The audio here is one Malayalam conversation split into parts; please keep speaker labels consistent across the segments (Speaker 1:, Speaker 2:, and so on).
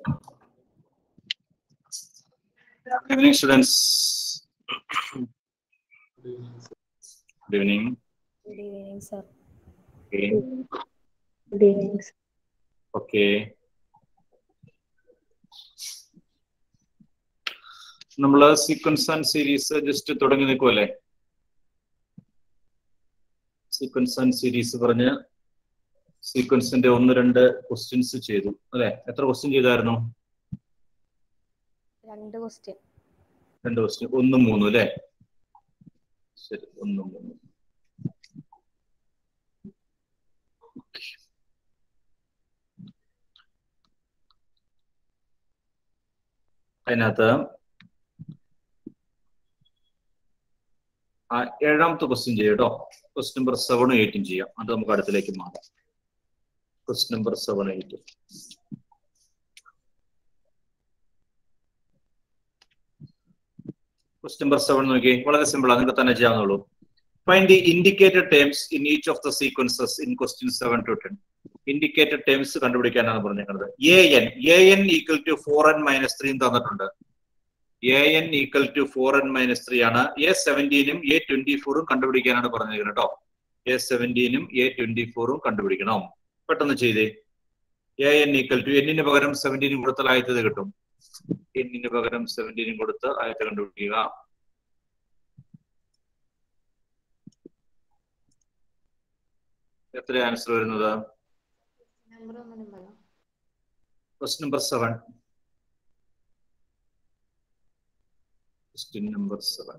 Speaker 1: Good evening, students. Good evening.
Speaker 2: Good evening, sir.
Speaker 1: Okay.
Speaker 2: Good evening, sir.
Speaker 1: Okay. നമ്മള് സീക്വൻസ് ആൻഡ് സീരീസ് ജസ്റ്റ് തുടങ്ങി നിൽക്കുമല്ലേ സീക്വൻസ് ആൻഡ് സീരീസ് പറഞ്ഞ് സീക്വൻസിന്റെ ഒന്ന് രണ്ട് ക്വസ്റ്റ്യൻസ് ചെയ്തു അല്ലെ എത്ര ക്വസ്റ്റ്യൻ ചെയ്തായിരുന്നു
Speaker 2: രണ്ട് ക്വസ്റ്റ്യൻ
Speaker 1: രണ്ട് ക്വസ്റ്റ്യൻ ഒന്നും മൂന്നും അല്ലെ ശരി ഒന്നും മൂന്നും അതിനകത്ത് ആ ഏഴാമത്തെ ക്വസ്റ്റ്യൻ ചെയ്യാം കേട്ടോ ക്വസ്റ്റ്യൻ നമ്പർ സെവനും എയ്റ്റും ചെയ്യാം അത് നമുക്ക് അടുത്തിലേക്ക് മാറാം question number seven eight question number seven നോക്കി വളരെ സിമ്പിൾ നിങ്ങൾക്ക് തന്നെ ചെയ്യാവുന്നുള്ളൂ find the indicated terms in each of the sequences in question seven to ten indicated terms കണ്ടുപിടിക്കാനാണ് പറഞ്ഞിരിക്കുന്നത് A N A N equal to four N minus three തന്നിട്ടുണ്ട് A N equal to four N minus three ആണ് എ സെവൻറ്റീനും എ ട്വന്റി ഫോറും കണ്ടുപിടിക്കാനാണ് പറഞ്ഞിരിക്കുന്നത് കേട്ടോ എ സെവൻറ്റീനും എ ട്വന്റി ഫോറും കണ്ടുപിടിക്കണം പെട്ടെന്ന് ചെയ്തേ എ എൻ ഈക്വൽ ടു എന്നിന് പകരം സെവൻറ്റീനും കൊടുത്താൽ ആദ്യത്തേത് കിട്ടും എന്നിന് പകരം സെവൻറ്റീനും കൊടുത്ത് ആദ്യത്തെ കണ്ടുപിടിക്കുക എത്ര ആൻസർ വരുന്നത്
Speaker 2: നമ്പർ ഒന്നും പറയാം
Speaker 1: question number seven question number seven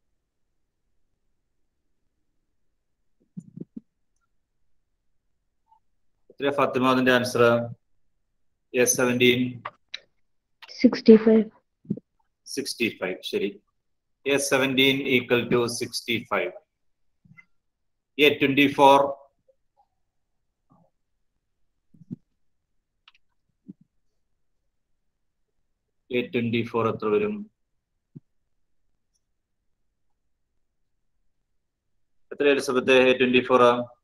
Speaker 1: എത്രയാ ഫാത്തിമ അതിന്റെ answer S seventeen
Speaker 2: sixty five
Speaker 1: sixty five ശരി S seventeen equal to sixty five A twenty four A twenty four എത്ര വരും എത്ര Elizabeth A twenty four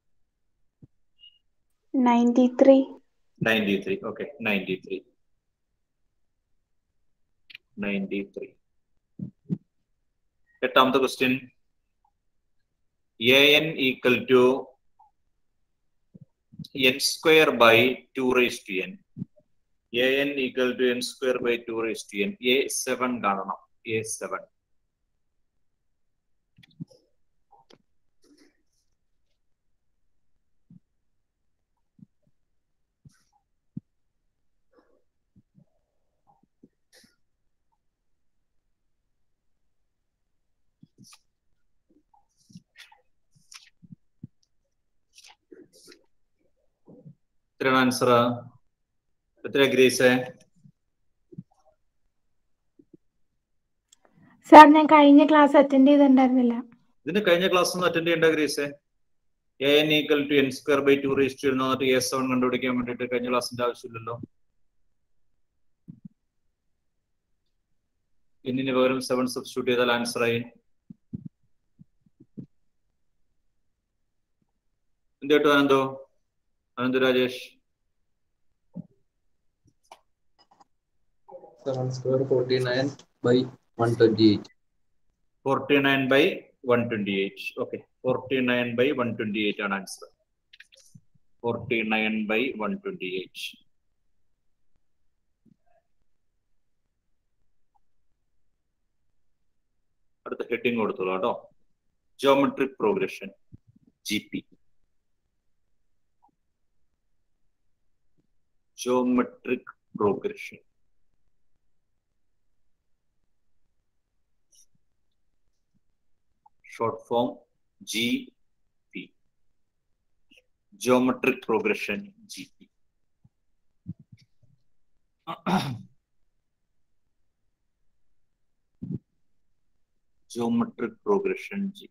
Speaker 2: ninety three
Speaker 1: ninety three okay ninety three ninety three എട്ടാമത്തെ question A N equal to N square by two raise to N A N equal to N square by two raise to N A seven കാണണം എ സെവൻ എത്രയാണ് ആൻസർ എത്ര ഗ്രേസ്
Speaker 3: സാർ ഞാൻ കഴിഞ്ഞ ക്ലാസ് അറ്റൻഡ് ചെയ്തിട്ടുണ്ടായിരുന്നില്ല
Speaker 1: ഇതിന് കഴിഞ്ഞ ക്ലാസ് ഒന്നും അറ്റൻഡ് ചെയ്യേണ്ട Grace A N equal to N square by two raise to എന്നിട്ട് എ സെവൻ കണ്ടുപിടിക്കാൻ വേണ്ടിയിട്ട് കഴിഞ്ഞ ക്ലാസിന്റെ ആവശ്യമില്ലല്ലോ എന്നിന് പകരം സെവൻ സബ്സ്റ്റിറ്റ്യൂട്ട് ചെയ്താൽ ആൻസർ ആയി എന്ത് കേട്ടു Ananthu Ananthu Rajesh
Speaker 4: seven square forty nine by one twenty eight.
Speaker 1: Forty nine by one twenty eight okay forty nine by one twenty eight ആണ് answer forty nine by one twenty eight അടുത്ത ഹെഡിങ് കൊടുത്തോളൂ കേട്ടോ geometric progression G P geometric progression short form GP. Geometric progression GP. Geometric progression G.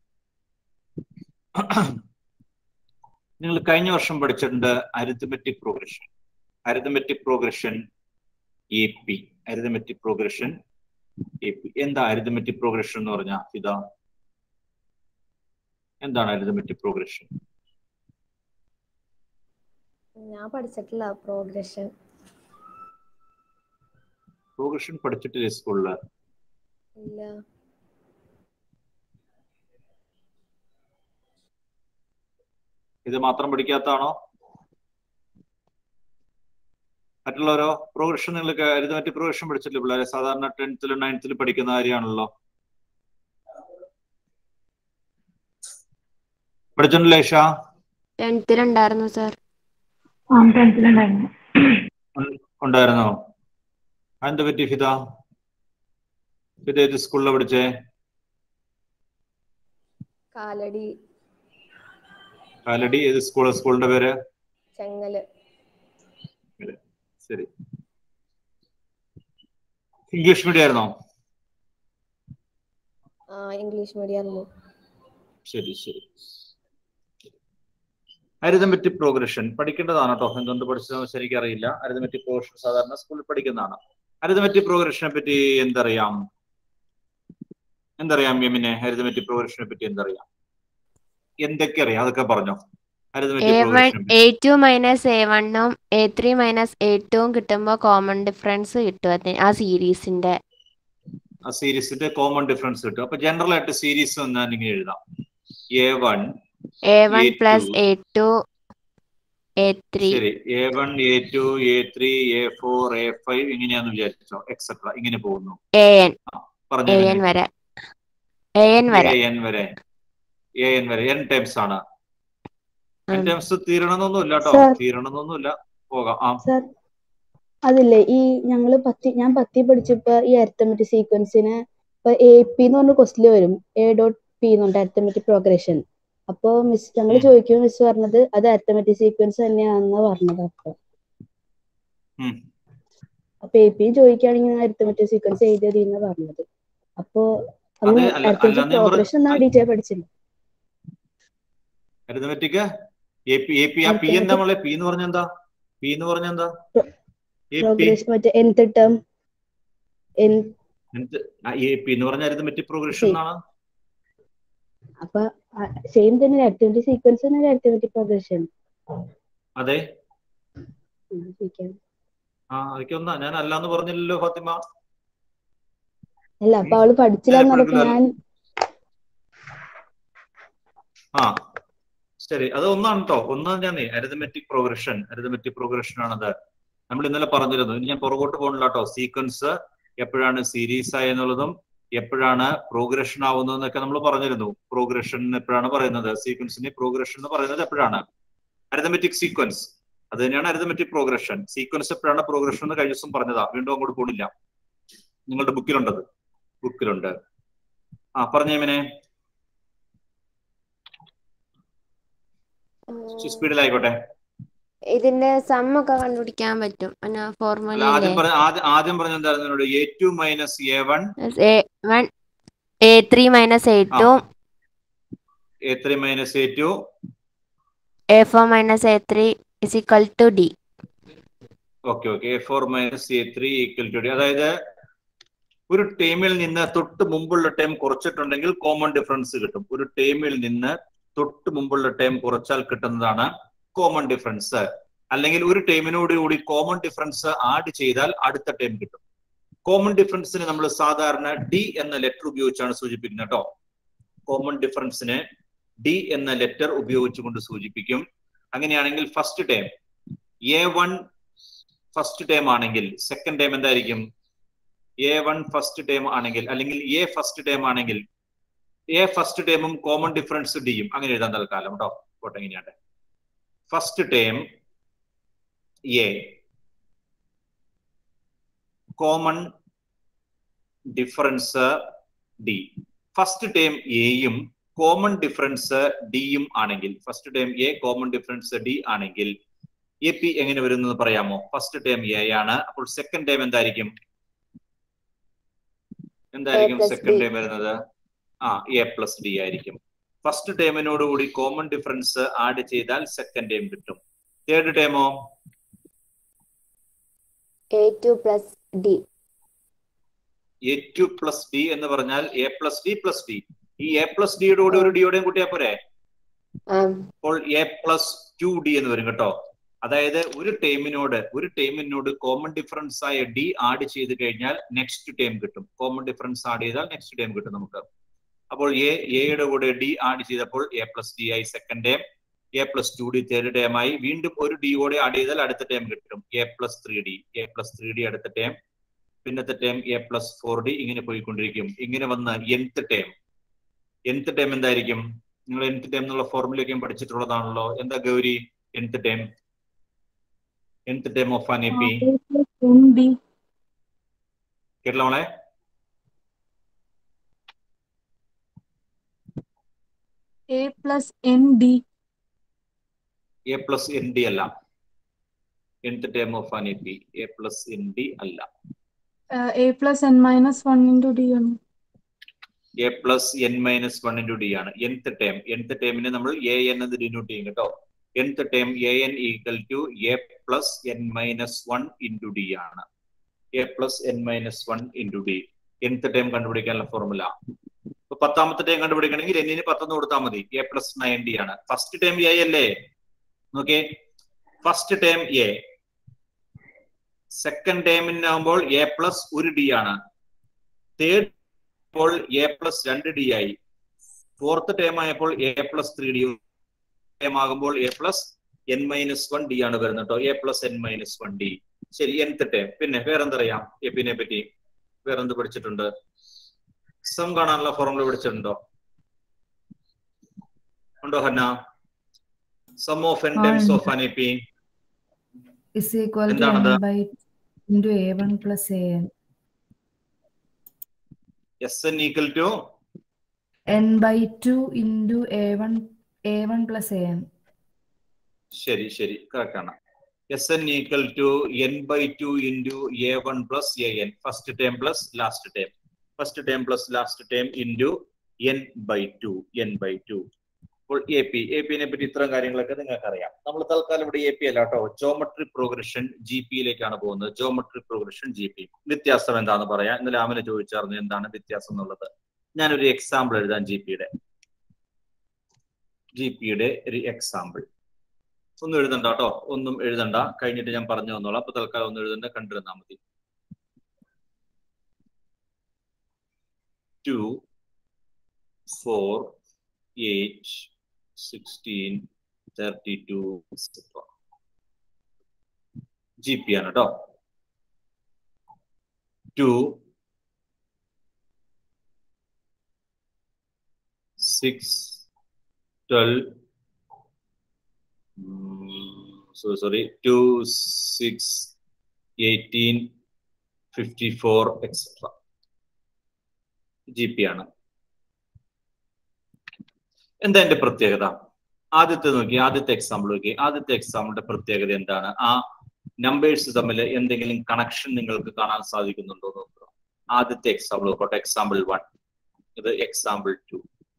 Speaker 1: നിങ്ങൾ കഴിഞ്ഞ വർഷം പഠിച്ചിട്ടുണ്ട് arithmetic progression arithmetic progression A P arithmetic progression A P എന്താ അരിത്തമെറ്റിക് പ്രോഗ്രഷൻ എന്ന് പറഞ്ഞാൽ ഇതാ എന്താണ് അരിതമെറ്റിക് പ്രോഗ്രഷൻ
Speaker 2: ഞാൻ പഠിച്ചിട്ടില്ല പ്രോഗ്രഷൻ
Speaker 1: പ്രോഗ്രഷൻ പഠിച്ചിട്ടില്ലേ സ്കൂളില്
Speaker 2: ഇല്ല
Speaker 1: ഇത് മാത്രം പഠിക്കാത്തതാണോ മറ്റുള്ളവരോ പ്രോഗ്രഷൻ നിങ്ങൾക്ക് അരിതമാറ്റിക് പ്രോഗ്രഷൻ പഠിച്ചിട്ടില്ല പിള്ളേരെ സാധാരണ ടെൻത്തിലും നയൻത്തിലും പഠിക്കുന്ന കാര്യമാണല്ലോ പഠിച്ചിട്ടില്ലേ ഇഷ
Speaker 2: ടെൻത്തിലുണ്ടായിരുന്നു സാർ
Speaker 3: ആ ടെൻത്തിലുണ്ടായിരുന്നു
Speaker 1: ഉണ്ടായിരുന്നോ അതെന്ത് പറ്റി ഫിദ ഫിദ ഏത് സ്കൂളിലാണ് പഠിച്ചേ
Speaker 2: കാലടി
Speaker 1: കാലടി ഏത് സ്കൂൾ സ്കൂളിന്റെ പേര്
Speaker 2: ചെങ്ങല്
Speaker 1: ശരി ഇംഗ്ലീഷ് മീഡിയം ആയിരുന്നോ
Speaker 2: ആ ഇംഗ്ലീഷ് മീഡിയം ആയിരുന്നു
Speaker 1: ശരി ശരി അരിതമെറ്റിക് പ്രോഗ്രഷൻ പഠിക്കേണ്ടതാണ് കേട്ടോ എന്തുകൊണ്ട് പഠിച്ചതെന്ന് ശരിക്കും അറിയില്ല അരിതമെറ്റിക് പ്രോഗ്രഷൻ സാധാരണ സ്കൂളിൽ പഠിക്കുന്നതാണ് അരിതമെറ്റിക് പ്രോഗ്രഷനെ പറ്റി എന്തറിയാം എന്തറിയാം യമിനെ അരിതമെറ്റിക് പ്രോഗ്രഷനെ പറ്റി എന്തറിയാം എന്തൊക്കെ അറിയാം അതൊക്കെ പറഞ്ഞോ
Speaker 5: എ
Speaker 1: അരിതമെറ്റിക്
Speaker 5: വൺ
Speaker 1: പ്രോഗ്രഷനെ
Speaker 5: എ ടു മൈനസ് എ വണ്ണും എ ത്രീ മൈനസ് എ ടുവും കിട്ടുമ്പോൾ കോമൺ ഡിഫറൻസ് കിട്ടും അതിന് ആ സീരീസിന്റെ
Speaker 1: ആ സീരീസിന്റെ കോമൺ ഡിഫറൻസ് കിട്ടും അപ്പൊ ജനറൽ ആയിട്ട് സീരീസ് ഞാൻ ഇങ്ങനെ എഴുതാം A one
Speaker 5: A one
Speaker 1: A2.
Speaker 5: Plus A two A three
Speaker 1: ശരി A one A two A three A four A five ഇങ്ങനെയാന്ന് വിചാരിച്ചോ എക്സെട്ര ഇങ്ങനെ പോകുന്നു
Speaker 5: എ എൻ
Speaker 1: പറഞ്ഞു
Speaker 5: എ എൻ വരെ എ എൻ വരെ
Speaker 1: എ എൻ വരെ എ എൻ വരെ എൻ ടൈംസ് ആണ് എൻ
Speaker 5: ഉം.
Speaker 1: ടൈംസ് തീരണമെന്നൊന്നുമില്ല കേട്ടോ
Speaker 6: Sir.
Speaker 1: തീരണമെന്നൊന്നുമില്ല പോകാം ആ
Speaker 6: സർ അതില്ലേ ഈ ഞങ്ങള് പത്തി ഞാൻ പത്തി പഠിച്ചപ്പോ ഈ അരിത്തമെറ്റിക് സീക്വൻസിന് ഇപ്പൊ എ പി എന്ന് പറഞ്ഞ ക്വസ്റ്റില് വരും എ ഡോട്ട് പി എന്നുണ്ട് അരിത്തമെറ്റിക് പ്രോഗ്രഷൻ അപ്പൊ മിസ് ഞങ്ങൾ
Speaker 1: ഉം.
Speaker 6: ചോദിക്കുമ്പോൾ മിസ് പറഞ്ഞത് അത് അരിത്തമെറ്റിക് സീക്വൻസ് തന്നെയാണെന്ന് പറഞ്ഞത് അപ്പൊ
Speaker 1: ഉം.
Speaker 6: അപ്പൊ എ പി ചോദിക്കുകയാണെങ്കിൽ അരിത്തമെറ്റിക് സീക്വൻസ് എഴുതിയത് എന്ന് പറഞ്ഞത് അപ്പൊ
Speaker 1: അത്
Speaker 6: അന്ന്
Speaker 1: അല്ല-
Speaker 6: അരിത്തമെറ്റിക്
Speaker 1: അല്ലാന്ന് ഞാൻ
Speaker 6: പ്രോഗ്രഷൻ എന്നാ
Speaker 1: പറഞ്ഞ-
Speaker 6: ഡീറ്റെയിൽ പഠിച്ചില്ല
Speaker 1: arithmetic A P A P ആ പി എന്താ നമ്മളെ പി എന്ന് പറഞ്ഞ എന്താ പി എന്ന് പറഞ്ഞ എന്താ എ പി
Speaker 6: പ്രോഗ്രഷൻ മറ്റേ nth term N
Speaker 1: A P എന്ന് പറഞ്ഞ അരിതമെറ്റിക് പ്രോഗ്രഷൻ എന്നാണ്
Speaker 6: അപ്പൊ സെയിം തന്നെ അരിത്തമെറ്റിക് സീക്വൻസ് തന്നെ അരിത്തമെറ്റിക് പ്രോഗ്രഷൻ
Speaker 1: അതെ
Speaker 6: ചോദിക്കാൻ
Speaker 1: ആ അതൊക്കെ ഒന്നാ ഞാൻ അല്ലാന്ന് പറഞ്ഞില്ലല്ലോ ഫാത്തിമ
Speaker 6: അല്ല അപ്പൊ അവള് പഠിച്ചില്ല
Speaker 1: ഞാൻ
Speaker 6: എന്നപ്പോ
Speaker 1: എപ്പോഴും
Speaker 6: ഞാൻ
Speaker 1: ആ ശരി അത് ഒന്നാണ് കേട്ടോ ഒന്നാം ഞാൻ അരിതമെറ്റിക് പ്രോഗ്രഷൻ അരിതമെറ്റിക് പ്രോഗ്രഷൻ ആണത് നമ്മൾ ഇന്നലെ പറഞ്ഞിരുന്നു ഇനി ഞാൻ പുറകോട്ട് പോകണില്ല കേട്ടോ സീക്വൻസ് എപ്പോഴാണ് സീരീസ് ആയെന്നുള്ളതും എപ്പോഴാണ് പ്രോഗ്രഷൻ ആവുന്നതെന്നൊക്കെ നമ്മൾ പറഞ്ഞിരുന്നു പ്രോഗ്രഷൻ എപ്പോഴാണ് പറയുന്നത് സീക്വൻസിന്റെ പ്രോഗ്രഷൻ എന്ന് പറയുന്നത് എപ്പോഴാണ് അരിതമെറ്റിക് സീക്വൻസ് അത് തന്നെയാണ് അരിതമെറ്റിക് പ്രോഗ്രഷൻ സീക്വൻസ് എപ്പോഴാണ് പ്രോഗ്രഷൻ എന്ന് കഴിഞ്ഞ ദിവസം പറഞ്ഞതാ വീണ്ടും അങ്ങോട്ട് പോണില്ല നിങ്ങളുടെ ബുക്കിലുണ്ടത് ബുക്കിലുണ്ട് ആ പറഞ്ഞേമിനെ സ്പീഡിലായിക്കോട്ടെ
Speaker 5: ഇതിന്റെ സം ഒക്കെ കണ്ടുപിടിക്കാൻ പറ്റും പിന്നെ
Speaker 1: അല്ല
Speaker 5: ഫോർമുല
Speaker 1: ആദ്യം പറഞ്ഞ ആദ്യം ആദ്യം പറഞ്ഞ എന്തായിരുന്നു എന്നോട് A two minus A one
Speaker 5: A one A three minus A
Speaker 1: ah.
Speaker 5: Two
Speaker 1: A three minus A two
Speaker 5: A four minus A three is equal to D
Speaker 1: okay okay A four minus A three equal to D അതായത് ഒരു ടേമിൽ നിന്ന് തൊട്ട് മുമ്പുള്ള ടൈം കുറച്ചിട്ടുണ്ടെങ്കിൽ കോമൺ ഡിഫറൻസ് കിട്ടും ഒരു ടേമിൽ നിന്ന് തൊട്ട് മുമ്പുള്ള ടൈം കുറച്ചാൽ കിട്ടുന്നതാണ് കോമൺ ഡിഫറൻസ് അല്ലെങ്കിൽ ഒരു ടൈമിനോട് കൂടി കോമൺ ഡിഫറൻസ് ആഡ് ചെയ്താൽ അടുത്ത ടൈം കിട്ടും കോമൺ ഡിഫറൻസിന് നമ്മൾ സാധാരണ ഡി എന്ന ലെറ്റർ ഉപയോഗിച്ചാണ് സൂചിപ്പിക്കുന്നത് കേട്ടോ കോമൺ ഡിഫറൻസിന് ഡി എന്ന ലെറ്റർ ഉപയോഗിച്ചുകൊണ്ട് സൂചിപ്പിക്കും അങ്ങനെയാണെങ്കിൽ first time A one first time ആണെങ്കിൽ സെക്കൻഡ് ടൈം എന്തായിരിക്കും എ വൺ ഫസ്റ്റ് ടൈം ആണെങ്കിൽ അല്ലെങ്കിൽ എ ഫസ്റ്റ് ടൈം ആണെങ്കിൽ എ ഫസ്റ്റ് ടൈമും കോമൺ ഡിഫറൻസ് ഡിയും അങ്ങനെ എഴുതാൻ തൽക്കാലം കേട്ടോ പോട്ടെ ഇങ്ങനെയാട്ടെ first time A common difference D first time എയും കോമൺ ഡിഫറൻസ് ഡിയും ആണെങ്കിൽ first time A common difference D ആണെങ്കിൽ എ പി എങ്ങനെ വരുന്നത് പറയാമോ ഫസ്റ്റ് ടൈം എ ആണ് അപ്പോൾ സെക്കൻഡ് ടൈം എന്തായിരിക്കും എന്തായിരിക്കും
Speaker 2: plus
Speaker 1: സെക്കൻഡ്
Speaker 2: D.
Speaker 1: ടൈം വരുന്നത് ആ എ പ്ലസ് ഡി ആയിരിക്കും ഫസ്റ്റ് ടൈമിനോട് കൂടി കോമൺ ഡിഫറൻസ് ആഡ് ചെയ്താൽ സെക്കൻഡ് ടൈം കിട്ടും തേർഡ് ടൈമോ
Speaker 2: A two plus D
Speaker 1: A two plus D എന്ന് പറഞ്ഞാൽ A plus D plus D ഈ എ പ്ലസ് ഡിയുടെ കൂടെ ഒരു ഡിയോടെയും കൂട്ടിയാ പോരെ അപ്പോൾ എ പ്ലസ് ടു ഡി എന്ന് വരും കേട്ടോ അതായത് ഒരു ടേമിനോട് ഒരു ടേമിനോട് കോമൺ ഡിഫറൻസ് ആയ ഡി ആഡ് ചെയ്ത് കഴിഞ്ഞാൽ നെക്സ്റ്റ് ടേം കിട്ടും കോമൺ ഡിഫറൻസ് ആഡ് ചെയ്താൽ നെക്സ്റ്റ് ടേം കിട്ടും നമുക്ക് അപ്പോൾ എ എയുടെ കൂടെ ഡി ആഡ് ചെയ്തപ്പോൾ എ പ്ലസ് ഡി ആയി second term A plus two D third term ആയി വീണ്ടും ഒരു ഡി കൂടെ ആഡ് ചെയ്താൽ അടുത്ത ടേം കിട്ടും A plus three D A plus three D അടുത്ത ടേം പിന്നത്തെ term A plus four D ഇങ്ങനെ പോയിക്കൊണ്ടിരിക്കും ഇങ്ങനെ വന്ന് എൻത്ത് ടേം എൻത്ത് ടേം എന്തായിരിക്കും നിങ്ങൾ എൻത്ത് ടേം എന്നുള്ള ഫോർമുലയൊക്കെ പഠിച്ചിട്ടുള്ളതാണല്ലോ എന്താ Gauri nth term nth term of an AP.
Speaker 3: N D
Speaker 1: കേട്ടില്ല മോളെ
Speaker 3: A plus N D
Speaker 1: A plus N D അല്ല nth term of an AP. A plus N D അല്ല
Speaker 3: A plus N minus one into D ആണ്
Speaker 1: A plus N minus one into D ആണ് nth ടേം nth ടേമിനെ നമ്മൾ എ എൻ എന്ന് ഡിനോട്ട് ചെയ്യും കേട്ടോ nth term A N equal to A plus N minus one into D ആണ് A plus N minus one into D nth term കണ്ടുപിടിക്കാനുള്ള ഫോർമുല ഇപ്പൊ പത്താമത്തെ ടേം കണ്ടുപിടിക്കണമെങ്കിൽ എന്നിന് പത്തൊന്ന് കൊടുത്താൽ മതി എ പ്ലസ് നയൻ ഡി ആണ് ഫസ്റ്റ് ടേം എ അല്ലേ നോക്കേ ഫസ്റ്റ് ടേം എ സെക്കൻഡ് ടേമിനാകുമ്പോൾ എ പ്ലസ് ഒരു ഡി ആണ് തേർഡ് ഇപ്പോൾ എ പ്ലസ് രണ്ട് ഡി ആയി ഫോർത്ത് ടേം ആയപ്പോൾ A plus three D term ആകുമ്പോൾ A plus N minus one D ആണ് വരുന്നത് കേട്ടോ A plus N minus one d ശരി nth ടേം പിന്നെ വേറെന്തറിയാം എപ്പിനെ പറ്റി വേറെന്ത് പഠിച്ചിട്ടുണ്ട് സം കാണാനുള്ള ഫോർമുല പഠിച്ചിട്ടുണ്ടോ ഉണ്ടോ Hanna sum of n terms of an AP
Speaker 7: is equal to
Speaker 1: എന്താണത്?
Speaker 7: n by into a1 plus an.
Speaker 1: S N equal to
Speaker 7: n by 2 into a1 a1 plus an.
Speaker 1: ശരി ശരി കറക്റ്റ് ആണ് S N equal to N by two into a one plus a n first term plus last term first term plus last term into n by two N by two അപ്പോൾ എ പി എ പിനെ പറ്റി ഇത്തരം കാര്യങ്ങളൊക്കെ നിങ്ങൾക്ക് അറിയാം നമ്മൾ തൽക്കാലം ഇവിടെ എ പി അല്ല കേട്ടോ ജോമെട്രി പ്രോഗ്രഷൻ ജി പിയിലേക്കാണ് പോകുന്നത് ജോമെട്രി പ്രോഗ്രഷൻ ജി പി വ്യത്യാസം എന്താണെന്ന് പറയാം ഇന്നലെ ആമിനെ ചോദിച്ചായിരുന്നു എന്താണ് വ്യത്യാസം എന്നുള്ളത് ഞാനൊരു എക്സാമ്പിൾ എഴുതാം ജി പിയുടെ ജി പിയുടെ ഒരു എക്സാമ്പിൾ ഒന്നും എഴുതണ്ട കേട്ടോ ഒന്നും എഴുതണ്ട കഴിഞ്ഞിട്ട് ഞാൻ പറഞ്ഞു തന്നോളാം അപ്പൊ തൽക്കാലം ഒന്നും എഴുതണ്ട കണ്ടിരുന്നാ മതി two four eight sixteen thirty two G P ആണ് കേട്ടോ two six twelve so sorry, 2, 6, 18, 54, etc. G P ആണ് എന്താ എന്റെ പ്രത്യേകത ആദ്യത്തെ നോക്കി ആദ്യത്തെ എക്സാമ്പിൾ നോക്കി ആദ്യത്തെ എക്സാമ്പിളിന്റെ പ്രത്യേകത എന്താണ് ആ നമ്പേഴ്സ് തമ്മിൽ എന്തെങ്കിലും കണക്ഷൻ നിങ്ങൾക്ക് കാണാൻ സാധിക്കുന്നുണ്ടോ എന്ന് നോക്കുക ആദ്യത്തെ എക്സാമ്പിൾ നോക്കട്ടെ എക്സാമ്പിൾ വൺ ഇത് എക്സാമ്പിൾ ടു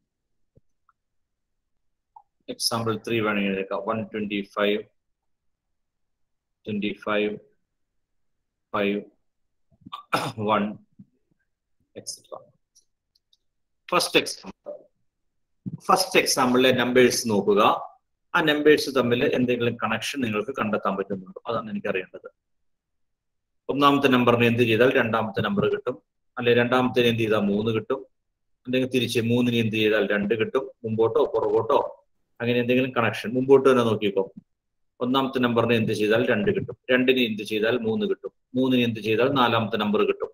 Speaker 1: എക്സാമ്പിൾ ത്രീ വേണമെങ്കിൽ എഴുതേക്കാം one twenty five twenty five five one etcetera first example first എക്സാമ്പിളിലെ നമ്പേഴ്സ് നോക്കുക ആ നമ്പേഴ്സ് തമ്മിൽ എന്തെങ്കിലും കണക്ഷൻ നിങ്ങൾക്ക് കണ്ടെത്താൻ പറ്റുന്നുണ്ടോ അതാണ് എനിക്ക് അറിയേണ്ടത് ഒന്നാമത്തെ നമ്പറിന് എന്ത് ചെയ്താൽ രണ്ടാമത്തെ നമ്പർ കിട്ടും അല്ലെ രണ്ടാമത്തേന് എന്ത് ചെയ്താൽ മൂന്ന് കിട്ടും അല്ലെങ്കിൽ തിരിച്ച് മൂന്നിന് എന്ത് ചെയ്താൽ രണ്ട് കിട്ടും മുമ്പോട്ടോ പുറകോട്ടോ അങ്ങനെ എന്തെങ്കിലും കണക്ഷൻ മുമ്പോട്ട് തന്നെ നോക്കിക്കോ ഒന്നാമത്തെ നമ്പറിന് എന്ത് ചെയ്താൽ രണ്ട് കിട്ടും രണ്ടിന് എന്ത് ചെയ്താൽ മൂന്ന് കിട്ടും മൂന്നിന് എന്ത് ചെയ്താൽ നാലാമത്തെ നമ്പർ കിട്ടും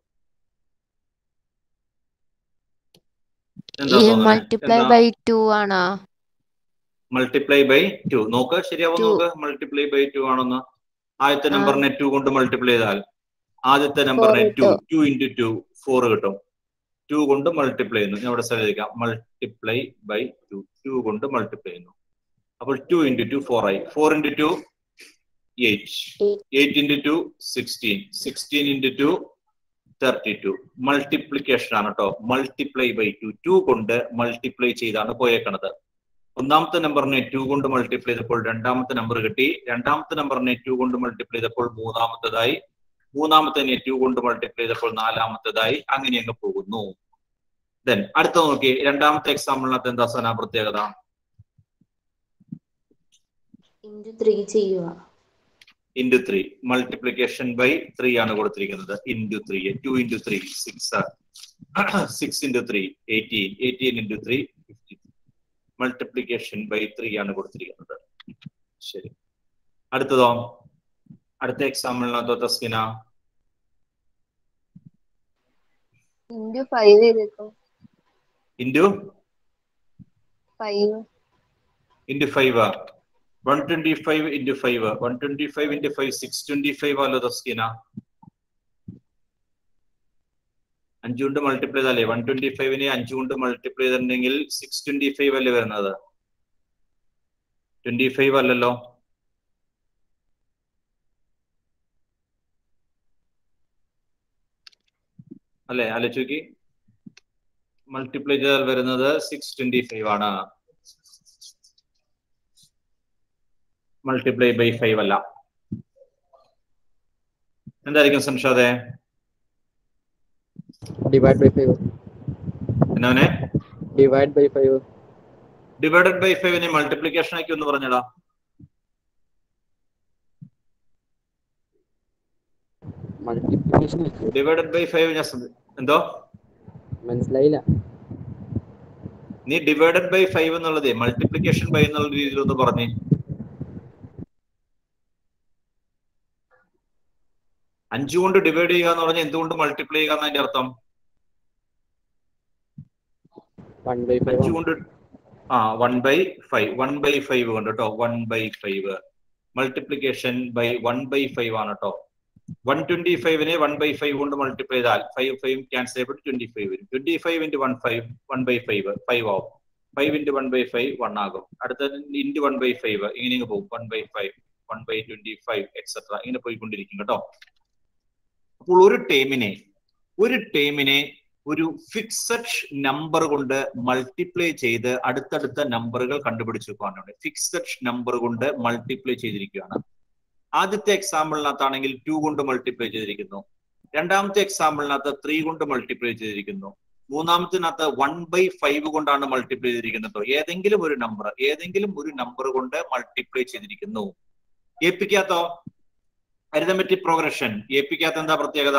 Speaker 1: എന്താ
Speaker 5: ഈ
Speaker 1: തോന്നുന്നെ?
Speaker 5: മൾട്ടിപ്ലൈ
Speaker 1: എന്താ?
Speaker 5: ബൈ ടു ആണോ
Speaker 1: മൾട്ടിപ്ലൈ ബൈ ടു നോക്ക് ശരിയാവും
Speaker 5: Two.
Speaker 1: നോക്ക് മൾട്ടിപ്ലൈ ബൈ ടു ആണെന്ന് ആദ്യത്തെ
Speaker 5: ആ.
Speaker 1: നമ്പറിനെ ടു കൊണ്ട് മൾട്ടിപ്ലൈ ചെയ്താൽ ആദ്യത്തെ നമ്പറിനെ ടു
Speaker 2: കിട്ടും.
Speaker 1: ടു ഇൻറ്റു ടു ഫോർ കിട്ടും ടു കൊണ്ട് മൾട്ടിപ്ലൈ ചെയ്യുന്നു ഞാൻ ഇവിടെ ശ്രദ്ധിക്കാം മൾട്ടിപ്ലൈ ബൈ ടു ടു കൊണ്ട് മൾട്ടിപ്ലൈ ചെയ്യുന്നു അപ്പോൾ ടു ഇൻറ്റു ടു ഫോർ ആയി four into two eight
Speaker 2: Eight.
Speaker 1: Eight into two sixteen sixteen into two thirty two multiplication ആണ് കേട്ടോ മൾട്ടിപ്ലൈ ബൈ ടു ടു കൊണ്ട് മൾട്ടിപ്ലൈ ചെയ്താണ് പോയേക്കണത് ഒന്നാമത്തെ നമ്പറിനെ ടു കൊണ്ട് മൾട്ടിപ്ലൈ ചെയ്തപ്പോൾ രണ്ടാമത്തെ നമ്പർ കിട്ടി രണ്ടാമത്തെ നമ്പറിനെ ടു കൊണ്ട് മൾട്ടിപ്ലൈ ചെയ്തപ്പോൾ മൂന്നാമത്തേതായി മൂന്നാമത്തെ ടു കൊണ്ട് മൾട്ടിപ്ലൈ ചെയ്തപ്പോൾ നാലാമത്തേതായി അങ്ങനെ അങ്ങ് പോകുന്നു ദെൻ അടുത്ത നോക്കി രണ്ടാമത്തെ എക്സാമ്പിളിനകത്ത് എന്താ സന പ്രത്യേകത
Speaker 8: ഇൻറ്റു ത്രീ ചെയ്യുക
Speaker 1: into three multiplication by three ആണ് കൊടുത്തിരിക്കുന്നത് into three two into three six six into three eighteen eighteen into three fifty multiplication by three ആണ് കൊടുത്തിരിക്കുന്നത് ശരി അടുത്തതോ അടുത്ത എക്സാമ്പിളിനകത്തോ തസ്കിന
Speaker 2: ഇൻറ്റു ഫൈവ് ചെയ്തേക്കും
Speaker 1: into
Speaker 2: five
Speaker 1: into five one twenty five into five one twenty five into five six twenty five അല്ലോ തസ്കിന അഞ്ചു കൊണ്ട് മൾട്ടിപ്ലൈ ചെയ്താലേ വൺ ട്വന്റി ഫൈവിനെ അഞ്ചു കൊണ്ട് മൾട്ടിപ്ലൈ ചെയ്തിട്ടുണ്ടെങ്കിൽ സിക്സ് ട്വന്റി ഫൈവ് അല്ലേ വരുന്നത് ട്വന്റി ഫൈവ് അല്ലല്ലോ അല്ലെ ആലോചിക്ക് മൾട്ടിപ്ലൈ ചെയ്താൽ വരുന്നത് സിക്സ് ട്വന്റി ഫൈവ് ആണ് മൾട്ടിപ്ലൈ ബൈ ഫൈവ് അല്ല എന്തായിരിക്കും സംഷാദെ
Speaker 4: ഡിവൈഡ് ബൈ ഫൈവ്
Speaker 1: എന്നവനെ
Speaker 4: divide by five
Speaker 1: divided by ഫൈവിനെ മൾട്ടിപ്ലിക്കേഷൻ ആക്കി ഒന്ന് പറഞ്ഞടാ
Speaker 4: മൾട്ടിപ്ലിക്കേഷൻ
Speaker 1: ഡിവൈഡഡ് ബൈ ഫൈവ് ഞാൻ ശ്രദ്ധ- എന്തോ
Speaker 4: മനസ്സിലായില്ല
Speaker 1: നീ ഡിവൈഡഡ് ബൈ ഫൈവ് എന്നുള്ളതേ മൾട്ടിപ്ലിക്കേഷൻ ബൈ എന്നുള്ള രീതിയിൽ ഒന്ന് പറഞ്ഞേ അഞ്ചു കൊണ്ട് ഡിവൈഡ് ചെയ്യുക എന്ന് പറഞ്ഞാൽ എന്തുകൊണ്ട് മൾട്ടിപ്ലൈ ചെയ്യുക എന്നതിന്റെ അർത്ഥം
Speaker 4: വൺ ബൈ ഫൈവ്
Speaker 1: അഞ്ചു കൊണ്ട് ആ one by five one by five കൊണ്ട് കേട്ടോ one by five multiplication by one by five ആണ് കേട്ടോ വൺ ട്വന്റി ഫൈവിനെ വൺ ബൈ ഫൈവ് കൊണ്ട് മൾട്ടിപ്ലൈ ചെയ്താൽ ഫൈവ് ഫൈവ് ക്യാൻസൽ ചെയ്യപ്പെട്ട് ട്വന്റി ഫൈവ് വരും twenty five into one five one by five five ആവും five into one by five one ആകും അടുത്ത ഇൻറ്റു വൺ ബൈ ഫൈവ് ഇങ്ങനെ ഇങ്ങ് പോകും one by five one by twenty five etcetera ഇങ്ങനെ പോയിക്കൊണ്ടിരിക്കും കേട്ടോ അപ്പോൾ ഒരു ടേമിനെ ഒരു ടേമിനെ ഒരു ഫിക്സഡ് നമ്പർ കൊണ്ട് മൾട്ടിപ്ലൈ ചെയ്ത് അടുത്തടുത്ത നമ്പറുകൾ കണ്ടുപിടിച്ചു പോകാനുണ്ട് ഫിക്സഡ് നമ്പർ കൊണ്ട് മൾട്ടിപ്ലൈ ചെയ്തിരിക്കുകയാണ് ആദ്യത്തെ എക്സാമ്പിളിനകത്താണെങ്കിൽ ടു കൊണ്ട് മൾട്ടിപ്ലൈ ചെയ്തിരിക്കുന്നു രണ്ടാമത്തെ എക്സാമ്പിളിനകത്ത് ത്രീ കൊണ്ട് മൾട്ടിപ്ലൈ ചെയ്തിരിക്കുന്നു മൂന്നാമത്തിനകത്ത് വൺ ബൈ ഫൈവ് കൊണ്ടാണ് മൾട്ടിപ്ലൈ ചെയ്തിരിക്കുന്നത് ഏതെങ്കിലും ഒരു നമ്പർ ഏതെങ്കിലും ഒരു നമ്പർ കൊണ്ട് മൾട്ടിപ്ലൈ ചെയ്തിരിക്കുന്നു എ പിക്കകത്തോ അരിതമെറ്റിക് പ്രോഗ്രഷൻ എ പിക്കകത്ത് എന്താ പ്രത്യേകത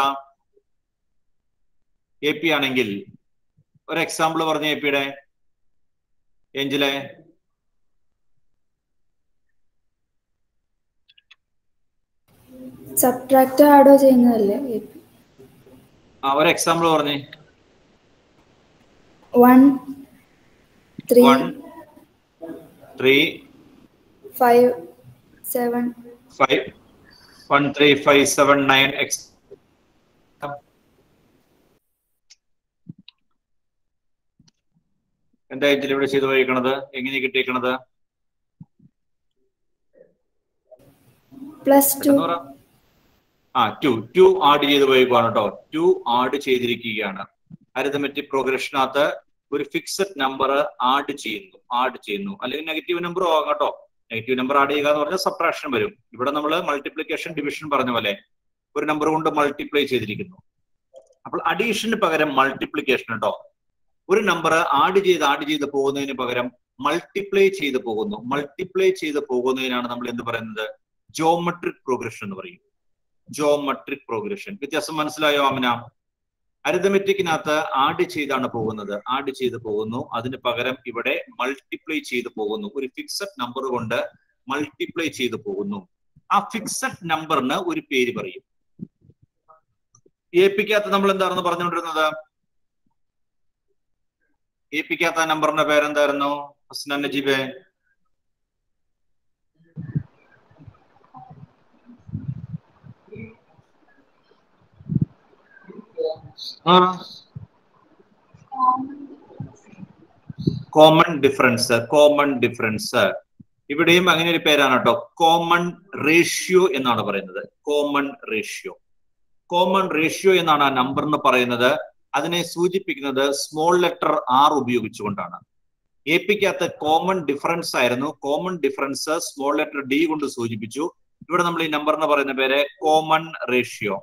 Speaker 1: എ പി ആണെങ്കിൽ ഒരു എക്സാമ്പിൾ പറഞ്ഞ എ പിയുടെ ഏഞ്ചലെ
Speaker 8: സബ്ട്രാക്ട് ആഡോ ചെയ്യുന്നതല്ലേ
Speaker 1: ആ ഒരു എക്സാമ്പിൾ പറഞ്ഞേ
Speaker 8: one three
Speaker 1: one three
Speaker 8: five seven
Speaker 1: five one three five seven nine X എന്താ ഇതിൽ ഇവിടെ ചെയ്തു പോയിരിക്കണത് എങ്ങനെ കിട്ടിയിരിക്കണത്
Speaker 8: പ്ലസ് ടു
Speaker 1: എന്ന് പറ. ആ ടു ടു ആഡ് ചെയ്ത് പോയിക്കാണ് കേട്ടോ ടു ആഡ് ചെയ്തിരിക്കുകയാണ് അരിതമെറ്റിക് പ്രോഗ്രഷനകത്ത് ഒരു ഫിക്സഡ് നമ്പർ ആഡ് ചെയ്യുന്നു ആഡ് ചെയ്യുന്നു അല്ലെങ്കിൽ നെഗറ്റീവ് നമ്പറും ആകാം കേട്ടോ നെഗറ്റീവ് നമ്പർ ആഡ് ചെയ്യുക എന്ന് പറഞ്ഞാൽ സബ്ട്രാക്ഷൻ വരും ഇവിടെ നമ്മൾ മൾട്ടിപ്ലിക്കേഷൻ ഡിവിഷൻ പറഞ്ഞ പോലെ ഒരു നമ്പർ കൊണ്ട് മൾട്ടിപ്ലൈ ചെയ്തിരിക്കുന്നു അപ്പോൾ അഡീഷന് പകരം മൾട്ടിപ്ലിക്കേഷൻ കേട്ടോ ഒരു നമ്പർ ആഡ് ചെയ്ത് ആഡ് ചെയ്ത് പോകുന്നതിന് പകരം മൾട്ടിപ്ലൈ ചെയ്ത് പോകുന്നു മൾട്ടിപ്ലൈ ചെയ്ത് പോകുന്നതിനാണ് നമ്മൾ എന്ത് പറയുന്നത് ജോമെട്രിക് പ്രോഗ്രഷൻ എന്ന് പറയും ജോമെട്രിക് പ്രോഗ്രഷൻ വ്യത്യാസം മനസ്സിലായോ അമന അരിതമെറ്റിക്കിനകത്ത് ആഡ് ചെയ്താണ് പോകുന്നത് ആഡ് ചെയ്ത് പോകുന്നു അതിന് പകരം ഇവിടെ മൾട്ടിപ്ലൈ ചെയ്ത് പോകുന്നു ഒരു ഫിക്സഡ് നമ്പർ കൊണ്ട് മൾട്ടിപ്ലൈ ചെയ്ത് പോകുന്നു ആ ഫിക്സഡ് നമ്പറിന് ഒരു പേര് പറയും എ പിക്കകത്ത് നമ്മൾ എന്തായിരുന്നു പറഞ്ഞുകൊണ്ടിരുന്നത് എ പിക്കകത്ത് ആ നമ്പറിന്റെ പേരെന്തായിരുന്നു ഹസ്ന നജീബെ ആ കോമൺ ഡിഫറൻസ് കോമൺ ഡിഫറൻസ് ഇവിടെയും അങ്ങനെ ഒരു പേരാണ് കേട്ടോ കോമൺ റേഷ്യോ എന്നാണ് പറയുന്നത് കോമൺ റേഷ്യോ കോമൺ റേഷ്യോ എന്നാണ് ആ നമ്പർ എന്ന് പറയുന്നത് അതിനെ സൂചിപ്പിക്കുന്നത് സ്മോൾ ലെറ്റർ ആർ ഉപയോഗിച്ചുകൊണ്ടാണ് എ പിക്കകത്ത് കോമൺ ഡിഫറൻസ് ആയിരുന്നു common difference small letter d കൊണ്ട് സൂചിപ്പിച്ചു ഇവിടെ നമ്മൾ ഈ നമ്പർ എന്ന് പറയുന്ന പേര് കോമൺ റേഷ്യോ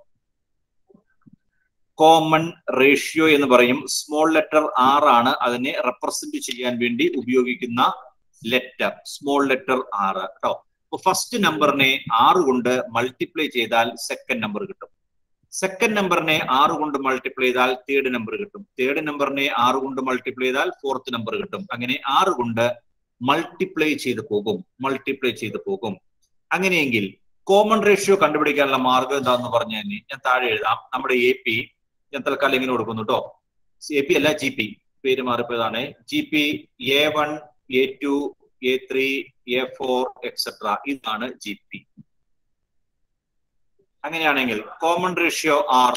Speaker 1: കോമൺ റേഷ്യോ എന്ന് പറയും സ്മോൾ ലെറ്റർ ആർ ആണ് അതിനെ റെപ്രസെന്റ് ചെയ്യാൻ വേണ്ടി ഉപയോഗിക്കുന്ന ലെറ്റർ സ്മോൾ ലെറ്റർ ആർ കേട്ടോ ഫസ്റ്റ് നമ്പറിനെ ആറ് കൊണ്ട് മൾട്ടിപ്ലൈ ചെയ്താൽ സെക്കൻഡ് നമ്പർ കിട്ടും സെക്കൻഡ് നമ്പറിനെ ആറ് കൊണ്ട് മൾട്ടിപ്ലൈ ചെയ്താൽ തേർഡ് നമ്പർ കിട്ടും തേർഡ് നമ്പറിനെ ആറ് കൊണ്ട് മൾട്ടിപ്ലൈ ചെയ്താൽ ഫോർത്ത് നമ്പർ കിട്ടും അങ്ങനെ ആറ് കൊണ്ട് മൾട്ടിപ്ലൈ ചെയ്ത് പോകും മൾട്ടിപ്ലൈ ചെയ്ത് പോകും അങ്ങനെയെങ്കിൽ കോമൺ റേഷ്യോ കണ്ടുപിടിക്കാനുള്ള മാർഗം എന്താണെന്ന് പറഞ്ഞു തന്നെ ഞാൻ താഴെ എഴുതാം നമ്മുടെ എ പി ഞാൻ തൽക്കാലം ഇങ്ങനെ കൊടുക്കുന്നു കേട്ടോ എ പി അല്ല ജി പി പേര് മാറിപ്പോയതാണ് G P a one A two A three A four etcetera ഇതാണ് ജി പി അങ്ങനെയാണെങ്കിൽ കോമൺ റേഷ്യോ ആർ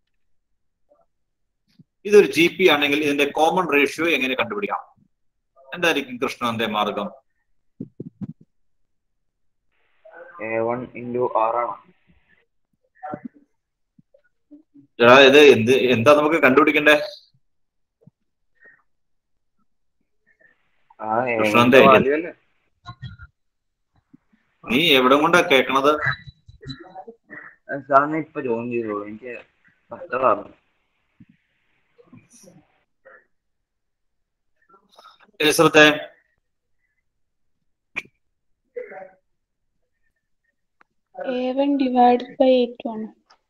Speaker 1: ഇതൊരു ജി പി ആണെങ്കിൽ ഇതിന്റെ കോമൺ റേഷ്യോ എങ്ങനെ കണ്ടുപിടിക്കാം എന്തായിരിക്കും കൃഷ്ണന്റെ മാർഗം
Speaker 9: എ വൺ ഇൻറ്റു ആറാണ്
Speaker 1: എടാ, ഇത് എന്ത് എന്താ നമുക്ക് കണ്ടുപിടിക്കണ്ടേ
Speaker 9: ആ എ
Speaker 1: കൃഷ്ണന്റെ
Speaker 9: വണ്ണിന്റെ വാല്യൂ അല്ലേ
Speaker 1: നീ എവിടെ കൊണ്ടാ കേൾക്കണത്
Speaker 9: സാറിന് ഇപ്പൊ ജോയിൻ ചെയ്തോളൂ എനിക്ക് കഷ്ടമാണ്
Speaker 1: എലിസബത്തെ
Speaker 10: a one divide by eight ആണ്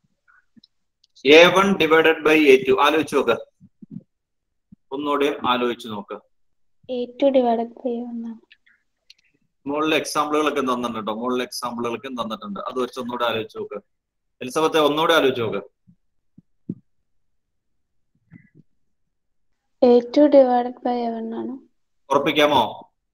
Speaker 1: a one divided by a two ആലോചിച്ച് നോക്ക് ഒന്നുകൂടെ ആലോചിച്ച് നോക്ക്
Speaker 10: a two divide by one ആണ്
Speaker 1: മുകളിലെ എക്സാമ്പിളുകളൊക്കെ തന്നിട്ടുണ്ട് കേട്ടോ മുകളിലെ എക്സാമ്പിളുകളൊക്കെ തന്നിട്ടുണ്ട് അത് വെച്ച് ഒന്നുകൂടെ ആലോചിച്ച് നോക്ക് എലിസബത്തെ ഒന്നുകൂടെ ആലോചിച്ച് നോക്ക്
Speaker 10: a two divide by a one ആണ്
Speaker 1: ഉറപ്പിക്കാമോ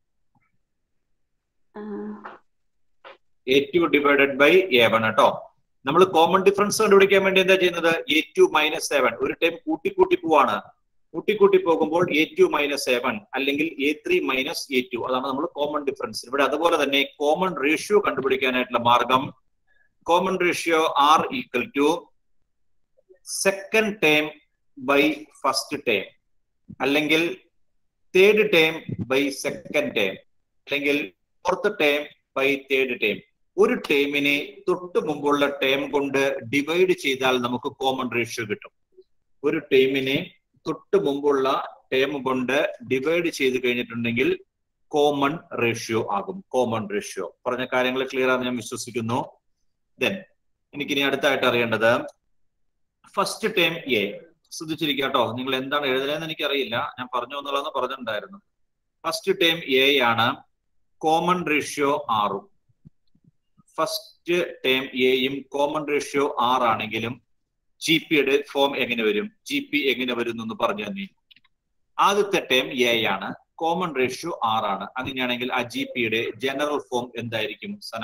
Speaker 10: ആ
Speaker 1: a two divided by a one കേട്ടോ നമ്മൾ കോമൺ ഡിഫറൻസ് കണ്ടുപിടിക്കാൻ വേണ്ടി എന്താ ചെയ്യുന്നത് എ ടു മൈനസ് സെവൻ ഒരു ടൈം കൂട്ടി കൂട്ടി പോവാണ് കൂട്ടി കൂട്ടി പോകുമ്പോൾ എ ടു മൈനസ് സെവൻ അല്ലെങ്കിൽ a three minus A two അതാണ് നമ്മൾ കോമൺ ഡിഫറൻസ് ഇവിടെ അതുപോലെ തന്നെ കോമൺ റേഷ്യോ കണ്ടുപിടിക്കാനായിട്ടുള്ള മാർഗം common ratio R equal to second term by first term അല്ലെങ്കിൽ third term by second term അല്ലെങ്കിൽ fourth term by third term ഒരു ടേമിനെ തൊട്ട് മുമ്പുള്ള ടേം കൊണ്ട് ഡിവൈഡ് ചെയ്താൽ നമുക്ക് കോമൺ റേഷ്യോ കിട്ടും ഒരു ടേമിനെ തൊട്ട് മുമ്പുള്ള ടേം കൊണ്ട് ഡിവൈഡ് ചെയ്ത് കഴിഞ്ഞിട്ടുണ്ടെങ്കിൽ കോമൺ റേഷ്യോ ആകും കോമൺ റേഷ്യോ പറഞ്ഞ കാര്യങ്ങൾ ക്ലിയർ ആണെന്ന് ഞാൻ വിശ്വസിക്കുന്നു ദെൻ എനിക്കിനി അടുത്തായിട്ട് അറിയേണ്ടത് ഫസ്റ്റ് ടേം എ ശ്രദ്ധിച്ചിരിക്കുക കേട്ടോ നിങ്ങൾ എന്താണ് എഴുതുന്നതെന്ന് എനിക്കറിയില്ല ഞാൻ പറഞ്ഞു എന്നുള്ളതെന്ന് പറഞ്ഞിട്ടുണ്ടായിരുന്നു ഫസ്റ്റ് ടേം എ ആണ് കോമൺ റേഷ്യോ ആറും ഫസ്റ്റ് ടേം എയും കോമൺ റേഷ്യോ ആർ ആണെങ്കിലും ജി പിയുടെ ഫോം എങ്ങനെ വരും ജി പി എങ്ങനെ വരും എന്ന് പറഞ്ഞു തന്നെ ആദ്യത്തെ ടേം എ ആണ് കോമൺ റേഷ്യോ ആർ ആണ് അങ്ങനെയാണെങ്കിൽ ആ ജി പിയുടെ ജനറൽ ഫോം എന്തായിരിക്കും സന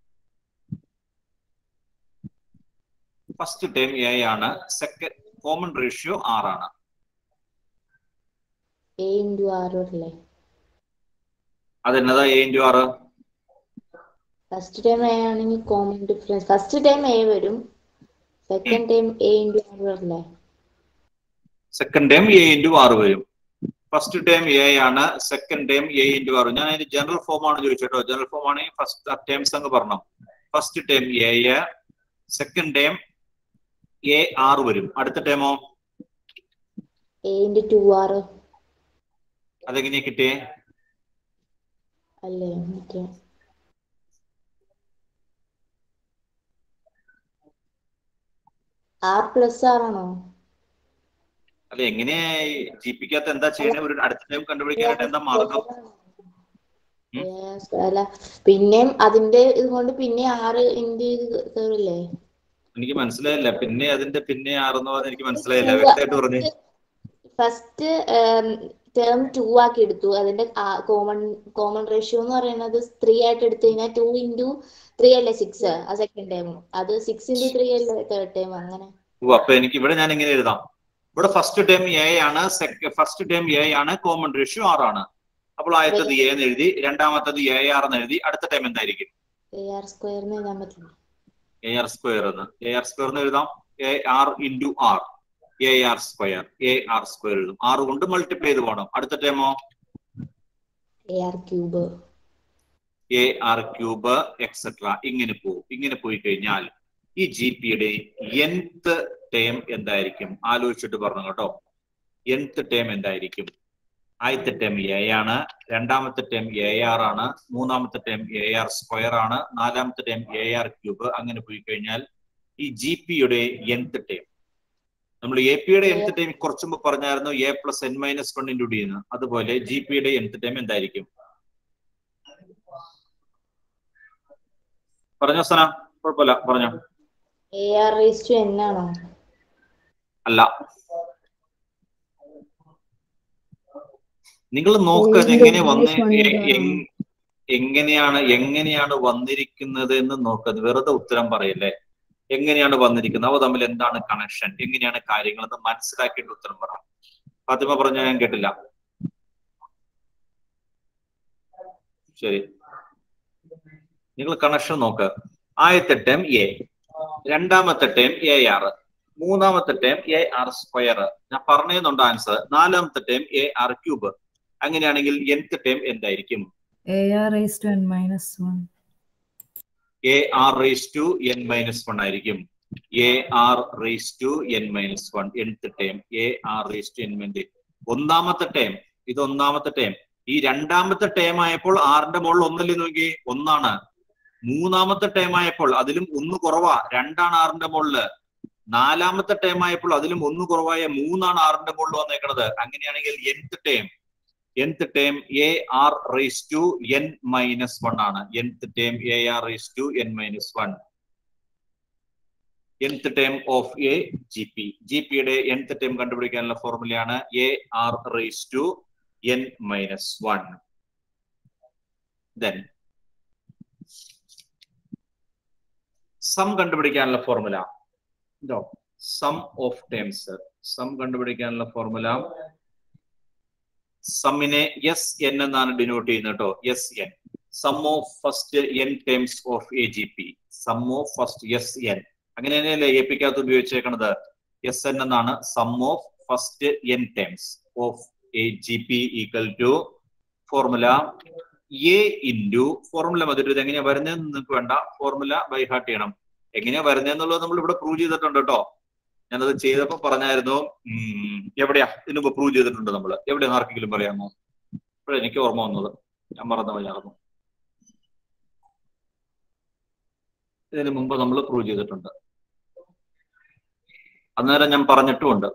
Speaker 1: ഫസ്റ്റ് ടേം എ ആണ് സെക്കൻഡ് കോമൺ റേഷ്യോ ആർ ആണ്
Speaker 5: എ ഇൻറ്റു ആറ് അല്ലേ
Speaker 1: അതെന്നതാ a into r
Speaker 5: first time A ആണെങ്കിൽ common difference first time a വരും second time a into r അല്ലേ
Speaker 1: second time a into r വരും ഫസ്റ്റ് ടൈം എ ആണ് second time a into r ഞാൻ അതിന്റെ ജനറൽ ഫോം ആണ് ചോദിച്ചോ ജനറൽ ഫോം ആണെങ്കിൽ ഫസ്റ്റ് ടേംസ് അങ്ങ് പറഞ്ഞു first time a second time a r വരും അടുത്ത ടൈമോ
Speaker 5: എ ഇൻറ്റു ടു ആറ്
Speaker 1: അതെങ്ങനെയാ കിട്ടിയേ
Speaker 5: അല്ലേ മറ്റേ ആർ പ്ലസ് ആറാണോ
Speaker 1: അല്ല എങ്ങനെയാ ജി പിക്കകത്ത് എന്താ ചെയ്യണേ ഒരു അടുത്ത ടൈം കണ്ടുപിടിക്കാനായിട്ട് എന്താ മാർഗം
Speaker 5: Yes, അല്ല പിന്നെയും അതിന്റെ ഇതുകൊണ്ട് പിന്നെ ആറ് ഇൻറ്റു ഇത് കയറില്ലേ
Speaker 1: എനിക്ക് മനസ്സിലായില്ല പിന്നെ അതിന്റെ പിന്നെ ആറെന്ന് പറഞ്ഞാൽ എനിക്ക് മനസ്സിലായില്ല വ്യക്തമായിട്ട് പറഞ്ഞു
Speaker 5: ഫസ്റ്റ് ടേം ടു ആക്കി എടുത്തു അതിന്റെ കോമൺ കോമൺ റേഷ്യോ എന്ന് പറയുന്നത് ത്രീ ആയിട്ട് എടുത്തു കഴിഞ്ഞാൽ ടു ഇൻറ്റു ത്രീ അല്ലേ സിക്സ് ആ സെക്കൻഡ് ടൈം അത് സിക്സ് ഇൻറ്റു ത്രീ അല്ലേ തേർഡ് ടൈം അങ്ങനെ
Speaker 1: ഓ അപ്പൊ എനിക്ക് ഇവിടെ ഞാൻ ഇങ്ങനെ എഴുതാം ഇവിടെ ഫസ്റ്റ് ടൈം എ ആണ് ഫസ്റ്റ് ടൈം എ ആണ് കോമൺ റേഷ്യോ ആറാണ് അപ്പോൾ ആദ്യത്തത് എ എന്ന് എഴുതി രണ്ടാമത്തത് എ ആർ എന്ന് എഴുതി അടുത്ത ടൈം എന്തായിരിക്കും
Speaker 5: എ ആർ സ്ക്വയറിന് എഴുതാൻ പറ്റില്ല
Speaker 1: എ ആർ സ്ക്വയർ എന്ന് എ ആർ സ്ക്വയർ എന്ന് എഴുതാം a r into r A R square A R square എഴുതും ആറ് കൊണ്ട് മൾട്ടിപ്ലൈ ചെയ്ത് പോകണം അടുത്ത ടൈമോ
Speaker 5: a R cube
Speaker 1: A R cube etcetera ഇങ്ങനെ പോകും ഇങ്ങനെ പോയി കഴിഞ്ഞാൽ ഈ ജി പിയുടെ എൻത്ത് ടേം എന്തായിരിക്കും ആലോചിച്ചിട്ട് പറഞ്ഞു കേട്ടോ എൻത്ത് ടേം എന്തായിരിക്കും ആദ്യത്തെ ടേം എ ആണ് രണ്ടാമത്തെ ടേം എ ആർ ആണ് മൂന്നാമത്തെ ടേം എ ആർ സ്ക്വയർ ആണ് നാലാമത്തെ ടേം എ ആർ ക്യൂബ് അങ്ങനെ പോയി കഴിഞ്ഞാൽ ഈ ജി പിയുടെ nth ടേം നമ്മൾ എ പിയുടെ nth ടൈം കുറച്ചു മുമ്പ് പറഞ്ഞായിരുന്നു a plus N minus one into d എന്ന് അതുപോലെ ജി പിയുടെ nth ടൈം എന്തായിരിക്കും പറഞ്ഞോ സന കുഴപ്പമില്ല പറഞ്ഞോ
Speaker 5: a R raise to n ആണോ
Speaker 1: അല്ല നിങ്ങൾ നോക്കുക
Speaker 6: A
Speaker 1: എങ്ങനെ വന്ന്
Speaker 6: minus one
Speaker 1: എ-
Speaker 6: into
Speaker 1: എങ്- എങ്ങനെയാണ് എങ്ങനെയാണ് വന്നിരിക്കുന്നത് എന്ന് നോക്കുക വെറുതെ ഉത്തരം പറയല്ലേ എങ്ങനെയാണ് വന്നിരിക്കുന്നത് അവ തമ്മിൽ എന്താണ് കണക്ഷൻ എങ്ങനെയാണ് കാര്യങ്ങൾ എന്ന് മനസ്സിലാക്കിയിട്ട് ഉത്തരം പറ ഫാത്തിമ പറഞ്ഞ ഞാൻ കേട്ടില്ല ശരി നിങ്ങൾ കണക്ഷൻ നോക്ക് ആദ്യത്തെ ടേം എ രണ്ടാമത്തെ ടേം എ ആർ മൂന്നാമത്തെ ടേം എ ആർ സ്ക്വയർ ഞാൻ പറഞ്ഞുന്നുണ്ട് ആൻസർ നാലാമത്തെ ടേം എ ആർ ക്യൂബ് അങ്ങനെയാണെങ്കിൽ nth ടേം എന്തായിരിക്കും
Speaker 7: a R raise to N minus one
Speaker 1: A R raise to N minus one ആയിരിക്കും a R raise to N minus one nth term A R raise to N minus ഒന്നാമത്തെ ടേം ഇത് ഒന്നാമത്തെ ടേം ഈ രണ്ടാമത്തെ ടേം ആയപ്പോൾ ആറിന്റെ മുകളിൽ ഒന്നല്ലേ നോക്കി ഒന്നാണ് മൂന്നാമത്തെ ടേം ആയപ്പോൾ അതിലും ഒന്ന് കുറവാ രണ്ടാണ് ആറിന്റെ മുകളില് നാലാമത്തെ ടേം ആയപ്പോൾ അതിലും ഒന്ന് കുറവായ മൂന്നാണ് ആറിന്റെ മുകളിൽ വന്നേക്കണത് അങ്ങനെയാണെങ്കിൽ nth term nth term A R raise to N minus one ആണ് nth term A R raise to N minus one nth term of A G P G പിയുടെ nth ടേം കണ്ടുപിടിക്കാനുള്ള ഫോർമുലയാണ് a R raise to N minus one then sum കണ്ടുപിടിക്കാനുള്ള ഫോർമുല ഇതോ സം ഓഫ് ടേംസ് സം കണ്ടുപിടിക്കാനുള്ള ഫോർമുല സമ്മിനെ എസ് എൻ എന്നാണ് ഡിനോട്ട് ചെയ്യുന്നത് കേട്ടോ S N sum of first n terms of A G P sum of first S n അങ്ങനെ തന്നെയല്ലേ എ പിക്കകത്ത് ഉപയോഗിച്ചേക്കണത് എസ് എൻ എന്നാണ് sum of first n terms of A G P equal to formula A into formula മതി ഇത് എങ്ങനെയാ വരുന്നതെന്ന് നിങ്ങൾക്ക് വേണ്ട ഫോർമുല ബൈ ഹാർട്ട് ചെയ്യണം എങ്ങനെയാ വരുന്നതെന്നുള്ളത് നമ്മൾ ഇവിടെ പ്രൂവ് ചെയ്തിട്ടുണ്ട് കേട്ടോ ഞാനത് ചെയ്തപ്പോ പറഞ്ഞായിരുന്നു ഉം, എവിടെയാ ഇതിനു മുമ്പ് പ്രൂവ് ചെയ്തിട്ടുണ്ട് നമ്മൾ എവിടെയാന്ന് ആർക്കെങ്കിലും പറയാമോ ഇപ്പോഴെ എനിക്ക് ഓർമ്മ വന്നത് ഞാൻ മറന്നു പോയായിരുന്നു ഇതിനു മുമ്പ് നമ്മൾ പ്രൂവ് ചെയ്തിട്ടുണ്ട് അന്നേരം ഞാൻ പറഞ്ഞിട്ടുമുണ്ട്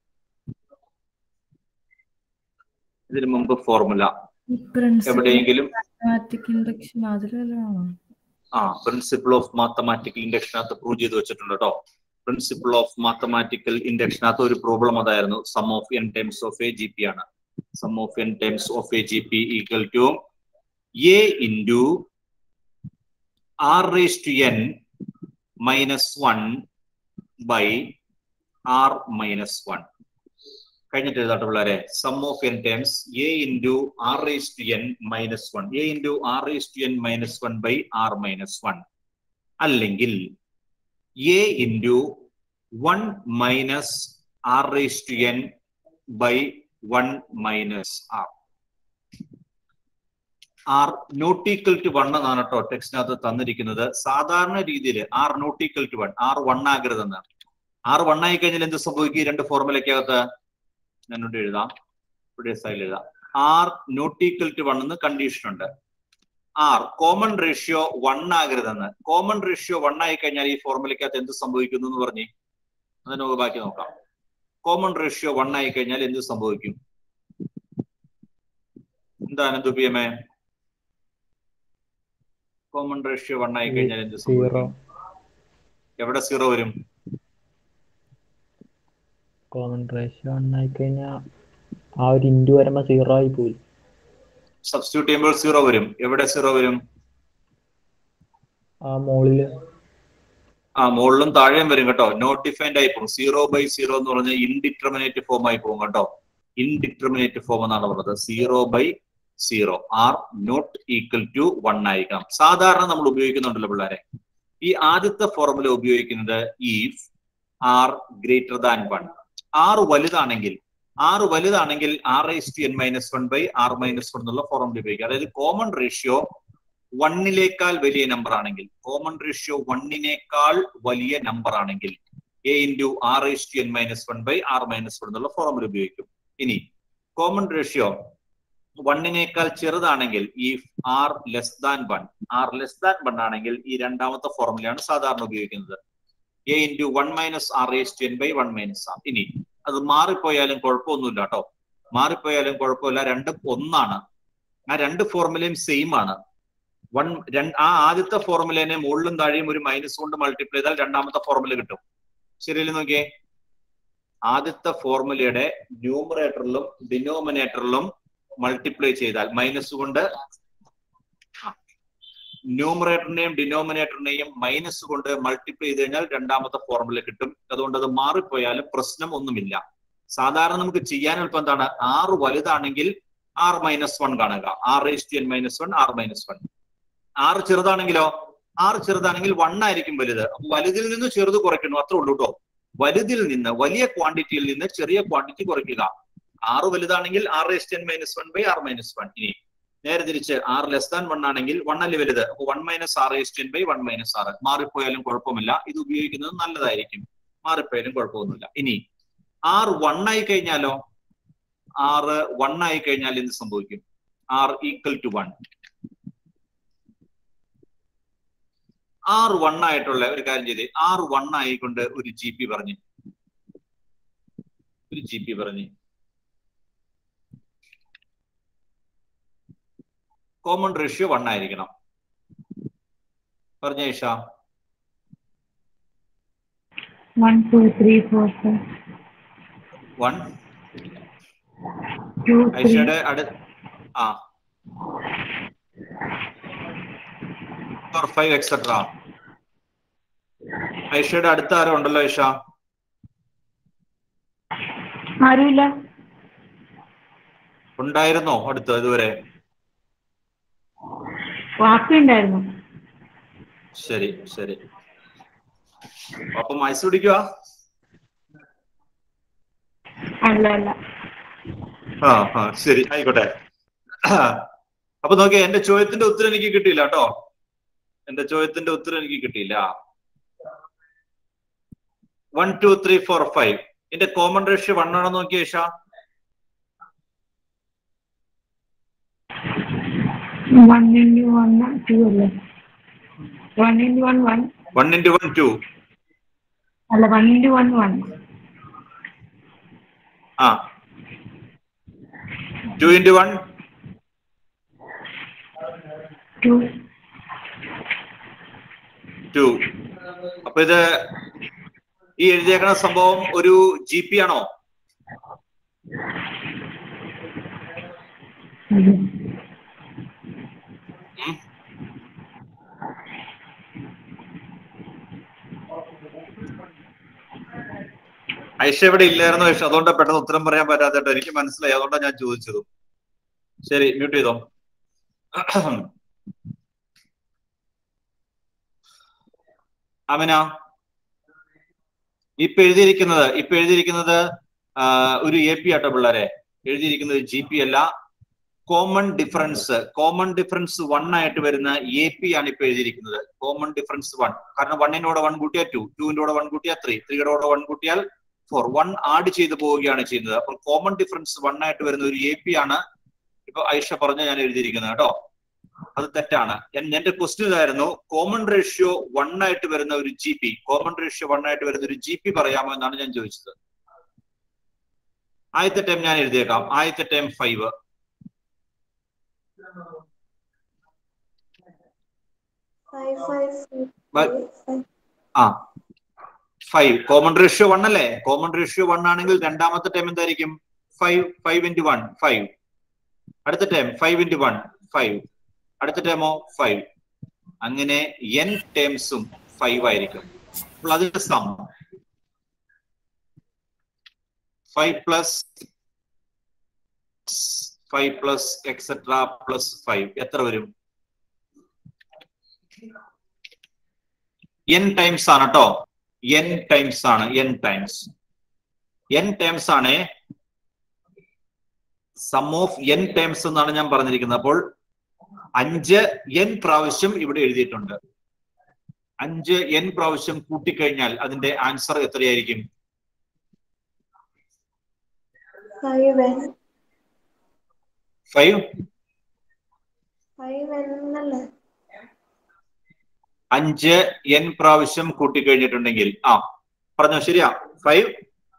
Speaker 1: ഇതിനു മുമ്പ് ഫോർമുല എവിടെയെങ്കിലും
Speaker 7: മാത്തമാറ്റിക് ഇൻഡക്ഷൻ അതിലെല്ലാമാണോ
Speaker 1: ആ പ്രിൻസിപ്പിൾ ഓഫ് മാത്തമാറ്റിക്കൽ ഇൻഡക്ഷനകത്ത് പ്രൂവ് ചെയ്ത് വെച്ചിട്ടുണ്ട് കേട്ടോ പ്രിൻസിപ്പിൾ ഓഫ് മാത്തമാറ്റിക്കൽ ഇൻഡക്ഷനകത്ത് ഒരു പ്രോബ്ലം അതായിരുന്നു sum of N times of A G P ആണ് sum of N times of A G P equal to a into R raise to N minus one by R minus one കഴിഞ്ഞിട്ട് എഴുതാട്ടെ പിള്ളേരെ sum of N times a into R raise to N minus one A into R raise to N minus one by R minus one അല്ലെങ്കിൽ a into one minus R raise to N by one minus r r not equal to one എന്നാണ് കേട്ടോ ടെക്സ്റ്റിനകത്ത് തന്നിരിക്കുന്നത് സാധാരണ രീതിയിൽ r not equal to one R one ആകരുതെന്ന് ആർ വൺ ആയി കഴിഞ്ഞാൽ എന്ത് സംഭവിക്കും ഈ രണ്ട് ഫോർമുലക്കകത്ത് ഞാനോട് എഴുതാം ഇവിടെ സൈഡിൽ എഴുതാം r not equal to one എന്ന് കണ്ടീഷൻ ഉണ്ട് ആർ കോമൺ റേഷ്യോ വൺ ആകരുതെന്ന് കോമൺ റേഷ്യോ വൺ ആയി കഴിഞ്ഞാൽ ഈ ഫോർമുലക്കകത്ത് എന്ത് സംഭവിക്കുന്നു എന്ന് പറഞ്ഞ് അത് നമുക്ക് ബാക്കി നോക്കാം കോമൺ റേഷ്യോ വൺ ആയി കഴിഞ്ഞാൽ എന്ത് സംഭവിക്കും എന്താണ് ദുബിയമേ കോമൺ റേഷ്യോ വൺ ആയി കഴിഞ്ഞാൽ എന്ത് സംഭവിക്കും എവിടെ സീറോ വരും
Speaker 11: കോമൺ റേഷ്യോ ആയി കഴിഞ്ഞാൽ ആ ഒരു ഇൻറ്റു വരുമ്പോ സീറോ ആയി പോയി
Speaker 1: സബ്സ്റ്റിറ്റ്യൂട്ട് ചെയ്യുമ്പോൾ സീറോ വരും എവിടെ സീറോ വരും
Speaker 11: ആ മോളില്
Speaker 1: ആ മുകളിലും താഴെയും വരും കേട്ടോ നോട്ട് ഡിഫൈൻഡ് ആയി പോകും സീറോ ബൈ സീറോ എന്ന് പറഞ്ഞാൽ ഇൻഡിറ്റർമിനേറ്റ് ഫോം ആയി പോകും കേട്ടോ ഇൻഡിറ്റർമിനേറ്റ് ഫോം എന്നാണ് പറഞ്ഞത് zero by zero R not equal to one ആയിരിക്കണം സാധാരണ നമ്മൾ ഉപയോഗിക്കുന്നുണ്ടല്ലോ പിള്ളേരെ ഈ ആദ്യത്തെ ഫോർമുല ഉപയോഗിക്കുന്നത് if R greater than one R വലുതാണെങ്കിൽ ആറ് വലുതാണെങ്കിൽ R S T N minus one by R minus one എന്നുള്ള ഫോർമുല ഉപയോഗിക്കുക അതായത് കോമൺ റേഷ്യോ വണ്ണിനേക്കാൾ വലിയ നമ്പർ ആണെങ്കിൽ കോമൺ റേഷ്യോ വണ്ണിനേക്കാൾ വലിയ നമ്പർ ആണെങ്കിൽ A into R S T N minus one by R minus one എന്നുള്ള ഫോർമുല ഉപയോഗിക്കും ഇനി കോമൺ റേഷ്യോ വണ്ണിനേക്കാൾ ചെറുതാണെങ്കിൽ ഈ R less than one R less than one ആണെങ്കിൽ ഈ രണ്ടാമത്തെ ഫോർമുലയാണ് സാധാരണ ഉപയോഗിക്കുന്നത് A into one minus R S ten by one minus R ഇനി അത് മാറിപ്പോയാലും കുഴപ്പമൊന്നുമില്ല കേട്ടോ മാറിപ്പോയാലും കുഴപ്പമില്ല രണ്ടും ഒന്നാണ് ആ രണ്ട് ഫോർമുലയും സെയിം ആണ് വൺ ആ ആദ്യത്തെ ഫോർമുലേനെ മുകളിലും താഴെയും ഒരു മൈനസ് കൊണ്ട് മൾട്ടിപ്ലൈ ചെയ്താൽ രണ്ടാമത്തെ ഫോർമുല കിട്ടും ശരിയല്ലേ നോക്കിയേ ആദ്യത്തെ ഫോർമുലയുടെ ന്യൂമറേറ്ററിലും ഡിനോമിനേറ്ററിലും മൾട്ടിപ്ലൈ ചെയ്താൽ മൈനസ് കൊണ്ട് ന്യൂമറേറ്ററിനെയും ഡിനോമിനേറ്ററിനെയും മൈനസ് കൊണ്ട് മൾട്ടിപ്ലൈ ചെയ്ത് കഴിഞ്ഞാൽ രണ്ടാമത്തെ ഫോർമുല കിട്ടും അതുകൊണ്ട് അത് മാറിപ്പോയാലും പ്രശ്നം ഒന്നുമില്ല സാധാരണ നമുക്ക് ചെയ്യാൻ എളുപ്പം എന്താണ് ആറ് വലുതാണെങ്കിൽ ആർ മൈനസ് വൺ കാണുക R raise to N minus one R minus one R ചെറുതാണെങ്കിലോ ആറ് ചെറുതാണെങ്കിൽ വൺ ആയിരിക്കും വലുത് അപ്പൊ വലുതിൽ നിന്ന് ചെറുത് കുറയ്ക്കുന്നു അത്രേ ഉള്ളൂ കേട്ടോ വലുതിൽ നിന്ന് വലിയ ക്വാണ്ടിറ്റിയിൽ നിന്ന് ചെറിയ ക്വാണ്ടിറ്റി കുറയ്ക്കുക ആറ് വലുതാണെങ്കിൽ R raise ten minus one by R minus one ഇനി നേരെ തിരിച്ച് ആർ ലെസ് ദാൻ വൺ ആണെങ്കിൽ വൺ അല്ലേ വലുത് അപ്പൊ one minus R raise ten by one minus R മാറിപ്പോയാലും കുഴപ്പമില്ല ഇത് ഉപയോഗിക്കുന്നത് നല്ലതായിരിക്കും മാറിപ്പോയാലും കുഴപ്പമൊന്നുമില്ല ഇനി ആർ വൺ ആയി കഴിഞ്ഞാലോ ആറ് വൺ ആയി കഴിഞ്ഞാൽ എന്ത് സംഭവിക്കും R equal to one R one ആയിട്ടുള്ള ഒരു കാര്യം ചെയ്ത് ആർ വൺ ആയിക്കൊണ്ട് ഒരു ജി പി പറഞ്ഞു ഒരു ജി പി പറഞ്ഞു കോമൺ റേഷ്യോ വൺ ആയിരിക്കണം പറഞ്ഞ Isha
Speaker 12: One, two, three, four, five.
Speaker 1: One
Speaker 12: Two, three.
Speaker 1: ഐഷയുടെ അടു ആ ഫോർ ഫൈവ് എക്സെട്ര ഐഷയുടെ അടുത്ത ആരോ ഉണ്ടല്ലോ ഐഷ
Speaker 12: ആരുമില്ല
Speaker 1: ഉണ്ടായിരുന്നോ അടുത്ത് ഇതുവരെ
Speaker 12: വാക്കുണ്ടായിരുന്നു
Speaker 1: ശരി ശരി അപ്പൊ മൈസ് പിടിക്കുക
Speaker 12: അല്ല അല്ല
Speaker 1: ആ ആ ശരി ആയിക്കോട്ടെ അപ്പൊ നോക്കിയേ എന്റെ ചോദ്യത്തിന്റെ ഉത്തരം എനിക്ക് കിട്ടിയില്ല കേട്ടോ എന്റെ ചോദ്യത്തിന്റെ ഉത്തരം എനിക്ക് കിട്ടിയില്ല one two three four five ഇതിന്റെ കോമൺ റേഷ്യോ വൺ ആണോ നോക്കിയ Isha
Speaker 12: one into one two അല്ലേ one into one one
Speaker 1: one into one two
Speaker 12: അല്ല വൺ ഇൻറ്റു വൺ വൺ
Speaker 1: ആ two into one
Speaker 12: two
Speaker 1: two അപ്പൊ ഇത് ഈ എഴുതിയേക്കണ സംഭവം ഒരു ജി പി ആണോ ഉം? ഐഷ ഇവിടെ ഇല്ലായിരുന്നു ഐഷ അതുകൊണ്ട് പെട്ടെന്ന് ഉത്തരം പറയാൻ പറ്റാത്തട്ടോ എനിക്ക് മനസ്സിലായി അതുകൊണ്ടാണ് ഞാൻ ചോദിച്ചത് ശരി മ്യൂട്ട് ചെയ്തോ അമിന ഇപ്പൊ എഴുതിയിരിക്കുന്നത് ഇപ്പൊ എഴുതിയിരിക്കുന്നത് ആ, ഒരു എ പി ആട്ടോ പിള്ളേരെ എഴുതിയിരിക്കുന്നത് ജി പി അല്ല common difference common difference one ആയിട്ട് വരുന്ന എ പി ആണ് ഇപ്പൊ എഴുതിയിരിക്കുന്നത് കോമൺ ഡിഫറൻസ് വൺ കാരണം വണ്ണിന്റെ കൂടെ വൺ കൂട്ടിയാൽ ടു ടുവിന്റെ കൂടെ വൺ കൂട്ടിയാൽ ത്രീ ത്രീയുടെ കൂടെ വൺ കൂട്ടിയാൽ ഫോർ വൺ ആഡ് ചെയ്ത് പോവുകയാണ് ചെയ്യുന്നത് അപ്പോൾ കോമൺ ഡിഫറൻസ് വൺ ആയിട്ട് വരുന്ന ഒരു എ പി ആണ് ഇപ്പൊ ഐഷ പറഞ്ഞ ഞാൻ എഴുതിയിരിക്കുന്നത് കേട്ടോ അത് തെറ്റാണ് എൻ- എന്റെ ക്വസ്റ്റ്യൻ ഇതായിരുന്നു കോമൺ റേഷ്യോ വൺ ആയിട്ട് വരുന്ന ഒരു G P common ratio one ആയിട്ട് വരുന്ന ഒരു ജി പി പറയാമോ എന്നാണ് ഞാൻ ചോദിച്ചത് ആദ്യത്തെ ടൈം ഞാൻ എഴുതിയേക്കാം ആദ്യത്തെ term five
Speaker 8: Five, five, five,
Speaker 1: But-
Speaker 8: five.
Speaker 1: ആ ഫൈവ് കോമൺ റേഷ്യോ വൺ അല്ലേ കോമൺ റേഷ്യോ വൺ ആണെങ്കിൽ രണ്ടാമത്തെ ടൈം എന്തായിരിക്കും five five into one five അടുത്ത term five into one five അടുത്ത ടൈമോ ഫൈവ് അങ്ങനെ എൻ ടേംസും ഫൈവ് ആയിരിക്കും അപ്പോൾ അതിന്റെ sum five plus five plus etcetera plus five എത്ര വരും എൻ ടൈംസ് ആണ് കേട്ടോ എൻ ടൈംസ് ആണ് എൻ ടൈംസ് എൻ ടൈംസ് ആണ് സം ഓഫ് എൻ ടൈംസ് എന്നാണ് ഞാൻ പറഞ്ഞിരിക്കുന്നത് അപ്പോൾ അഞ്ച് എൻ പ്രാവശ്യം ഇവിടെ എഴുതിയിട്ടുണ്ട് അഞ്ച് എൻ പ്രാവശ്യം കൂട്ടിക്കഴിഞ്ഞാൽ അതിന്റെ ആൻസർ എത്രയായിരിക്കും
Speaker 8: Five and
Speaker 1: ഫൈവ്
Speaker 8: ഫൈവ് എന്നല്ലേ
Speaker 1: അഞ്ച് എൻ പ്രാവശ്യം കൂട്ടിക്കഴിഞ്ഞിട്ടുണ്ടെങ്കിൽ ആ പറഞ്ഞോ ശരിയാ ഫൈവ്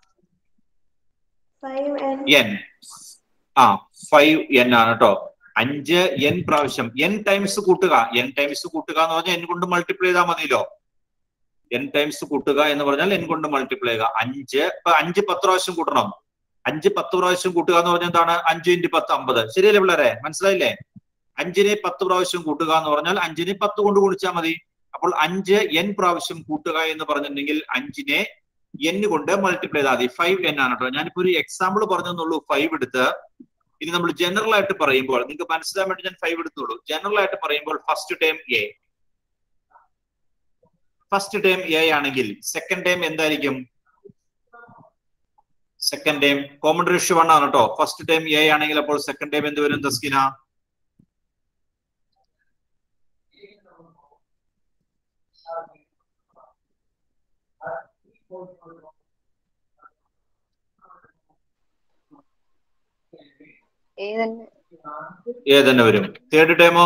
Speaker 8: ഫൈവ് എൻ
Speaker 1: എൻ ആ ഫൈവ് എൻ ആണ് കേട്ടോ അഞ്ച് എൻ പ്രാവശ്യം എൻ ടൈംസ് കൂട്ടുക എൻ ടൈംസ് കൂട്ടുക എന്ന് പറഞ്ഞാൽ എൻ കൊണ്ട് മൾട്ടിപ്ലൈ ചെയ്താൽ മതിയല്ലോ എൻ ടൈംസ് കൂട്ടുക എന്ന് പറഞ്ഞാൽ എൻ കൊണ്ട് മൾട്ടിപ്ലൈ ചെയ്യുക അഞ്ച് ഇപ്പൊ അഞ്ച് പത്ത് പ്രാവശ്യം കൂട്ടണം അഞ്ച് പത്ത് പ്രാവശ്യം കൂട്ടുക എന്ന് പറഞ്ഞാൽ എന്താണ് അഞ്ച് ഇൻറ്റു പത്ത് അമ്പത് ശരിയല്ലേ പിള്ളേരെ മനസ്സിലായില്ലേ അഞ്ചിനെ പത്ത് പ്രാവശ്യം കൂട്ടുക എന്ന് പറഞ്ഞാൽ അഞ്ചിനെ പത്ത് കൊണ്ട് ഗുണിച്ചാൽ മതി അപ്പോൾ അഞ്ച് എൻ പ്രാവശ്യം കൂട്ടുക എന്ന് പറഞ്ഞിട്ടുണ്ടെങ്കിൽ അഞ്ചിനെ എൻ കൊണ്ട് മൾട്ടിപ്ലൈ ചെയ്താൽ മതി ഫൈവ് എൻ ആണ് കേട്ടോ ഞാനിപ്പോ ഒരു എക്സാമ്പിൾ പറഞ്ഞെന്നുള്ളൂ ഫൈവ് എടുത്ത് ഇനി നമ്മൾ ജനറൽ ആയിട്ട് പറയുമ്പോൾ നിങ്ങൾക്ക് മനസ്സിലാൻ വേണ്ടി ഞാൻ ഫൈവ് എടുത്തുള്ളൂ ജനറൽ ആയിട്ട് പറയുമ്പോൾ first time A first time A ആണെങ്കിൽ സെക്കൻഡ് ടൈം എന്തായിരിക്കും second term common ratio one ആണ് കേട്ടോ ഫസ്റ്റ് ടൈം എ ആണെങ്കിൽ അപ്പോൾ സെക്കൻഡ് ടൈം എന്ത് വരും തസ്കിന
Speaker 2: എ തന്നെ
Speaker 1: എ തന്നെ വരും തേർഡ് ടൈമോ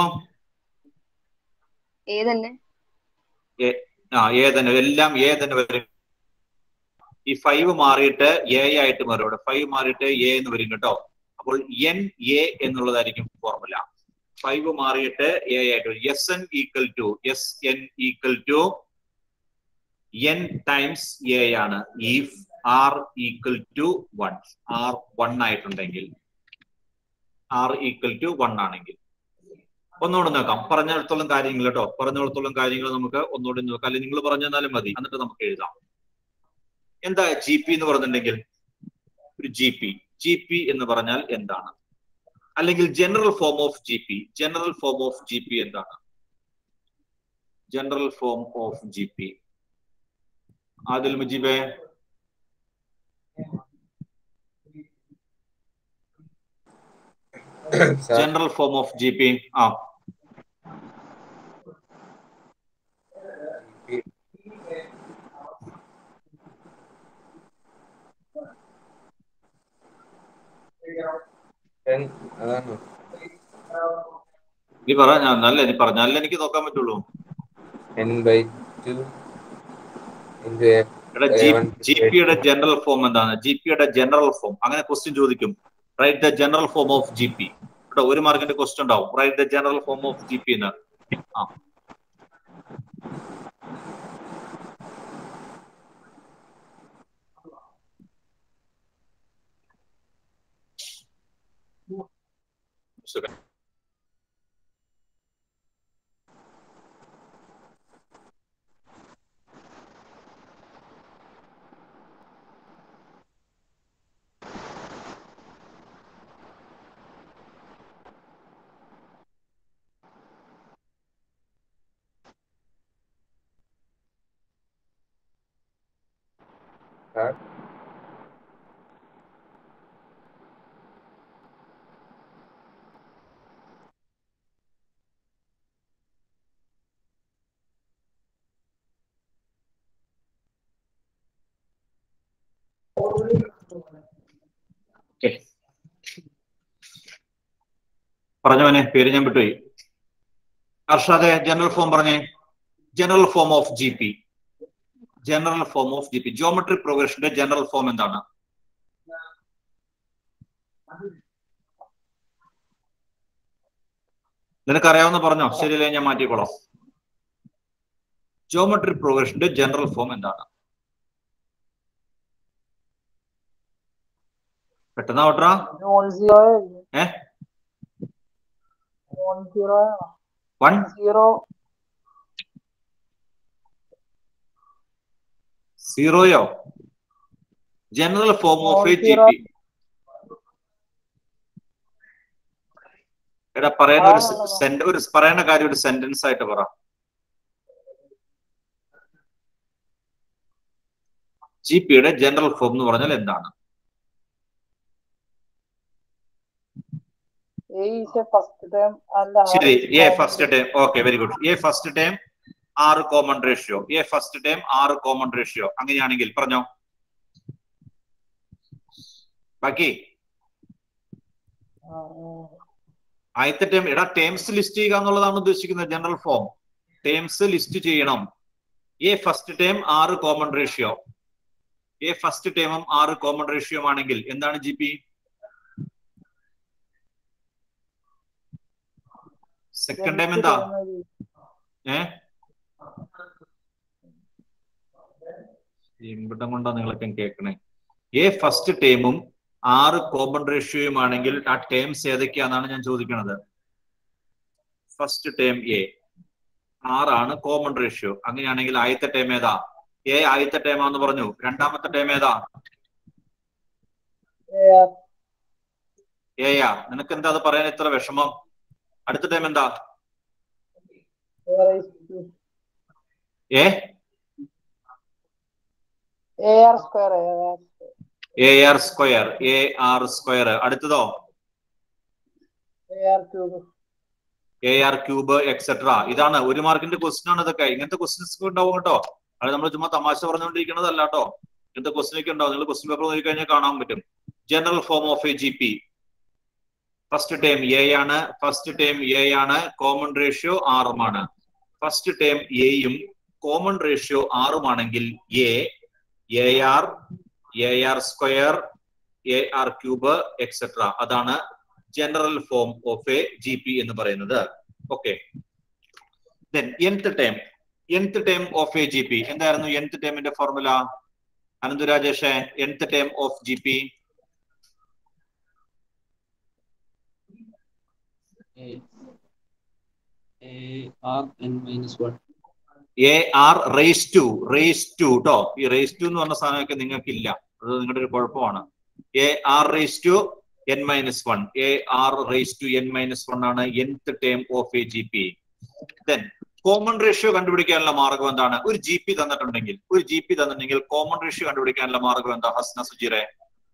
Speaker 2: എ തന്നെ
Speaker 1: എ ആ എ തന്നെ വരും. എല്ലാം എ തന്നെ വരും ഈ ഫൈവ് മാറിയിട്ട് എ ആയിട്ട് മാറും ഇവിടെ ഫൈവ് മാറിയിട്ട് എ എന്ന് വരും കേട്ടോ അപ്പോൾ എൻ എ എന്നുള്ളതായിരിക്കും ഫോർമുല ഫൈവ് മാറിയിട്ട് എ ആയിട്ട് വരും S N equal to S N equal to N times A ആണ് if R equal to one R one ആയിട്ടുണ്ടെങ്കിൽ ആർ ഈക്വൽ ടു വൺ ആണെങ്കിൽ ഒന്നുകൂടെ നോക്കാം പറഞ്ഞിടത്തോളം കാര്യങ്ങൾ കേട്ടോ പറഞ്ഞിടത്തോളം കാര്യങ്ങൾ നമുക്ക് ഒന്നുകൂടി നോക്കാം അല്ലെങ്കിൽ നിങ്ങൾ പറഞ്ഞു തന്നാലും മതി എന്നിട്ട് നമുക്ക് എഴുതാം എന്താ ജി പി എന്ന് പറഞ്ഞിട്ടുണ്ടെങ്കിൽ ഒരു ജി പി ജി പി എന്ന് പറഞ്ഞാൽ എന്താണ് അല്ലെങ്കിൽ general form of G P general form of G P എന്താണ് general form of G P Adil മുജീബേ general form of G P ആ
Speaker 4: ടെൻ അതാണ്
Speaker 1: നീ പറ ഞാൻ നല്ല നീ പറഞ്ഞാലേ എനിക്ക് നോക്കാൻ പറ്റുള്ളൂ
Speaker 4: N by two into A
Speaker 1: എടാ ജി ജി പിയുടെ ജനറൽ ഫോം എന്താണ് ജി പിയുടെ ജനറൽ ഫോം അങ്ങനെ ക്വസ്റ്റ്യൻ ചോദിക്കും write the general form of G P കേട്ടോ ഒരു മാർക്കിന്റെ ക്വസ്റ്റ്യൻ ഉണ്ടാവും write the general form of G P എന്ന് ആ സുഖം.
Speaker 4: Start.
Speaker 1: ഓക്കെ പറഞ്ഞവനെ പേര് ഞാൻ വിട്ടുപോയി അർഷാദെ ജനറൽ ഫോം പറഞ്ഞേ general form of G P general form of G P geometry പ്രോഗ്രഷന്റെ ജനറൽ ഫോം എന്താണ് നിനക്കറിയാവുന്ന പറഞ്ഞോ ശരിയല്ലേ ഞാൻ മാറ്റിക്കോളാം ജോമെട്രി പ്രോഗ്രഷന്റെ ജനറൽ ഫോം എന്താണ് പെട്ടെന്ന് ഓട്ടറാ
Speaker 13: non zero
Speaker 1: A
Speaker 13: non zero
Speaker 1: one
Speaker 13: zero
Speaker 1: സീറോയോ general form of A G
Speaker 13: zero.
Speaker 1: P എടാ പറയുന്ന ഒരു സെന്റ് ഒരു പറയുന്ന കാര്യം ഒരു സെന്റൻസ് ആയിട്ട് പറ ജി പിയുടെ ജനറൽ ഫോം എന്ന് പറഞ്ഞാൽ എന്താണ്
Speaker 13: A is A first term അല്ല
Speaker 1: ശരി A first term okay very good A first term R common ratio A first term R common ratio അങ്ങനെയാണെങ്കിൽ പറഞ്ഞോ ബാക്കി ആദ്യത്തെ ടേം എടാ ടേംസ് ലിസ്റ്റ് ചെയ്യുക എന്നുള്ളതാണ് ഉദ്ദേശിക്കുന്നത് ജനറൽ ഫോം ടേംസ് ലിസ്റ്റ് ചെയ്യണം A first term R common ratio A first ടേമും ആറ് കോമൺ റേഷ്യോ ആണെങ്കിൽ എന്താണ് ജി പി സെക്കൻഡ് ടൈം എന്താ ഏ ഇവിടം കൊണ്ടാ നിങ്ങളൊക്കെ കേൾക്കണേ എ ഫസ്റ്റ് ടേമും ആറ് കോമൺ റേഷ്യോയും ആണെങ്കിൽ ആ ടേംസ് ഏതൊക്കെയാണെന്നാണ് ഞാൻ ചോദിക്കുന്നത് ഫസ്റ്റ് ടേം എ ആറാണ് കോമൺ റേഷ്യോ അങ്ങനെയാണെങ്കിൽ ആദ്യത്തെ ടേം ഏതാ എ ആദ്യത്തെ ടേമാന്ന് പറഞ്ഞു രണ്ടാമത്തെ ടേം ഏതാ എയാ നിനക്ക് എന്താ അത് പറയാൻ ഇത്ര വിഷമം അടുത്ത ടൈം എന്താ A
Speaker 13: A R square
Speaker 1: A R square A R square അടുത്തതോ
Speaker 13: A R cube
Speaker 1: A R cube etcetera ഇതാണ് ഒരു മാർക്കിന്റെ ക്വസ്റ്റ്യൻ ആണ് ഇതൊക്കെ ഇങ്ങനത്തെ ക്വസ്റ്റ്യൻസ് ഉണ്ടാവും കേട്ടോ അത് നമ്മൾ ചുമ്മാ തമാശ പറഞ്ഞുകൊണ്ടിരിക്കുന്നതല്ല കേട്ടോ ഇങ്ങനത്തെ ക്വസ്റ്റ്യൻ ഒക്കെ ഉണ്ടാവും നിങ്ങൾ ക്വസ്റ്റ്യൻ പേപ്പർ നോക്കി കഴിഞ്ഞാൽ കാണാൻ പറ്റും general form of A G P first term A ആണ് ഫസ്റ്റ് ടേം എ ആണ് കോമൺ റേഷ്യോ ആറുമാണ് ഫസ്റ്റ് ടേം എയും കോമൺ റേഷ്യോ ആറുമാണെങ്കിൽ A A R A R square A R cube etcetera അതാണ് general form of A G P എന്ന് പറയുന്നത് okay then nth term nth term of A G P എന്തായിരുന്നു എൻത്ത് ടേമിന്റെ formula Ananthu Rajesh nth term of G P
Speaker 4: R N minus one
Speaker 1: A R raise to raise to കേട്ടോ ഈ റേസ് ടു എന്ന് പറഞ്ഞ സാധനമൊക്കെ നിങ്ങൾക്കില്ല അത് നിങ്ങളുടെ ഒരു കുഴപ്പമാണ് A R raise to N minus one A R raise to N minus one ആണ് nth term of A G P then common ratio കണ്ടുപിടിക്കാനുള്ള മാർഗം എന്താണ് ഒരു ജി പി തന്നിട്ടുണ്ടെങ്കിൽ ഒരു ജി പി തന്നിട്ടുണ്ടെങ്കിൽ കോമൺ റേഷ്യോ കണ്ടുപിടിക്കാനുള്ള മാർഗം എന്താ ഹസ്ന സുജീറെ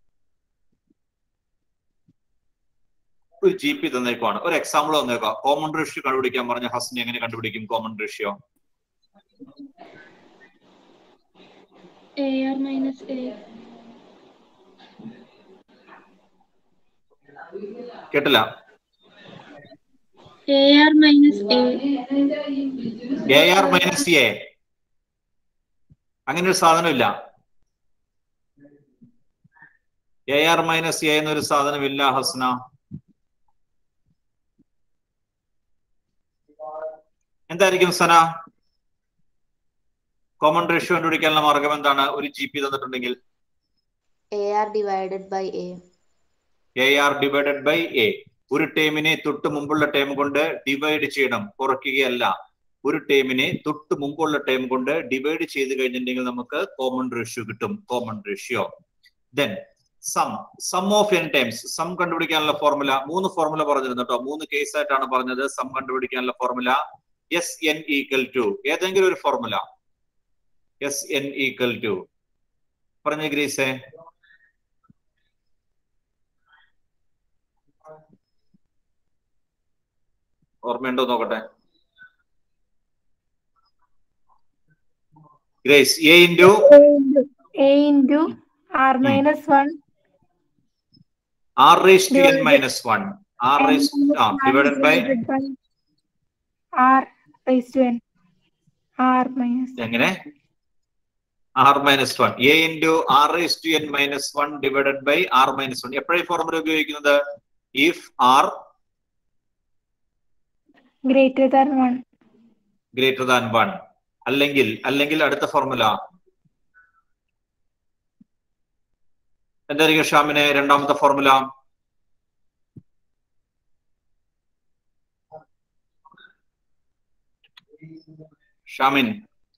Speaker 1: ഒരു ജി പി തന്നേക്കുവാണ് ഒരു എക്സാമ്പിൾ തന്നേക്കാം കോമൺ റേഷ്യോ കണ്ടുപിടിക്കാൻ പറഞ്ഞ ഹസ്നി എങ്ങനെ കണ്ടുപിടിക്കും common ratio
Speaker 10: A R minus A
Speaker 1: കേട്ടില്ല
Speaker 10: A R minus A
Speaker 1: A R minus A അങ്ങനെ ഒരു സാധനമില്ല എ ആർ മൈനസ് എ എന്നൊരു സാധനമില്ല ഹസ്ന എന്തായിരിക്കും സന കോമൺ റേഷ്യോ കണ്ടുപിടിക്കാനുള്ള മാർഗം എന്താണ് ഒരു ജി പി തന്നിട്ടുണ്ടെങ്കിൽ
Speaker 5: A R divided by A
Speaker 1: A R divided by A ഒരു ടേമിനെ തൊട്ട് മുമ്പുള്ള ടേം കൊണ്ട് ഡിവൈഡ് ചെയ്യണം കുറയ്ക്കുകയല്ല ഒരു ടേമിനെ തൊട്ട് മുമ്പുള്ള ടേം കൊണ്ട് ഡിവൈഡ് ചെയ്ത് കഴിഞ്ഞിട്ടുണ്ടെങ്കിൽ നമുക്ക് കോമൺ റേഷ്യോ കിട്ടും common ratio then sum sum of N times sum കണ്ടുപിടിക്കാനുള്ള ഫോർമുല മൂന്ന് ഫോർമുല പറഞ്ഞിരുന്നു കേട്ടോ മൂന്ന് കേസ് ആയിട്ടാണ് പറഞ്ഞത് സം കണ്ടുപിടിക്കാനുള്ള formula S N equal to ഏതെങ്കിലും ഒരു formula S N equal to പറഞ്ഞ ഗ്രീസേ ഓർമ്മയുണ്ടോ നോക്കട്ടെ Grace A into
Speaker 12: A into R minus 1
Speaker 1: R raise to N minus one R raise ആ divided by
Speaker 12: divided by R raised to N. R minus
Speaker 1: എങ്ങനെ R minus one A into R raise to N minus one divided by R minus one എപ്പോഴാണ് ഈ ഫോർമുല ഉപയോഗിക്കുന്നത് if R
Speaker 12: greater than 1.
Speaker 1: Greater than one അല്ലെങ്കിൽ അല്ലെങ്കിൽ അടുത്ത ഫോർമുല എന്തായിരിക്കും ഷാമിനെ രണ്ടാമത്തെ ഫോർമുല ഷാമിൻ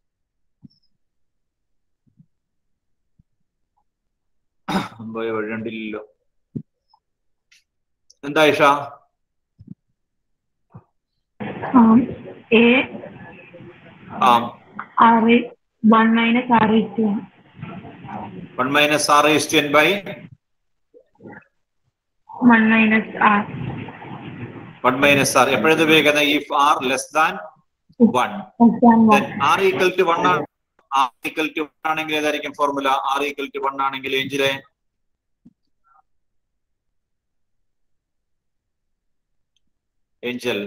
Speaker 1: പോയ വഴിയുണ്ടില്ലല്ലോ എന്താ ഇഷ
Speaker 12: Um, A
Speaker 1: ആ
Speaker 12: R 1 minus R raised to N.
Speaker 1: One minus R raise to N by
Speaker 12: 1 minus R.
Speaker 1: One minus R എപ്പോഴത് ഉപയോഗിക്കുന്നത് if R less than one
Speaker 12: Less than 1.
Speaker 1: R equal to one ആണ് ആർ ഈക്വൽ ടു വൺ ആണെങ്കിൽ ഏതായിരിക്കും ഫോർമുല ആർ ഈക്വൽ ടു വൺ ആണെങ്കിൽ ഏഞ്ചിലെ Angel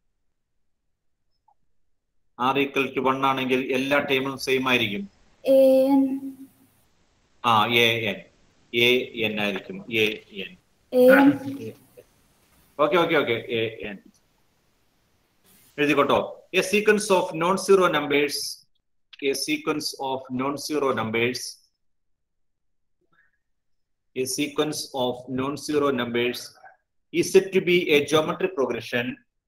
Speaker 1: R equal to one ആണെങ്കിൽ എല്ലാ ടൈമും സെയിം ആയിരിക്കും
Speaker 3: എ എൻ
Speaker 1: ആ എ എൻ എ എൻ ആയിരിക്കും A N
Speaker 3: A N
Speaker 1: okay okay okay A N എഴുതിക്കോട്ടോ A sequence of non zero numbers A sequence of non zero numbers a sequence of non-zero numbers is said to be a geometric progression.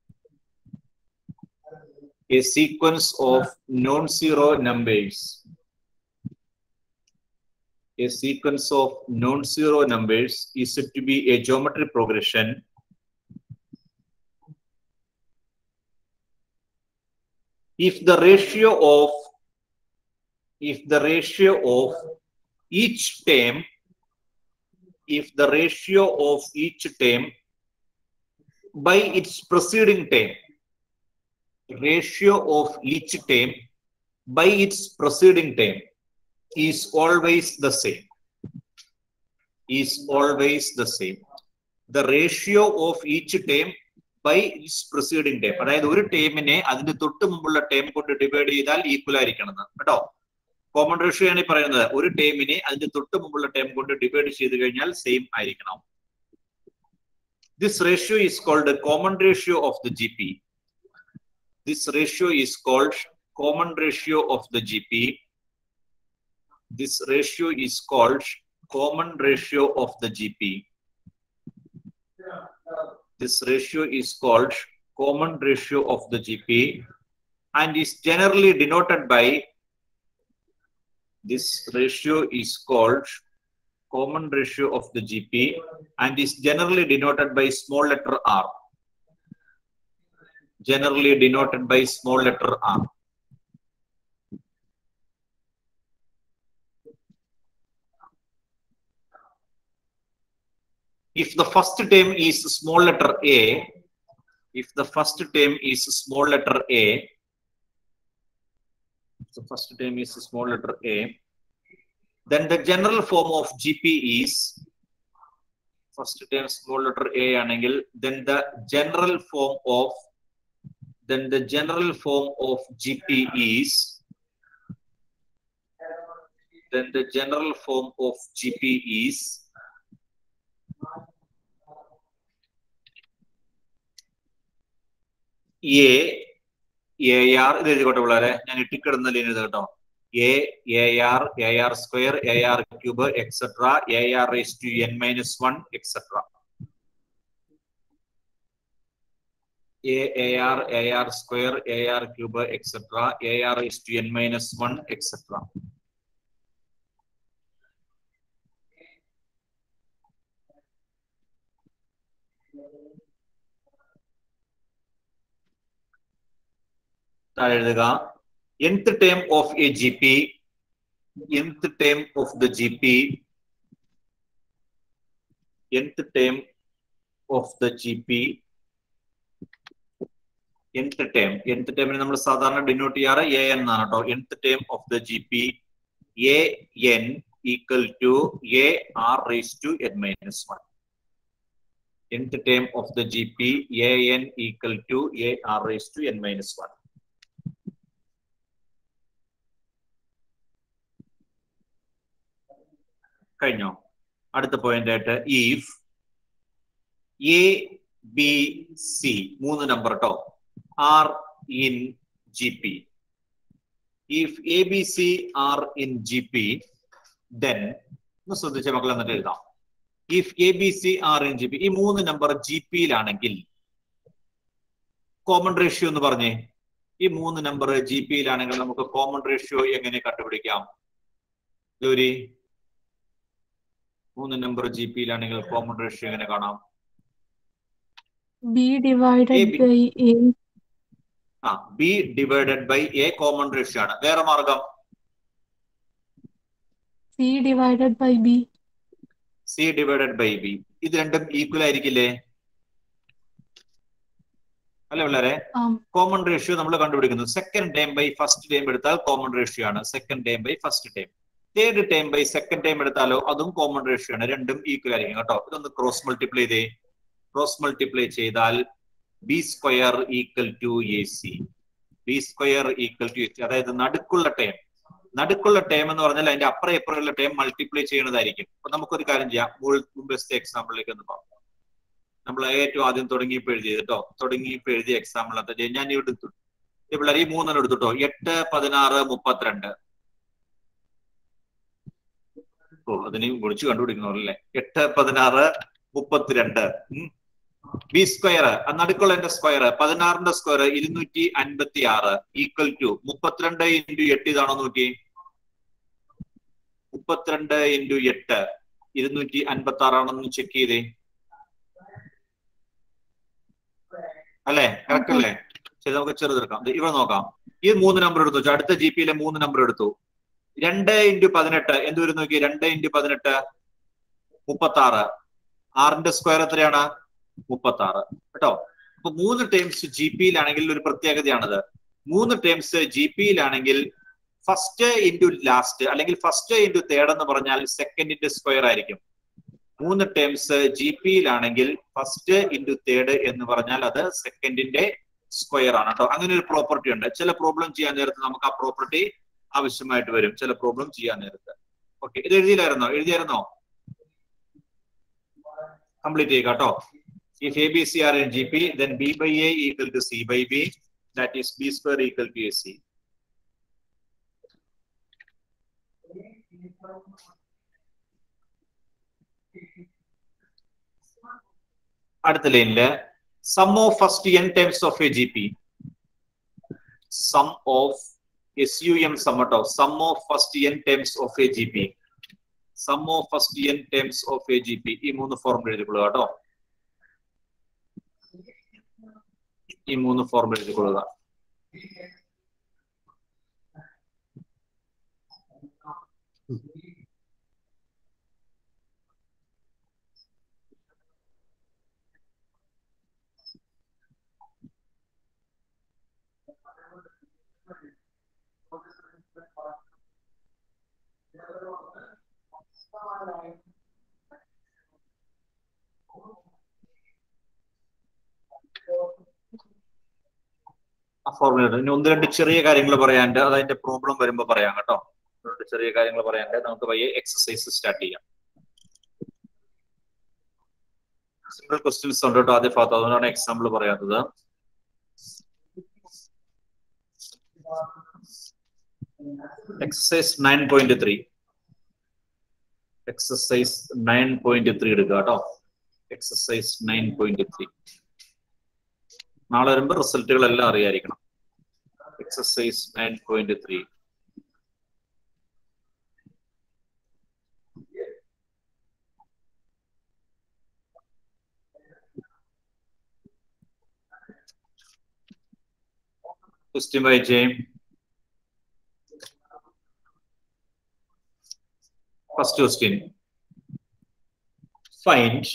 Speaker 1: A sequence of non-zero numbers. A sequence of non-zero numbers is said to be a geometric progression. If the ratio of if the ratio of each term if the ratio of each term by its preceding term ratio of each term by its preceding term is always the same is always the same the ratio of each term by its preceding term അതായത് ഒരു ടേമിനെ അതിന്റെ തൊട്ട് മുമ്പുള്ള ടേം കൊണ്ട് ഡിവൈഡ് ചെയ്താൽ ഈക്വൽ ആയിരിക്കണം എന്ന് കേട്ടോ കോമൺ റേഷ്യോ ആണ് ഈ പറയുന്നത് ഒരു ടേമിനെ അതിന്റെ തൊട്ട് മുമ്പുള്ള ടേം കൊണ്ട് ഡിവൈഡ് ചെയ്ത് കഴിഞ്ഞാൽ സെയിം ആയിരിക്കണം this ratio is called common ratio of the G P this ratio is called common ratio of the G P this ratio is called common ratio of the G P this ratio is called common ratio of the GP and is generally denoted by this ratio is called common ratio of the GP and is generally denoted by small letter r. Generally denoted by small letter r. If the first term is small letter a, if the first term is small letter a, the first term is small letter a, then the general form of GP is first term small letter a ആണെങ്കിൽ then the general form of then the general form of GP is then the general form of GP is A A R ഇത് എഴുതിക്കോട്ടെ പിള്ളേരെ ഞാൻ ഇട്ടിക്കിടുന്ന ലൈൻ എഴുതി കേട്ടോ A A R A R square A R cube etcetera A R raise to N minus one etcetera A A R A R square A R cube etcetera A R raise to N minus one etcetera താഴെ എഴുതുക nth term of a GP nth term of the GP nth term of the GP nth term nth term നമ്മൾ സാധാരണ ഡിനോട്ട് ചെയ്യാറ് എ എൻ എന്നാണ് കേട്ടോ nth term of the GP A N equal to A R raise to N minus one nth term of the GP a n equal to a r raised to n minus 1. കഴിഞ്ഞോ അടുത്ത പോയിന്റ് ആയിട്ട് ഇഫ് എ ബി സി മൂന്ന് നമ്പർ കേട്ടോ are in G P if A B C are in G P then ഒന്ന് ശ്രദ്ധിച്ച മക്കൾ എന്നിട്ട് എഴുതാം if A B C are in G P ഈ മൂന്ന് നമ്പർ ജി പിയിലാണെങ്കിൽ കോമൺ റേഷ്യോ എന്ന് പറഞ്ഞേ ഈ മൂന്ന് നമ്പർ ജി പിയിലാണെങ്കിൽ നമുക്ക് കോമൺ റേഷ്യോ എങ്ങനെ കണ്ടുപിടിക്കാം ഗൗരി മൂന്ന് നമ്പർ ജി പിയിലാണെങ്കിൽ കോമൺ റേഷ്യോ എങ്ങനെ കാണാം
Speaker 3: ബി ഡിവൈഡഡ് ബൈ എ
Speaker 1: ആ b divided by a common ratio ആണ് വേറെ മാർഗം
Speaker 3: c divided by b
Speaker 1: c divided by b ഇത് രണ്ടും ഈക്വൽ ആയിരിക്കില്ലേ അല്ലെ വളരെ കോമൺ റേഷ്യോ നമ്മൾ കണ്ടുപിടിക്കുന്നു second time by first time എടുത്താൽ കോമൺ റേഷ്യോ ആണ് second time by first time third time by second time എടുത്താലോ അതും കോമൺ റേഷ്യോ ആണ് രണ്ടും ഈക്വൽ ആയിരിക്കും കേട്ടോ ഇതൊന്ന് ക്രോസ് മൾട്ടിപ്ലൈ ചെയ്തേ ക്രോസ് മൾട്ടിപ്ലൈ ചെയ്താൽ b square equal to a c b square equal to a c അതായത് നടുക്കുള്ള ടേം നടുക്കുള്ള ടേം എന്ന് പറഞ്ഞാൽ അതിന്റെ അപ്പുറം ഇപ്പുറമുള്ള ടേം മൾട്ടിപ്ലൈ ചെയ്യുന്നതായിരിക്കും അപ്പൊ നമുക്കൊരു കാര്യം ചെയ്യാം മുൾ- മുമ്പത്തെ എക്സാമ്പിളിലേക്ക് ഒന്ന് പോകാം നമ്മൾ ഏറ്റവും ആദ്യം തുടങ്ങിയപ്പോൾ എഴുതിയത് കേട്ടോ തുടങ്ങിയപ്പോൾ എഴുതിയ എക്സാമ്പിൾ എന്താ ചെയ്യുക ഞാൻ ഇവിടെ എടുത്തു ഈ പിള്ളേർ ഈ മൂന്നെണ്ണം എടുത്തുട്ടോ എട്ട് പതിനാറ് മുപ്പത്തിരണ്ട് ഓ അതിന് വിളിച്ചു കണ്ടുപിടിക്കണമല്ലേ എട്ട് പതിനാറ് മുപ്പത്തിരണ്ട് ബി സ്ക്വയർ നടുക്കുള്ള എന്റെ സ്ക്വയർ പതിനാറിന്റെ സ്ക്വയർ ഇരുന്നൂറ്റി അൻപത്തി ആറ് ഈക്വൽ ടു മുപ്പത്തിരണ്ട് ഇൻറ്റു എട്ട് ഇതാണോ നോക്കി മുപ്പത്തിരണ്ട് ഇൻറ്റു എട്ട് ഇരുന്നൂറ്റി അൻപത്തി ആറാണെന്ന് ചെക്ക് ചെയ്തേ അല്ലേ കറക്റ്റ് അല്ലേ ശരി നമുക്ക് ചെറുതെടുക്കാം ദേ ഇവിടെ നോക്കാം ഈ മൂന്ന് നമ്പർ എടുത്തു വെച്ചു. അടുത്ത ജി പിയിലെ മൂന്ന് നമ്പർ എടുത്തു രണ്ട് ഇൻറ്റു പതിനെട്ട് എന്ത് വരും നോക്കി രണ്ട് ഇൻറ്റു പതിനെട്ട് മുപ്പത്തി ആറ് ആറിന്റെ സ്ക്വയർ എത്രയാണ് മുപ്പത്തി ആറ് കേട്ടോ അപ്പൊ മൂന്ന് ടേംസ് ജി പിയിലാണെങ്കിൽ ഒരു പ്രത്യേകതയാണത് മൂന്ന് ടേംസ് ജി പിയിലാണെങ്കിൽ ഫസ്റ്റ് ഇൻറ്റു ലാസ്റ്റ് അല്ലെങ്കിൽ ഫസ്റ്റ് ഇൻറ്റു തേർഡ് എന്ന് പറഞ്ഞാൽ സെക്കൻഡിന്റെ സ്ക്വയർ ആയിരിക്കും മൂന്ന് ടേംസ് ജി പിയിലാണെങ്കിൽ ഫസ്റ്റ് ഇൻറ്റു തേർഡ് എന്ന് പറഞ്ഞാൽ അത് സെക്കൻഡിന്റെ സ്ക്വയർ ആണ് കേട്ടോ അങ്ങനെ ഒരു പ്രോപ്പർട്ടി ഉണ്ട് ചില പ്രോബ്ലം ചെയ്യാൻ നേരത്ത് നമുക്ക് ആ പ്രോപ്പർട്ടി ആവശ്യമായിട്ട് വരും ചില പ്രോബ്ലം ചെയ്യാൻ നേരത്ത് ഓക്കെ ഇത് എഴുതിയില്ലായിരുന്നോ എഴുതിയായിരുന്നോ കംപ്ലീറ്റ് ചെയ്യുക കേട്ടോ if a b c are in gp then b by a equal to c by b that is b square equal to ac അടുത്ത ലൈനില് sum of first n times of A G P sum of S U M sum കേട്ടോ sum of first n times of A G P sum of first n times of A G P ഈ മൂന്ന് ഫോർമുല എഴുതിക്കൊള്ളുക കേട്ടോ ഈ മൂന്ന് ഫോർമുല എഴുതിക്കൊള്ളുക ആ ഫോർമുല ഇനി ഒന്ന് രണ്ട് ചെറിയ കാര്യങ്ങൾ പറയാനുണ്ട് അത് അതിന്റെ പ്രോബ്ലം വരുമ്പോ പറയാം കേട്ടോ ഒന്ന് രണ്ട് ചെറിയ കാര്യങ്ങൾ പറയാനുണ്ട് നമുക്ക് പയ്യെ എക്സസൈസ് സ്റ്റാർട്ട് ചെയ്യാം സിമ്പിൾ ക്വസ്റ്റ്യൻസ് ഉണ്ട് കേട്ടോ ആദ്യ ഭാഗത്ത് അതുകൊണ്ടാണ് എക്സാമ്പിൾ പറയാത്തത് exercise nine point three exercise nine point three എടുക്കുക കേട്ടോ എക്സസൈസ് നയൻ പോയിന്റ് ത്രീ നാളെ വരുമ്പോൾ റിസൾട്ടുകളെല്ലാം അറിയായിരിക്കണം exercise nine point three question വായിച്ചേ first question find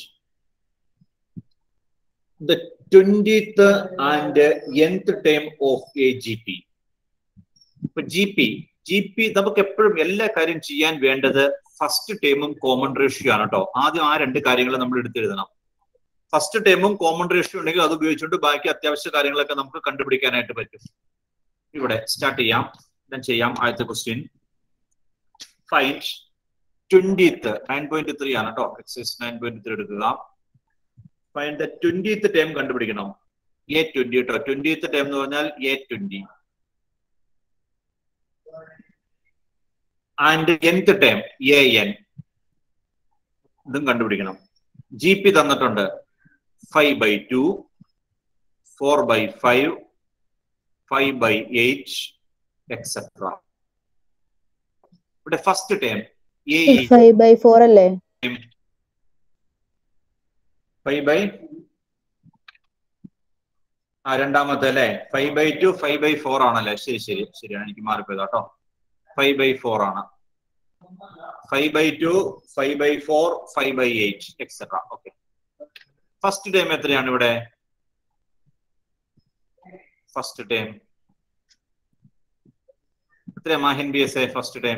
Speaker 1: the 20th and nth term of a GP. ഇപ്പൊ ജി പി ജി പി നമുക്ക് എപ്പോഴും എല്ലാ കാര്യം ചെയ്യാൻ വേണ്ടത് ഫസ്റ്റ് ടേമും കോമൺ റേഷ്യോ ആണ് കേട്ടോ ആദ്യം ആ രണ്ട് കാര്യങ്ങൾ നമ്മൾ എടുത്തെഴുതണം ഫസ്റ്റ് ടേമും കോമൺ റേഷ്യോ ഉണ്ടെങ്കിൽ അത് ഉപയോഗിച്ചുകൊണ്ട് ബാക്കി അത്യാവശ്യ കാര്യങ്ങളൊക്കെ നമുക്ക് കണ്ടുപിടിക്കാനായിട്ട് പറ്റും ഇവിടെ സ്റ്റാർട്ട് ചെയ്യാം ഞാൻ ചെയ്യാം ആദ്യത്തെ question find twentieth nine point three ആണ് കേട്ടോ എക്സൈസ് നയൻ പോയിന്റ് ത്രീ എടുക്കുക ഫൈൻഡ് ദ ട്വന്റിത്ത് ടൈം കണ്ടുപിടിക്കണം എ ട്വന്റി കേട്ടോ ട്വന്റിത്ത് ടൈം എന്ന് പറഞ്ഞാൽ a twenty and nth time a n ഇതും കണ്ടുപിടിക്കണം ജി പി തന്നിട്ടുണ്ട് five by two four by five five by eight etcetera ഇവിടെ first time A
Speaker 6: five by four അല്ലേ
Speaker 1: ഫൈവ് ബൈ ആ രണ്ടാമത്തെ അല്ലേ five by two five by four ആണല്ലേ ശരി ശരി ശരിയാണ് എനിക്ക് മാറിപ്പോയത് കേട്ടോ ഫൈവ് ബൈ ഫോർ ആണ് five by two five by four five by eight etcetera okay first time എത്രയാണ് ഇവിടെ ഫസ്റ്റ് ടൈം എത്രയാ Mahin B S a first time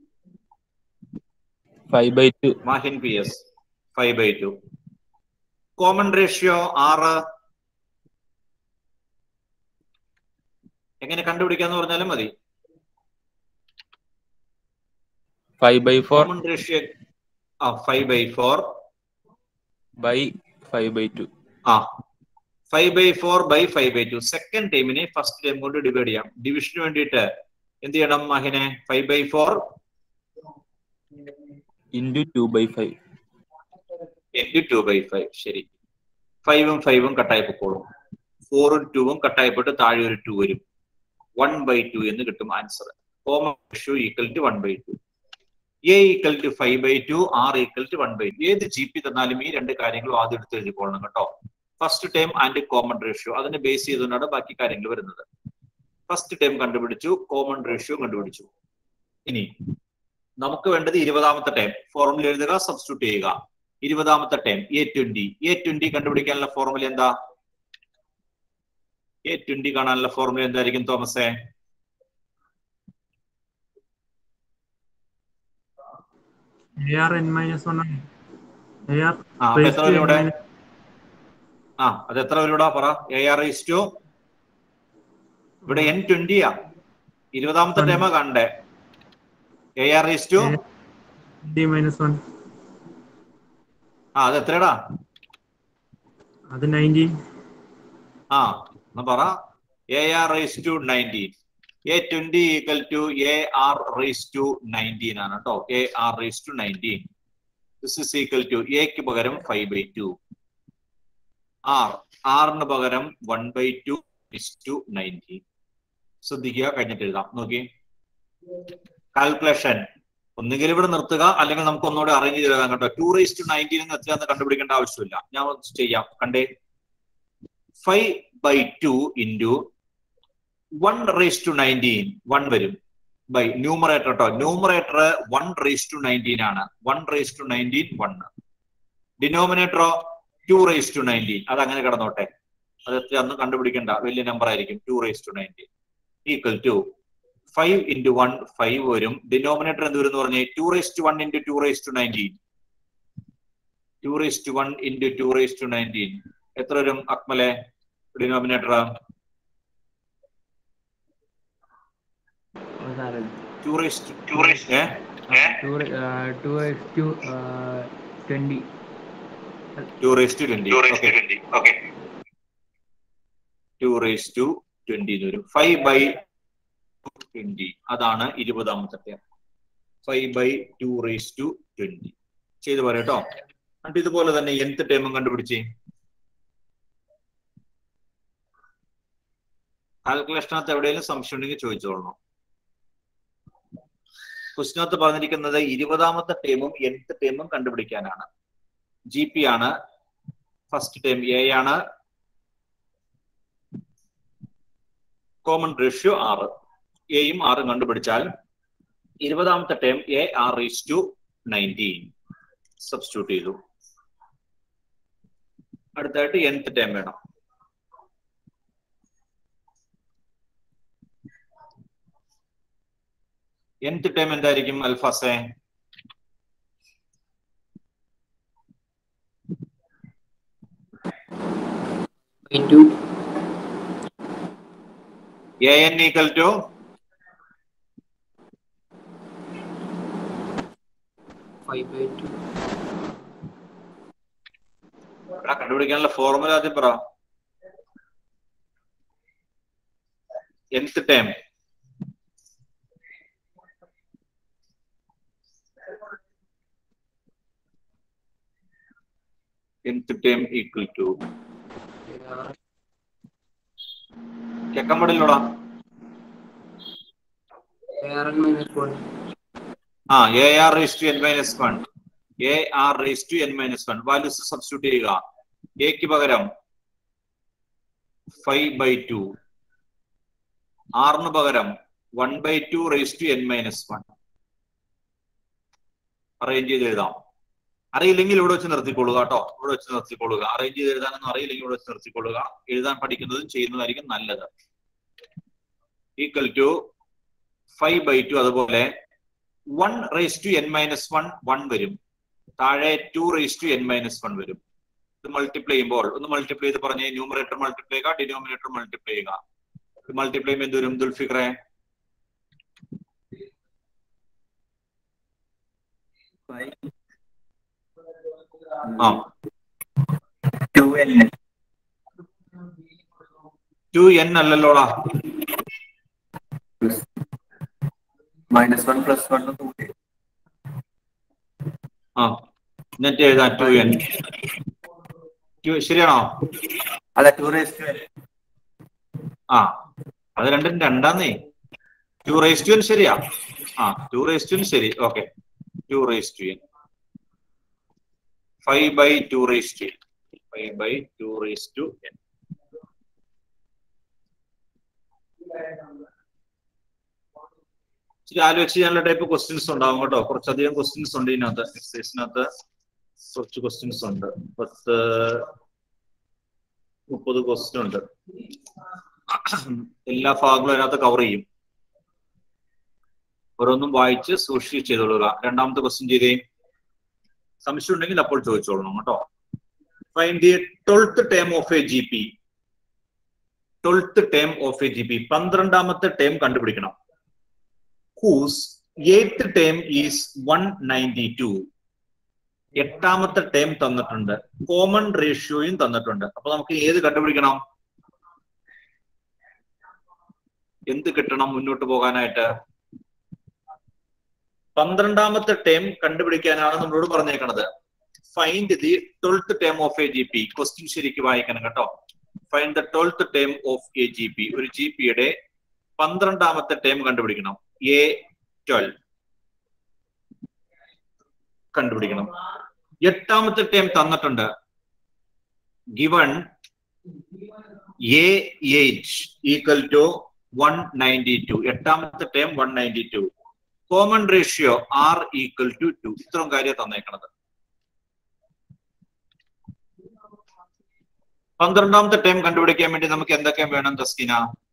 Speaker 14: five by two
Speaker 1: Mahin P S five by two common ratio r എങ്ങനെ കണ്ടുപിടിക്കാന്ന് പറഞ്ഞാലും മതി
Speaker 14: five by four
Speaker 1: common ratio ആ five by four
Speaker 14: by five by two
Speaker 1: ആ five by four by five by two second ടൈമിനെ ഫസ്റ്റ് ടൈം കൊണ്ട് ഡിവൈഡ് ചെയ്യാം ഡിവിഷന് വേണ്ടിയിട്ട് എന്ത് ചെയ്യണം മഹിനെ five by four
Speaker 14: into two by five
Speaker 1: into two by five ശരി ഫൈവും ഫൈവും കട്ടായി പൊക്കോളും ഫോറും ടൂവും കട്ടായിപ്പോട്ട് താഴെ ഒരു ടു വരും വൺ ബൈ ടു എന്ന് കിട്ടും answer common ratio equal to one by two a equal to five by two r equal to one by two ഏത് ജി പി തന്നാലും ഈ രണ്ട് കാര്യങ്ങളും ആദ്യം എടുത്ത് എഴുതിക്കൊള്ളണം കേട്ടോ first time and common ratio അതിനെ ബേസ് ചെയ്തുകൊണ്ടാണ് ബാക്കി കാര്യങ്ങൾ വരുന്നത് ഫസ്റ്റ് ടൈം കണ്ടുപിടിച്ചു കോമൺ റേഷ്യോ കണ്ടുപിടിച്ചു ഇനി നമുക്ക് വേണ്ടത് ഇരുപതാമത്തെ ടൈം ഫോർമുല എഴുതുക സബ്സ്റ്റിറ്റ്യൂട്ട് ചെയ്യുക ഇരുപതാമത്തെ time a twenty a twenty കണ്ടുപിടിക്കാനുള്ള ഫോർമുല എന്താ എ ട്വന്റി കാണാനുള്ള ഫോർമുല എന്തായിരിക്കും തോമസേ
Speaker 15: AR n minus 1 ആണ് AR
Speaker 1: ആ അപ്പൊ
Speaker 15: raised
Speaker 1: എത്ര
Speaker 15: to
Speaker 1: വരും
Speaker 15: n
Speaker 1: ഇവിടെ
Speaker 15: minus-
Speaker 1: ആ അത് എത്ര വരൂടാ പറ എ ആർ ഈസ് ടു ഇവിടെ എൻ ട്വന്റിയാ ഇരുപതാമത്തെ ടൈമാ കാണണ്ടേ a r is to
Speaker 15: d minus 1
Speaker 1: ആ അത് എത്രടാ
Speaker 15: അത് 19
Speaker 1: ആ എന്നാ പറ a R raise to nineteen a twenty equal to A R raise to nineteen ആണ് കേട്ടോ A R raise to nineteen this is equal to എക്ക് പകരം ഫൈവ് ബൈ ടു ആർ ആറിന് പകരം one by two is to nineteen ശ്രദ്ധിക്കുക കഴിഞ്ഞിട്ട് എഴുതാം നോക്കി കാൽക്കുലേഷൻ ഒന്നുകിൽ ഇവിടെ നിർത്തുക അല്ലെങ്കിൽ നമുക്ക് ഒന്നുകൂടെ അറേഞ്ച് ചെയ്ത് എഴുതാം കേട്ടോ ടു റേസ് ടു നയൻറ്റീൻ എന്ന് എത്രയാന്ന് കണ്ടുപിടിക്കേണ്ട ആവശ്യമില്ല ഞാൻ ചെയ്യാം കണ്ടേ five by two into one raise to nineteen one വരും ബൈ ന്യൂമറേറ്റർ കേട്ടോ numerator one raise to nineteen ആണ് one raise to nineteen one ഡിനോമിനേറ്ററോ ടു റേസ് ടു നയൻറ്റീൻ അത് അങ്ങനെ കിടന്നോട്ടെ അത് എത്രയാന്ന് കണ്ടുപിടിക്കേണ്ട വലിയ നമ്പർ ആയിരിക്കും two raise to nineteen equal to five into one five വരും ഡിനോമിനേറ്റർ എന്ത് വരും എന്ന് പറഞ്ഞാൽ two raise to one into two raise to nineteen two raise to one into two raise to nineteen എത്ര വരും അക്മലെ denominator two raise to two raise a
Speaker 11: two x to twenty
Speaker 1: two raise to twenty okay two raise to twenty എന്ന് വരും ഫൈവ് ബൈ ട്വന്റി അതാണ് ഇരുപതാമത്തെ term five by two raise to twenty ചെയ്തു പോരെ കേട്ടോ എന്നിട്ട് ഇതുപോലെ തന്നെ എന്ത് ടേമും കണ്ടുപിടിച്ചേ കാൽക്കുലേഷനകത്ത് എവിടെയെങ്കിലും സംശയം ഉണ്ടെങ്കിൽ ചോദിച്ചോളണം ക്വസ്റ്റിനകത്ത് പറഞ്ഞിരിക്കുന്നത് ഇരുപതാമത്തെ ടേമും nth ടേമും കണ്ടുപിടിക്കാനാണ് ജി പി ആണ് ഫസ്റ്റ് ടേം എ ആണ് കോമൺ റേഷ്യോ ആറ് എയും ആറും കണ്ടുപിടിച്ചാൽ ഇരുപതാമത്തെ term A r raise to nineteen substitute ചെയ്തു അടുത്തായിട്ട് nth ടേം വേണം nth ടേം എന്തായിരിക്കും അൽഫാസെ
Speaker 4: into
Speaker 1: a N equal to
Speaker 4: five by two.
Speaker 1: ഇവിടെ കണ്ടുപിടിക്കാനുള്ള ഫോർമുല ആദ്യം പറ nth term nth term equal to കേക്കാൻ പാടില്ലോടാ
Speaker 4: AR n minus one.
Speaker 1: ആ a R raise to N minus one A R raise to N minus one values substitute ചെയ്യുക എക്ക് പകരം ഫൈവ് ബൈ ടു ആറിന് പകരം one by two raise to N minus one arrange ചെയ്ത് എഴുതാം അറിയില്ലെങ്കിൽ ഇവിടെ വെച്ച് നിർത്തിക്കൊള്ളുക കേട്ടോ ഇവിടെ വെച്ച് നിർത്തിക്കൊള്ളുക അറേഞ്ച് ചെയ്ത് എഴുതാനൊന്നും അറിയില്ലെങ്കിൽ ഇവിടെ വെച്ച് നിർത്തിക്കൊള്ളുക എഴുതാൻ പഠിക്കുന്നതും ചെയ്യുന്നതായിരിക്കും നല്ലത് equal to five by two അതുപോലെ one raise to N minus one one വരും താഴെ two raise to N minus one വരും ഇത് മൾട്ടിപ്ലൈ ചെയ്യുമ്പോൾ ഒന്ന് മൾട്ടിപ്ലൈ ചെയ്ത് പറഞ്ഞേ ന്യൂമറേറ്റർ മൾട്ടിപ്ലൈ ചെയ്യുക ഡിനോമിനേറ്റർ മൾട്ടിപ്ലൈ ചെയ്യുക മൾട്ടിപ്ലൈ ചെയ്യുമ്പോൾ എന്ത് വരും ദുൽഫിഖറെ ആ
Speaker 16: ടു എൻ
Speaker 1: ടു എൻ അല്ലല്ലോടാ
Speaker 16: മൈനസ് വൺ പ്ലസ് വൺ കൂട്ടി
Speaker 1: ആ എന്നിട്ട് എഴുതാം ടു എൻ ശരിയാണോ
Speaker 16: അല്ല ടു റേസ് ടു എൻ
Speaker 1: ആ അത് രണ്ടും രണ്ടാന്നേ ടു റേസ് ടു എൻ ശരിയാ ആ ടു റേസ് ടു എൻ ശരി okay two raise to n five by two raise to n five by two raise to n ഇച്ചിരി ആലോചിച്ച് ചെയ്യാനുള്ള ടൈപ്പ് ക്വസ്റ്റ്യൻസ് ഉണ്ടാവും കേട്ടോ കുറച്ചധികം ക്വസ്റ്റ്യൻസ് ഉണ്ട് ഇതിനകത്ത് എക്സസൈസിനകത്ത് കുറച്ച് ക്വസ്റ്റ്യൻസ് ഉണ്ട് പത്ത് മുപ്പത് ക്വസ്റ്റ്യൻ ഉണ്ട് എല്ലാ ഭാഗങ്ങളും അതിനകത്ത് കവർ ചെയ്യും ഓരോന്നും വായിച്ച് സൂക്ഷിച്ച് ചെയ്തോളുക രണ്ടാമത്തെ ക്വസ്റ്റ്യൻ ചെയ്തേ സംശയം ഉണ്ടെങ്കിൽ അപ്പോൾ ചോദിച്ചോളണം കേട്ടോ find the twelfth term of A G P twelfth term of A G P പന്ത്രണ്ടാമത്തെ ടേം കണ്ടുപിടിക്കണം whose eighth term is one ninety two എട്ടാമത്തെ ടേം തന്നിട്ടുണ്ട് കോമൺ റേഷ്യോയും തന്നിട്ടുണ്ട് അപ്പൊ നമുക്ക് ഏത് കണ്ടുപിടിക്കണം എന്ത് കിട്ടണം മുന്നോട്ട് പോകാനായിട്ട് പന്ത്രണ്ടാമത്തെ ടേം കണ്ടുപിടിക്കാനാണ് നമ്മളോട് പറഞ്ഞേക്കണത് find the twelfth term of A G P question ശരിക്ക് വായിക്കണം കേട്ടോ find the twelfth term of A G P ഒരു ജി പിയുടെ പന്ത്രണ്ടാമത്തെ ടേം കണ്ടുപിടിക്കണം എ ട്വൽവ് കണ്ടുപിടിക്കണം എട്ടാമത്തെ ടേം തന്നിട്ടുണ്ട് given a eight equal to one ninety two എട്ടാമത്തെ term one ninety two common ratio R equal to two ഇത്രയും കാര്യം തന്നേക്കണത് പന്ത്രണ്ടാമത്തെ ടൈം കണ്ടുപിടിക്കാൻ വേണ്ടി നമുക്ക് എന്തൊക്കെ വേണം തസ്കിന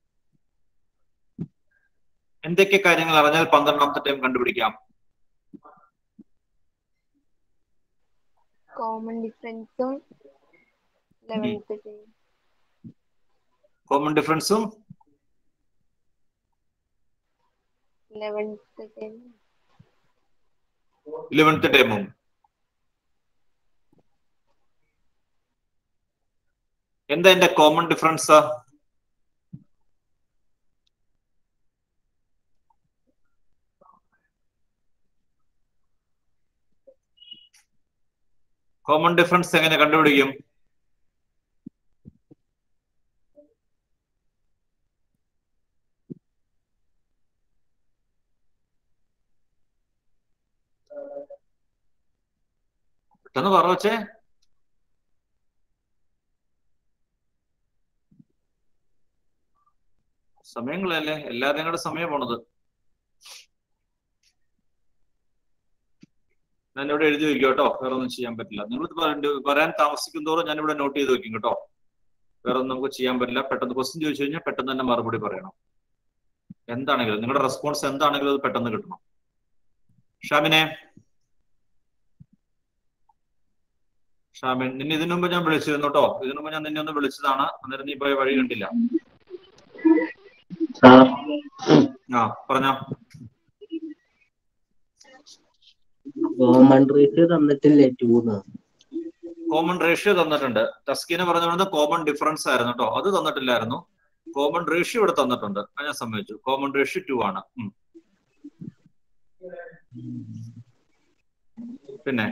Speaker 1: എന്തൊക്കെ കാര്യങ്ങൾ അറിഞ്ഞാൽ പന്ത്രണ്ടാമത്തെ ടൈം കണ്ടുപിടിക്കാം
Speaker 2: കോമൺ ഡിഫറൻസും ലെവൻത്ത്
Speaker 1: കോമൺ ഡിഫറൻസും
Speaker 2: ലെവൻത്ത്
Speaker 1: ഇലവൻത്ത് ടൈമും എന്താ എന്റെ കോമൺ ഡിഫറൻസ് കോമൺ ഡിഫറൻസ് എങ്ങനെ കണ്ടുപിടിക്കും പെട്ടെന്ന് പറ വച്ചേ സമയങ്ങളല്ലേ എല്ലാവരുടെയും കൂടെ സമയം പോണത് ഞാൻ ഇവിടെ എഴുതി വെക്കും കേട്ടോ വേറെ ഒന്നും ചെയ്യാൻ പറ്റില്ല നിങ്ങൾ വരാൻ താമസിക്കും തോറും ഞാൻ ഇവിടെ നോട്ട് ചെയ്ത് വെക്കും കേട്ടോ വേറെ ഒന്നും നമുക്ക് ചെയ്യാൻ പറ്റില്ല പെട്ടെന്ന് ക്വസ്റ്റ്യൻ ചോദിച്ചു കഴിഞ്ഞാൽ പെട്ടെന്ന് തന്നെ മറുപടി പറയണം എന്താണെങ്കിലും നിങ്ങളുടെ റെസ്പോൺസ് എന്താണെങ്കിലും അത് പെട്ടെന്ന് കിട്ടണം ഷാമിനെ ഷാമിൻ നിന്നെ ഇതിനു മുമ്പ് ഞാൻ വിളിച്ചിരുന്നു കേട്ടോ ഇതിനു മുമ്പ് ഞാൻ നിന്നെ ഒന്ന് വിളിച്ചതാണ് അന്നേരം നീ പോയ വഴി കണ്ടില്ല ആ പറഞ്ഞോ
Speaker 17: കോമൺ റേറ്റ് തന്നിട്ടില്ലേ ടൂന്ന്
Speaker 1: കോമൺ റേഷ്യോ തന്നിട്ടുണ്ട് തസ്കീനെ പറഞ്ഞുകൊണ്ട് കോമൺ ഡിഫറൻസ് ആയിരുന്നു കേട്ടോ അത് തന്നിട്ടില്ലായിരുന്നു കോമൺ റേഷ്യോ ഇവിടെ തന്നിട്ടുണ്ട് അത് ഞാൻ സമ്മതിച്ചു കോമൺ റേഷ്യോ ടു ആണ് ഉം. പിന്നെ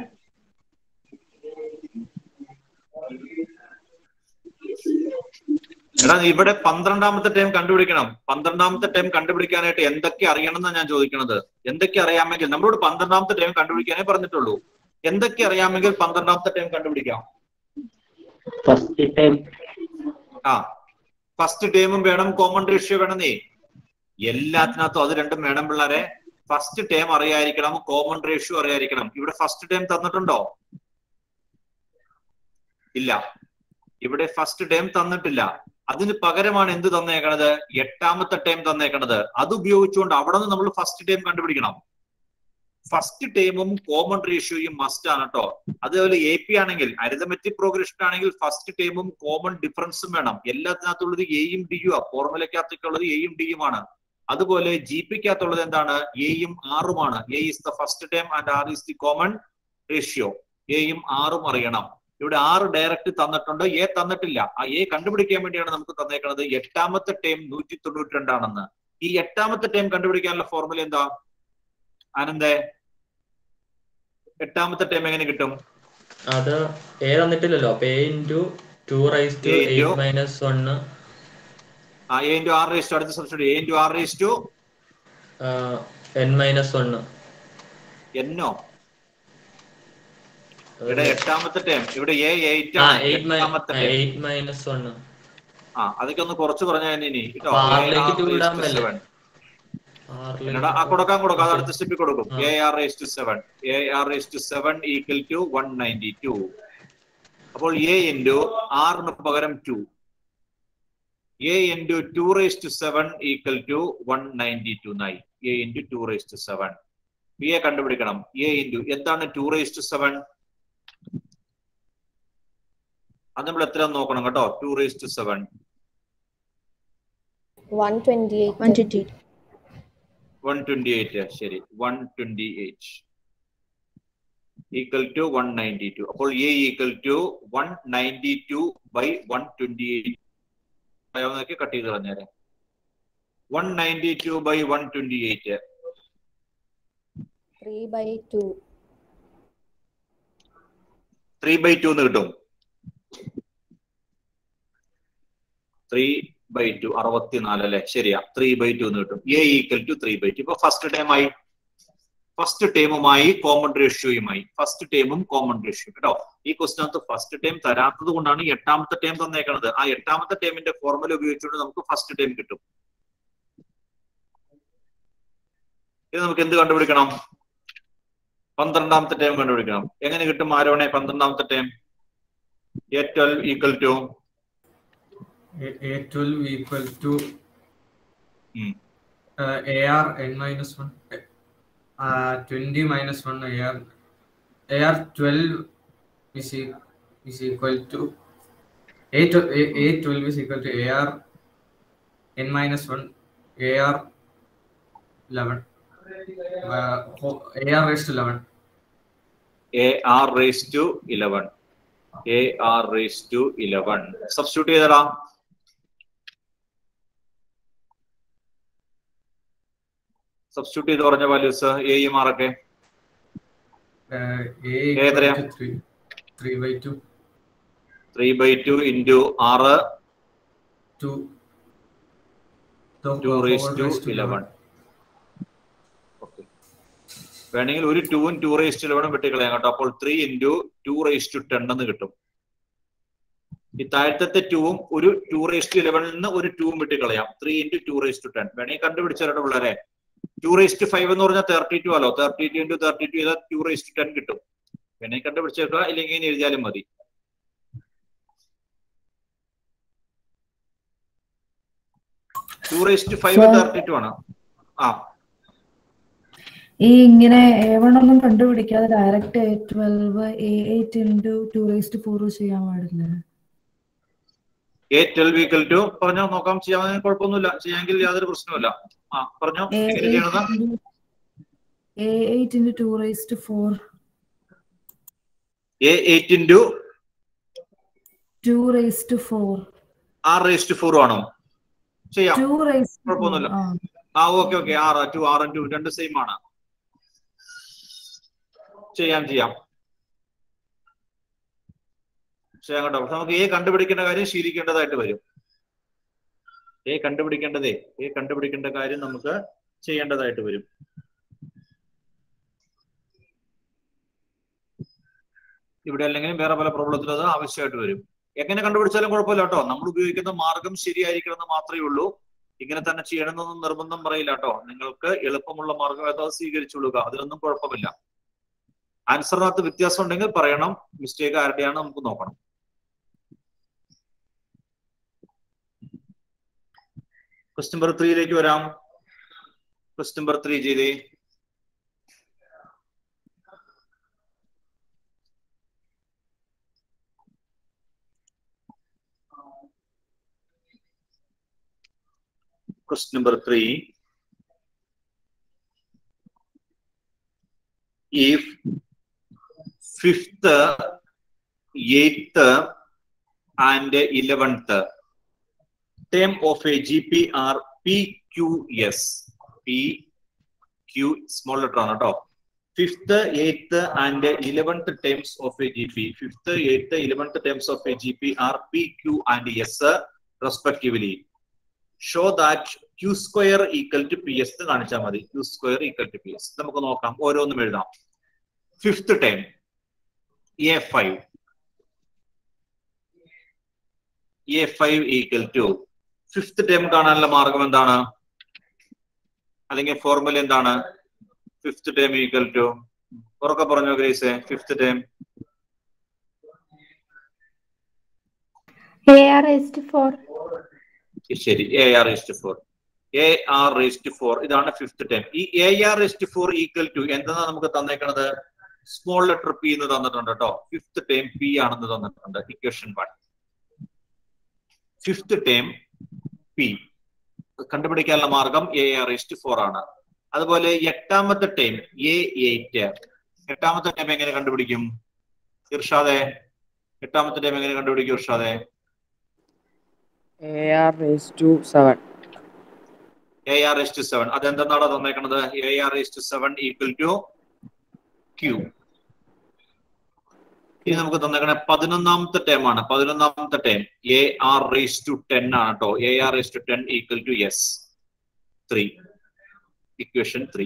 Speaker 1: എടാ നീ ഇവിടെ പന്ത്രണ്ടാമത്തെ ടൈം കണ്ടുപിടിക്കണം പന്ത്രണ്ടാമത്തെ ടൈം കണ്ടുപിടിക്കാനായിട്ട് എന്തൊക്കെ അറിയണം എന്നാ ഞാൻ ചോദിക്കണത് എന്തൊക്കെ അറിയാമെങ്കിൽ നമ്മളോട് പന്ത്രണ്ടാമത്തെ ടൈം കണ്ടുപിടിക്കാനേ പറഞ്ഞിട്ടുള്ളൂ എന്തൊക്കെ അറിയാമെങ്കിൽ പന്ത്രണ്ടാമത്തെ ടൈം കണ്ടുപിടിക്കാം
Speaker 17: ഫസ്റ്റ് ടൈം
Speaker 1: ആ ഫസ്റ്റ് ടേമും വേണം കോമൺ റേഷ്യോ വേണം നീ എല്ലാത്തിനകത്തും അത് രണ്ടും വേണം പിള്ളേരെ ഫസ്റ്റ് ടേം അറിയാതിരിക്കണം കോമൺ റേഷ്യോ അറിയാതിരിക്കണം ഇവിടെ ഫസ്റ്റ് ടേം തന്നിട്ടുണ്ടോ ഇല്ല ഇവിടെ ഫസ്റ്റ് ടേം തന്നിട്ടില്ല അതിന് പകരമാണ് എന്ത് തന്നേക്കണത് എട്ടാമത്തെ ടൈം തന്നേക്കണത് അത് ഉപയോഗിച്ചുകൊണ്ട് അവിടെ നിന്ന് നമ്മൾ ഫസ്റ്റ് ടൈം കണ്ടുപിടിക്കണം ഫസ്റ്റ് ടേമും കോമൺ റേഷ്യോയും മസ്റ്റ് ആണ് കേട്ടോ അതുപോലെ എ പി ആണെങ്കിൽ അരിതമെറ്റിക് പ്രോഗ്രഷൻ ആണെങ്കിൽ ഫസ്റ്റ് ടേമും കോമൺ ഡിഫറൻസും വേണം എല്ലാത്തിനകത്തുള്ളത് എയും ഡിയും ആ ഫോർമുലക്കകത്തേക്കുള്ളത് എയും ഡിയും ആണ് അതുപോലെ ജി പിക്കകത്തുള്ളത് എന്താണ് എയും ആറുമാണ് a is the first term and r is the common ratio എയും ആറും അറിയണം ഇവിടെ ആറ് ഡയറക്റ്റ് തന്നിട്ടുണ്ട് എ തന്നിട്ടില്ല ആ എ കണ്ടുപിടിക്കാൻ വേണ്ടിയാണ് നമുക്ക് തന്നേക്കുന്നത് എട്ടാമത്തെ ടൈം നൂറ്റി തൊണ്ണൂറ്റി രണ്ടാണെന്ന് ഈ എട്ടാമത്തെ ടൈം കണ്ടുപിടിക്കാനുള്ള ഫോർമുല എന്താ ആനന്ദേ എട്ടാമത്തെ ടൈം എങ്ങനെ കിട്ടും
Speaker 18: അത് എ തന്നിട്ടില്ലല്ലോ അപ്പൊ a into two rise to
Speaker 1: A into-
Speaker 18: eight minus one
Speaker 1: ആ A into R raise to അടുത്ത substitute a into R raise to
Speaker 18: N minus one
Speaker 1: എന്നോ ഇവിടെ എട്ടാമത്തെ ടൈം ഇവിടെ എ എയ്റ്റ്
Speaker 18: ആ
Speaker 1: ആണ്
Speaker 18: എയ്റ്റ്
Speaker 1: എട്ടാമത്തെ ടൈം
Speaker 18: എയ്റ്റ് മൈനസ് വണ്
Speaker 1: ആ അതൊക്കെ ഒന്ന് കുറച്ച് പറഞ്ഞാൽ ഇനി കേട്ടോ
Speaker 18: അപ്പൊ
Speaker 1: A
Speaker 18: ആറിലേക്ക്
Speaker 1: R
Speaker 18: two
Speaker 1: raised
Speaker 18: ഇടാൻ
Speaker 1: to
Speaker 18: പറ്റില്ല.
Speaker 1: seven. എന്നടാ ആ കൊടുക്കാൻ കൊടുക്കാം അത് അടുത്ത സ്റ്റെപ്പിൽ കൊടുക്കും a R raise to seven A R raise to seven equal to one ninety two അപ്പോൾ എ ഇൻറ്റു ആറിന് പകരം two a into two raise to seven equal to one ninety two നൈ a into two raise to seven a കണ്ടുപിടിക്കണം എ ഇൻറ്റു എന്താണ് ടു റേസ് ടു സെവൻ അത് നമ്മൾ എത്ര നോക്കണം കേട്ടോ two raise to seven
Speaker 2: one twenty
Speaker 6: one twenty
Speaker 1: one twenty eight ശരി one twenty eight equal to one ninety two അപ്പോൾ a equal to one ninety two by one twenty eight cut ചെയ്ത് കളഞ്ഞേരെ one ninety two by one twenty eight
Speaker 2: three by two
Speaker 1: three by two എന്ന് കിട്ടും ത്രീ ബൈ ടു അറുപത്തിനാല് അല്ലെ ശരിയാ ത്രീ ബൈ ടു എന്ന് കിട്ടും A equal to three by two ഇപ്പൊ ഫസ്റ്റ് ടൈമായി ഫസ്റ്റ് ടേമുമായി കോമൺ റേഷ്യോയുമായി ഫസ്റ്റ് ടേമും കോമൺ റേഷ്യോ കേട്ടോ ഈ ക്വസ്റ്റിനകത്ത് ഫസ്റ്റ് ടൈം തരാത്തത് കൊണ്ടാണ് ഈ എട്ടാമത്തെ ടൈം തന്നേക്കുന്നത് ആ എട്ടാമത്തെ ടൈമിന്റെ ഫോർമുല ഉപയോഗിച്ചുകൊണ്ട് നമുക്ക് ഫസ്റ്റ് ടൈം കിട്ടും ഇത് നമുക്ക് എന്ത് കണ്ടുപിടിക്കണം പന്ത്രണ്ടാമത്തെ ടൈം കണ്ടുപിടിക്കണം എങ്ങനെ കിട്ടും ആരോണെ പന്ത്രണ്ടാമത്തെ time A twelve equal to
Speaker 15: A twelve equal to uh, AR n minus one. Uh, twenty minus one AR AR twelve is e- is equal to A tw- A, A twelve is equal to AR n minus one AR eleven. Uh, ho- AR raised to eleven.
Speaker 1: A R raise to eleven A R raise to eleven substitute ചെയ്തടാ സബ്സ്റ്റിറ്റ്യൂട്ട് ചെയ്ത് പറഞ്ഞ വാല്യൂസ് എയും ആറൊക്കെ
Speaker 15: Uh, A
Speaker 1: എത്രയാ?
Speaker 15: equal to three three by two
Speaker 1: three by two into R
Speaker 15: two. The
Speaker 1: two
Speaker 15: whole
Speaker 1: raise to
Speaker 15: raised to
Speaker 1: eleven വേണമെങ്കിൽ ഒരു ടൂവും ടു റേസ് ടു ഇലവനും വെട്ടിക്കളയാം കേട്ടോ അപ്പോൾ three into two raise to ten എന്ന് കിട്ടും ഈ താഴത്തെ ടൂവും ഒരു ടു റേസ് ടു ഇലവനിൽ നിന്ന് ഒരു ടൂവും വെട്ടിക്കളയാം three into two raise to ten വേണമെങ്കിൽ കണ്ടുപിടിച്ചാലോ പിള്ളേരെ ടു റേസ് ടു ഫൈവ് എന്ന് പറഞ്ഞാൽ തേർട്ടി ടു അല്ലോ thirty two into thirty two ചെയ്താൽ ടു റേസ് ടു ടെൻ കിട്ടും വേണമെങ്കിൽ കണ്ടുപിടിച്ചേക്കുക ഇല്ലെങ്കിൽ ഇനി എഴുതിയാലും മതി two raise to five
Speaker 7: Sir.
Speaker 1: Thirty two ആണ് ആ
Speaker 7: ഈ ഇങ്ങനെ എ വൺ ഒന്നും കണ്ടുപിടിക്കാതെ direct A twelve A eight into two raised four ചെയ്യാൻ പാടില്ല
Speaker 1: എ ട്വൽവ് ഈക്വൽ ടു പറഞ്ഞോ നോക്കാം ചെയ്യാൻ കുഴപ്പമൊന്നുമില്ല ചെയ്യാമെങ്കിൽ യാതൊരു പ്രശ്നവുമില്ല ആ പറഞ്ഞോ
Speaker 7: എ
Speaker 1: എങ്ങനെ ചെയ്യണത്
Speaker 7: A eight into two raised four
Speaker 1: A eight into
Speaker 7: two raised four
Speaker 1: R raised four ആണോ ചെയ്യാം
Speaker 7: ടു റേസ്റ്റ്
Speaker 1: കുഴപ്പമൊന്നുമില്ല ആ ഓക്കെ ഓക്കെ ആറ് ടു ആറും ടു രണ്ട് സെയിം ആണ് ചെയ്യാം ചെയ്യാം ചെയ്യാം കേട്ടോ പക്ഷെ നമുക്ക് എ കണ്ടുപിടിക്കേണ്ട കാര്യം ശീലിക്കേണ്ടതായിട്ട് വരും എ കണ്ടുപിടിക്കേണ്ടതേ എ കണ്ടുപിടിക്കേണ്ട കാര്യം നമുക്ക് ചെയ്യേണ്ടതായിട്ട് വരും ഇവിടെ അല്ലെങ്കിലും വേറെ പല പ്രോബ്ലത്തിലും അത് ആവശ്യമായിട്ട് വരും എങ്ങനെ കണ്ടുപിടിച്ചാലും കുഴപ്പമില്ല കേട്ടോ നമ്മൾ ഉപയോഗിക്കുന്ന മാർഗം ശരിയായിരിക്കണം എന്ന് മാത്രമേ ഉള്ളൂ ഇങ്ങനെ തന്നെ ചെയ്യണമെന്നൊന്നും നിർബന്ധം പറയില്ല കേട്ടോ നിങ്ങൾക്ക് എളുപ്പമുള്ള മാർഗം ഏതോ അത് സ്വീകരിച്ചുകൊള്ളുക അതിലൊന്നും കുഴപ്പമില്ല ആൻസറിനകത്ത് വ്യത്യാസം ഉണ്ടെങ്കിൽ പറയണം മിസ്റ്റേക്ക് ആരുടെയാണ് നമുക്ക് നോക്കണം ക്വസ്റ്റ്യൻ നമ്പർ ത്രീയിലേക്ക് വരാം ക്വസ്റ്റ്യൻ നമ്പർ ത്രീ ചെയ്തേ Question number three. If fifth, eighth, and eleventh term of a GP are PQS. PQ small letter ആണ് കേട്ടോ fifth eighth and eleventh terms of A G P fifth eighth eleventh terms of A G P are P Q and S respectively show that Q square equal to P S കാണിച്ചാൽ മതി Q square equal to P S നമുക്ക് നോക്കാം ഓരോന്നും എഴുതാം fifth time A five A five equal to fifth time കാണാനുള്ള മാർഗം എന്താണ് അല്ലെങ്കിൽ ഫോർമുല എന്താണ് ഫിഫ്ത്ത് ടൈം ഈക്വൽ ടു ഉറക്കെ പറഞ്ഞോ Grace fifth time
Speaker 3: A R raised four
Speaker 1: ശരി A R raised four A R raised four ഇതാണ് ഫിഫ്ത്ത് ടൈം ഈ A R raised four equal to എന്താണ് നമുക്ക് തന്നേക്കണത് സ്മോൾ ലെറ്റർ പി എന്ന് തന്നിട്ടുണ്ട് കേട്ടോ ഫിഫ്ത്ത് ടൈം പി ആണെന്ന് തന്നിട്ടുണ്ട് equation one fifth time P കണ്ടുപിടിക്കാനുള്ള മാർഗം എ ആർ ഇസ്റ്റ് ഫോർ ആണ് അതുപോലെ എട്ടാമത്തെ ടൈം എ എയ്റ്റ് എട്ടാമത്തെ ടൈം എങ്ങനെ കണ്ടുപിടിക്കും ഇർഷാദെ എട്ടാമത്തെ ടൈം എങ്ങനെ കണ്ടുപിടിക്കും ഇർഷാദെ
Speaker 19: A R raise to seven
Speaker 1: A R raise to seven അതെന്തെന്നാണ് തന്നേക്കണത് A R raise to seven equal to Q ഇനി നമുക്ക് തന്നേക്കണ പതിനൊന്നാമത്തെ ടേം ആണ് പതിനൊന്നാമത്തെ term A R raise to ten ആണ് കേട്ടോ A R raise to ten equal to S three equation three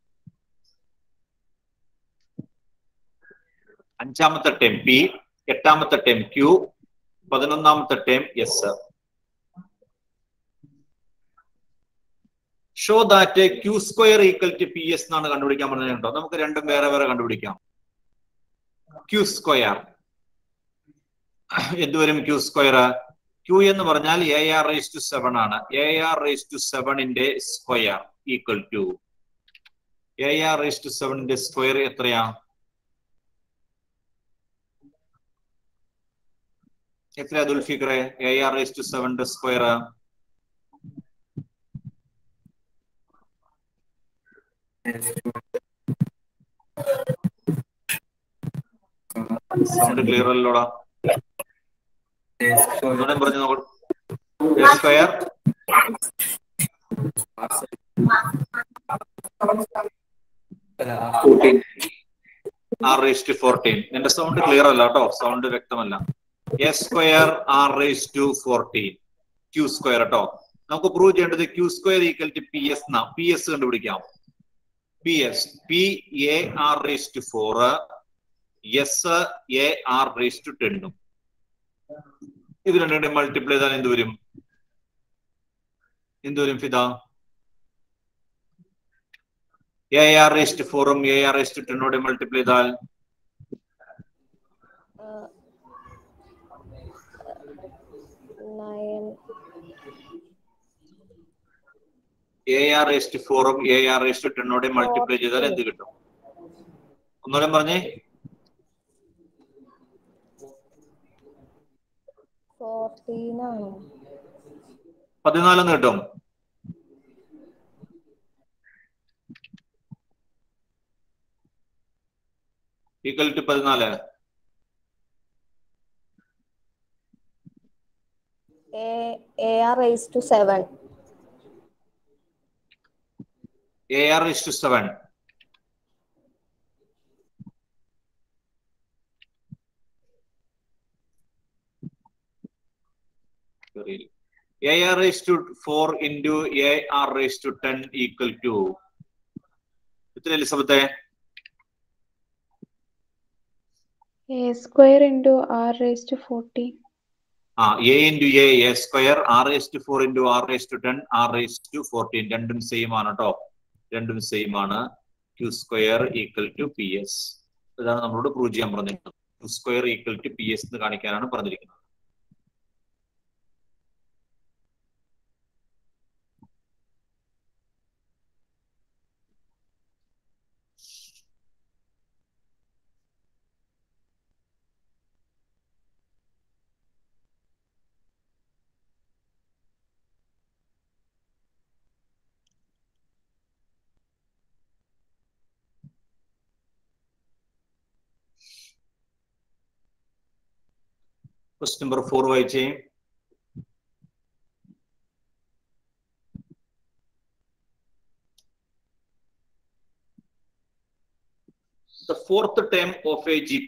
Speaker 1: അഞ്ചാമത്തെ ടേം പി എട്ടാമത്തെ ടേം ക്യൂ പതിനൊന്നാമത്തെ term S show that Q square equal to P S എന്നാണ് കണ്ടുപിടിക്കാൻ പറഞ്ഞിട്ടുണ്ടോ നമുക്ക് രണ്ടും വേറെ വേറെ കണ്ടുപിടിക്കാം ക്യൂ സ്ക്വയർ എന്തുവരും ക്യൂ സ്ക്വയർ ക്യൂ എന്ന് പറഞ്ഞാൽ A R raise to seven ആണ് എ ആർ റേസ് ടു സെവനിന്റെ square equal to A R raise to സെവനിന്റെ സ്ക്വയർ എത്രയാ എത്രയാ ദുൽഫിക്കറെ എ ആർ റേസ് ടു സെവന്റെ സ്ക്വയർ സൗണ്ട് ക്ലിയർ അല്ലോടാ ഒന്നുകൂടെ പറഞ്ഞു നോക്കൂ square R raise to fourteen എന്റെ സൗണ്ട് ക്ലിയർ അല്ല കേട്ടോ സൗണ്ട് വ്യക്തമല്ല A square R raise to fourteen Q square കേട്ടോ നമുക്ക് പ്രൂവ് ചെയ്യേണ്ടത് Q square equal to P S എന്നാ പി എസ് കണ്ടുപിടിക്കാം P S P A R raise to four S A R raise to ടെണ്ണും ഇത് രണ്ടും മൾട്ടിപ്ലൈ ചെയ്താൽ എന്ത് വരും എന്ത് വരും Fida A R raise to ഫോറും എ ആർ റേസ് ടു ടെണ്ണോടെ മൾട്ടിപ്ലൈ ചെയ്താൽ
Speaker 2: nine
Speaker 1: A R raise to ഫോറും എ ആർ റേസ് ടു ടെണ്ണോടെ മൾട്ടിപ്ലൈ ചെയ്താൽ എന്ത് കിട്ടും ഒന്നുകൂടെ പറഞ്ഞേ
Speaker 2: ഫോർട്ടീൻ ആണോ
Speaker 1: പതിനാലെന്ന് കിട്ടും ഈക്വൽ ടു പതിനാല്
Speaker 2: A A R raise to seven
Speaker 1: A R raise to seven A R raise to four into A R raise to ten equal to എത്ര എലിസബത്തെ
Speaker 10: A square into R raise to fourteen
Speaker 1: ആ A into A A square R raise to four into R raise to ten R raise to fourteen രണ്ടും സെയിം ആണ് കേട്ടോ രണ്ടും സെയിം ആണ് Q square equal to P S ഇതാണ് നമ്മളോട് പ്രൂവ് ചെയ്യാൻ പറഞ്ഞിരിക്കുന്നത് Q square equal to P S എന്ന് കാണിക്കാനാണ് പറഞ്ഞിരിക്കുന്നത് ക്വസ്റ്റ്യൻ നമ്പർ ഫോർ വായിച്ചേ The fourth term of a GP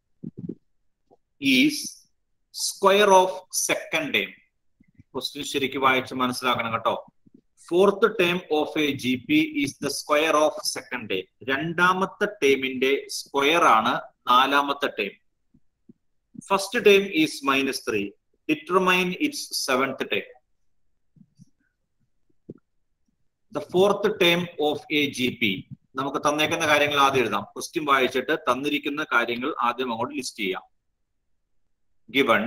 Speaker 1: is square of second term. Question ശരിക്കും വായിച്ച് മനസ്സിലാക്കണം കേട്ടോ fourth term of A G P is the square of second term രണ്ടാമത്തെ ടേമിന്റെ സ്ക്വയർ ആണ് നാലാമത്തെ term first term is minus three determine its seventh term the fourth term of A G P നമുക്ക് തന്നേക്കുന്ന കാര്യങ്ങൾ ആദ്യം എഴുതാം ക്വസ്റ്റ്യൻ വായിച്ചിട്ട് തന്നിരിക്കുന്ന കാര്യങ്ങൾ ആദ്യം അങ്ങോട്ട് ലിസ്റ്റ് ചെയ്യാം given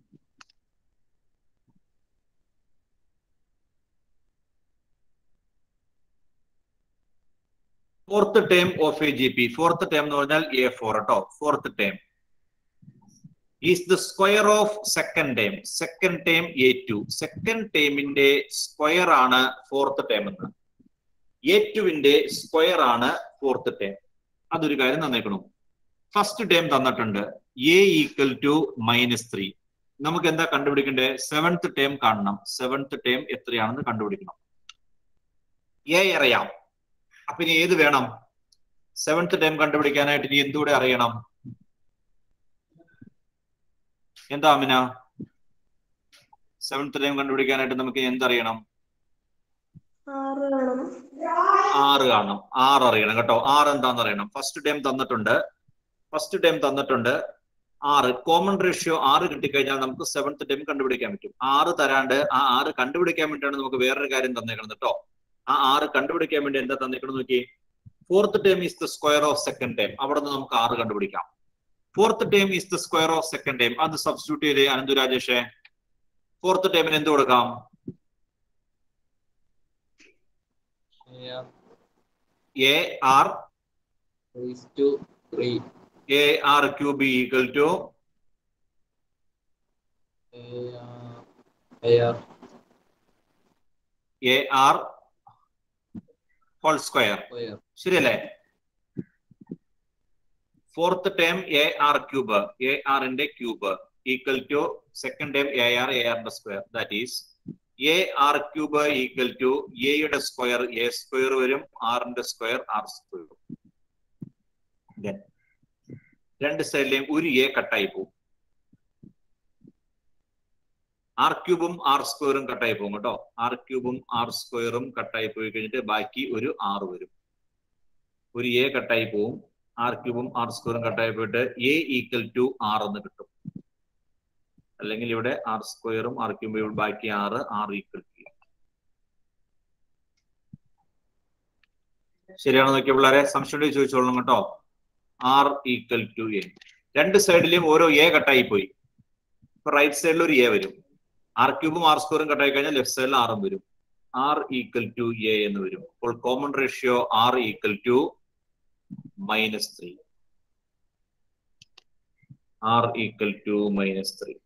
Speaker 1: fourth term of A G P fourth term എന്ന് പറഞ്ഞാൽ എ ഫോർ കേട്ടോ fourth term is the square of second term second term A two second ടേമിന്റെ സ്ക്വയർ ആണ് ഫോർത്ത് ടേം എന്ന് എ ടുവിന്റെ സ്ക്വയർ ആണ് ഫോർത്ത് ടേം അതൊരു കാര്യം തന്നേക്കണം ഫസ്റ്റ് ടേം തന്നിട്ടുണ്ട് A equal to minus three നമുക്ക് എന്താ കണ്ടുപിടിക്കേണ്ടത് സെവൻത്ത് ടേം കാണണം സെവൻത്ത് ടേം എത്രയാണെന്ന് കണ്ടുപിടിക്കണം എ അറിയാം അപ്പൊ ഇനി ഏത് വേണം സെവൻത്ത് ടൈം കണ്ടുപിടിക്കാനായിട്ട് ഇനി എന്തുകൂടെ അറിയണം എന്താ അമിന സെവൻത്ത് ടൈം കണ്ടുപിടിക്കാനായിട്ട് നമുക്ക് എന്തറിയണം
Speaker 8: ആറ് വേണം
Speaker 1: ആറ് കാണണം ആറ് അറിയണം കേട്ടോ ആറ് എന്താന്ന് അറിയണം ഫസ്റ്റ് ടൈം തന്നിട്ടുണ്ട് ഫസ്റ്റ് ടൈം തന്നിട്ടുണ്ട് ആറ് കോമൺ റേഷ്യോ ആറ് കിട്ടിക്കഴിഞ്ഞാൽ നമുക്ക് സെവൻത്ത് ടൈം കണ്ടുപിടിക്കാൻ പറ്റും ആറ് തരാണ്ട് ആ ആറ് കണ്ടുപിടിക്കാൻ വേണ്ടിയാണ് നമുക്ക് വേറൊരു കാര്യം തന്നേക്കണം കേട്ടോ ആ ആറ് കണ്ടുപിടിക്കാൻ വേണ്ടി എന്താ തന്നിക്കണം നോക്കി fourth term is the square of second time അവിടെ നിന്ന് നമുക്ക് ആറ് കണ്ടുപിടിക്കാം fourth term is the square of second time അത് സബ്സ്റ്റിറ്റ്യൂട്ട് ചെയ്തേ അനന്തു രാജേഷേ ഫോർത്ത് ടൈമിന് എന്ത് കൊടുക്കാം A R
Speaker 4: to three
Speaker 1: A R cube equal to A R whole square ശരിയല്ലേ fourth term A R cube A ആറിന്റെ cube equal to second term A R A ആറിന്റെ square that is A R cube equal to എയുടെ സ്ക്വയർ എ സ്ക്വയർ വരും ആറിന്റെ സ്ക്വയർ ആർ സ്ക്വയർ രണ്ട് സൈഡിലെയും ഒരു എ കട്ടായി പോകും ആർ ക്യൂബും ആർ സ്ക്വയറും കട്ടായി പോകും കേട്ടോ ആർ ക്യൂബും ആർ സ്ക്വയറും കട്ടായി പോയി കഴിഞ്ഞിട്ട് ബാക്കി ഒരു ആറ് വരും ഒരു എ കട്ടായി പോവും ആർ ക്യൂബും ആർ സ്ക്വയറും കട്ടായി പോയിട്ട് എ ഈക്വൽ ടു ആർ എന്ന് കിട്ടും അല്ലെങ്കിൽ ഇവിടെ ആർ സ്ക്വയറും ആർ ക്യൂബും ഇവിടെ ബാക്കി ആറ് ആർ ഈക്വൽ ടു ശരിയാണോ നോക്കിയ പിള്ളേരെ സംശയം ഉണ്ടെങ്കിൽ ചോദിച്ചോളണം കേട്ടോ ആർ ഈക്വൽ ടു എ രണ്ട് സൈഡിലും ഓരോ എ കട്ടായി പോയി ഇപ്പൊ റൈറ്റ് സൈഡിൽ ഒരു എ വരും ആർ ക്യൂബും ആർ സ്ക്വയറും കട്ടായി കഴിഞ്ഞാൽ ലെഫ്റ്റ് സൈഡിൽ ആറും വരും ആർ ഈക്വൽ ടു എ എന്ന് വരും അപ്പോൾ common ratio R equal to minus three R equal to minus three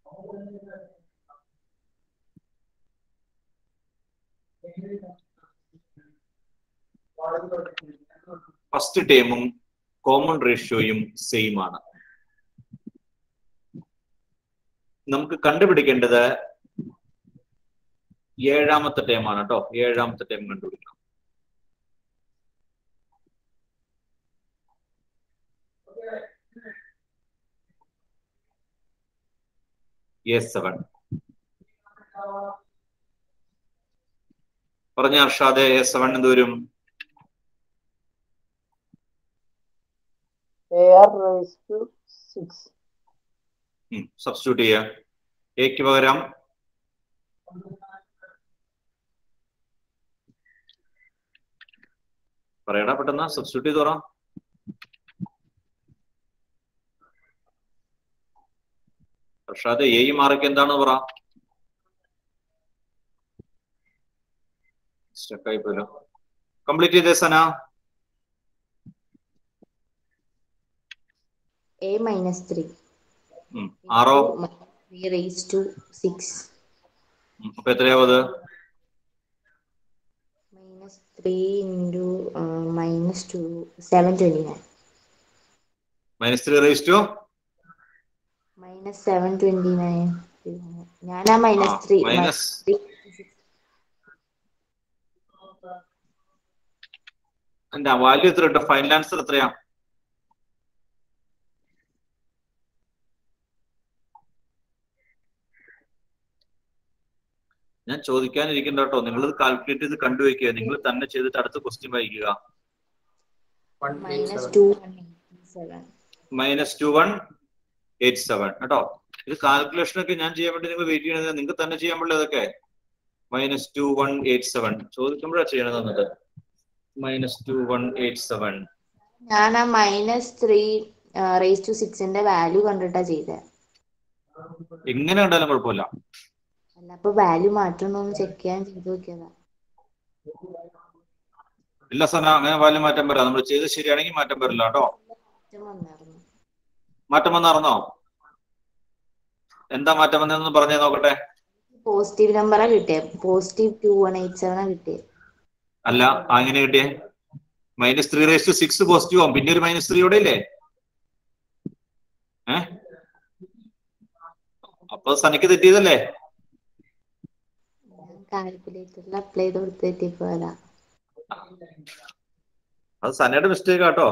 Speaker 1: first ടേമും കോമൺ റേഷ്യോയും സെയിം ആണ് നമുക്ക് കണ്ടുപിടിക്കേണ്ടത് ഏഴാമത്തെ ടേമാണ് കേട്ടോ ഏഴാമത്തെ ടേം കണ്ടുപിടിക്കണം എ സെവൻ പറഞ്ഞ അർഷാദ് എ സെവൻ എന്ത് വരും
Speaker 13: A R rise to six
Speaker 1: substitute ചെയ്യുക എക്ക് പകരം പറയടാ പെട്ടെന്ന് സബ്സ്റ്റിറ്റ്യൂട്ട് ചെയ്ത് പറ അർഷാദ് എ മാർക്ക് എന്താണ് പറ സ്റ്റക്കായി പോയല്ലോ കംപ്ലീറ്റ് ചെയ്തേ സന
Speaker 5: എ മൈനസ് ത്രീ
Speaker 1: ഉം. ആറോ
Speaker 5: ത്രീ റേസ് ടു സിക്സ്
Speaker 1: ഉം. അപ്പൊ എത്രയാവത്
Speaker 5: minus three into minus two seven twenty nine
Speaker 1: minus three raise to
Speaker 5: minus minus seven twenty nine ഞാൻ ആ മൈനസ് ത്രീ
Speaker 1: മൈനസ് എന്റെ വാല്യൂ എത്ര ഉണ്ട് ഫൈനൽ ആൻസർ എത്രയാ ഞാൻ ചോദിക്കാനിരിക്കണ്ട കേട്ടോ നിങ്ങൾ ഇത് കാൽക്കുലേറ്റ് ചെയ്ത് കണ്ടുവയ്ക്കുക നിങ്ങൾ തന്നെ ചെയ്തിട്ട് അടുത്ത ക്വസ്റ്റ്യൻ വായിക്കുക
Speaker 5: minus two seven
Speaker 1: minus two one eight seven കേട്ടോ ഇത് കാൽക്കുലേഷൻ ഒക്കെ ഞാൻ ചെയ്യാൻ വേണ്ടി നിങ്ങൾ വെയിറ്റ് ചെയ്യണത് നിങ്ങൾക്ക് തന്നെ ചെയ്യാൻ പറ്റില്ല ഇതൊക്കെ minus two one eight seven ചോദിക്കുമ്പോഴാണ് ചെയ്യണത് എന്നിട്ട് minus two one eight seven
Speaker 5: ഞാൻ ആ മൈനസ് ത്രീ റേസ് ടു സിക്സിന്റെ വാല്യൂ കണ്ടിട്ടാ ചെയ്തത്
Speaker 1: എങ്ങനെ കണ്ടാലും കുഴപ്പമില്ല
Speaker 5: അല്ല അപ്പൊ വാല്യൂ മാറ്റണോന്ന് ചെക്ക് ചെയ്യാൻ ചെയ്ത് നോക്കിയതാ
Speaker 1: ഇല്ല സന അങ്ങനെ വാല്യൂ മാറ്റം വരാം നമ്മൾ ചെയ്ത് ശരിയാണെങ്കിൽ മാറ്റം വരില്ല കേട്ടോ
Speaker 5: മാറ്റം വന്നായിരുന്നു
Speaker 1: മാറ്റം വന്നറിഞ്ഞോ എന്താ മാറ്റം വന്നതെന്ന് പറഞ്ഞേ നോക്കട്ടെ
Speaker 5: പോസിറ്റീവ് നമ്പറാ കിട്ടിയത് പോസിറ്റീവ് ടു വൺ എയ്റ്റ് സെവനാ കിട്ടിയത്
Speaker 1: അല്ല ആ എങ്ങനെ കിട്ടിയേ minus three raise to six positive ആവും പിന്നെ ഒരു മൈനസ് ത്രീ ഇവിടെ ഇല്ലേ ഏ അപ്പൊ സനക്ക് തെറ്റിയതല്ലേ
Speaker 5: കാൽക്കുലേറ്ററിൽ അപ്ലൈ ചെയ്ത് കൊടുത്ത് എത്തിപ്പോയതാ
Speaker 1: അത് സനയുടെ മിസ്റ്റേക്ക് ആട്ടോ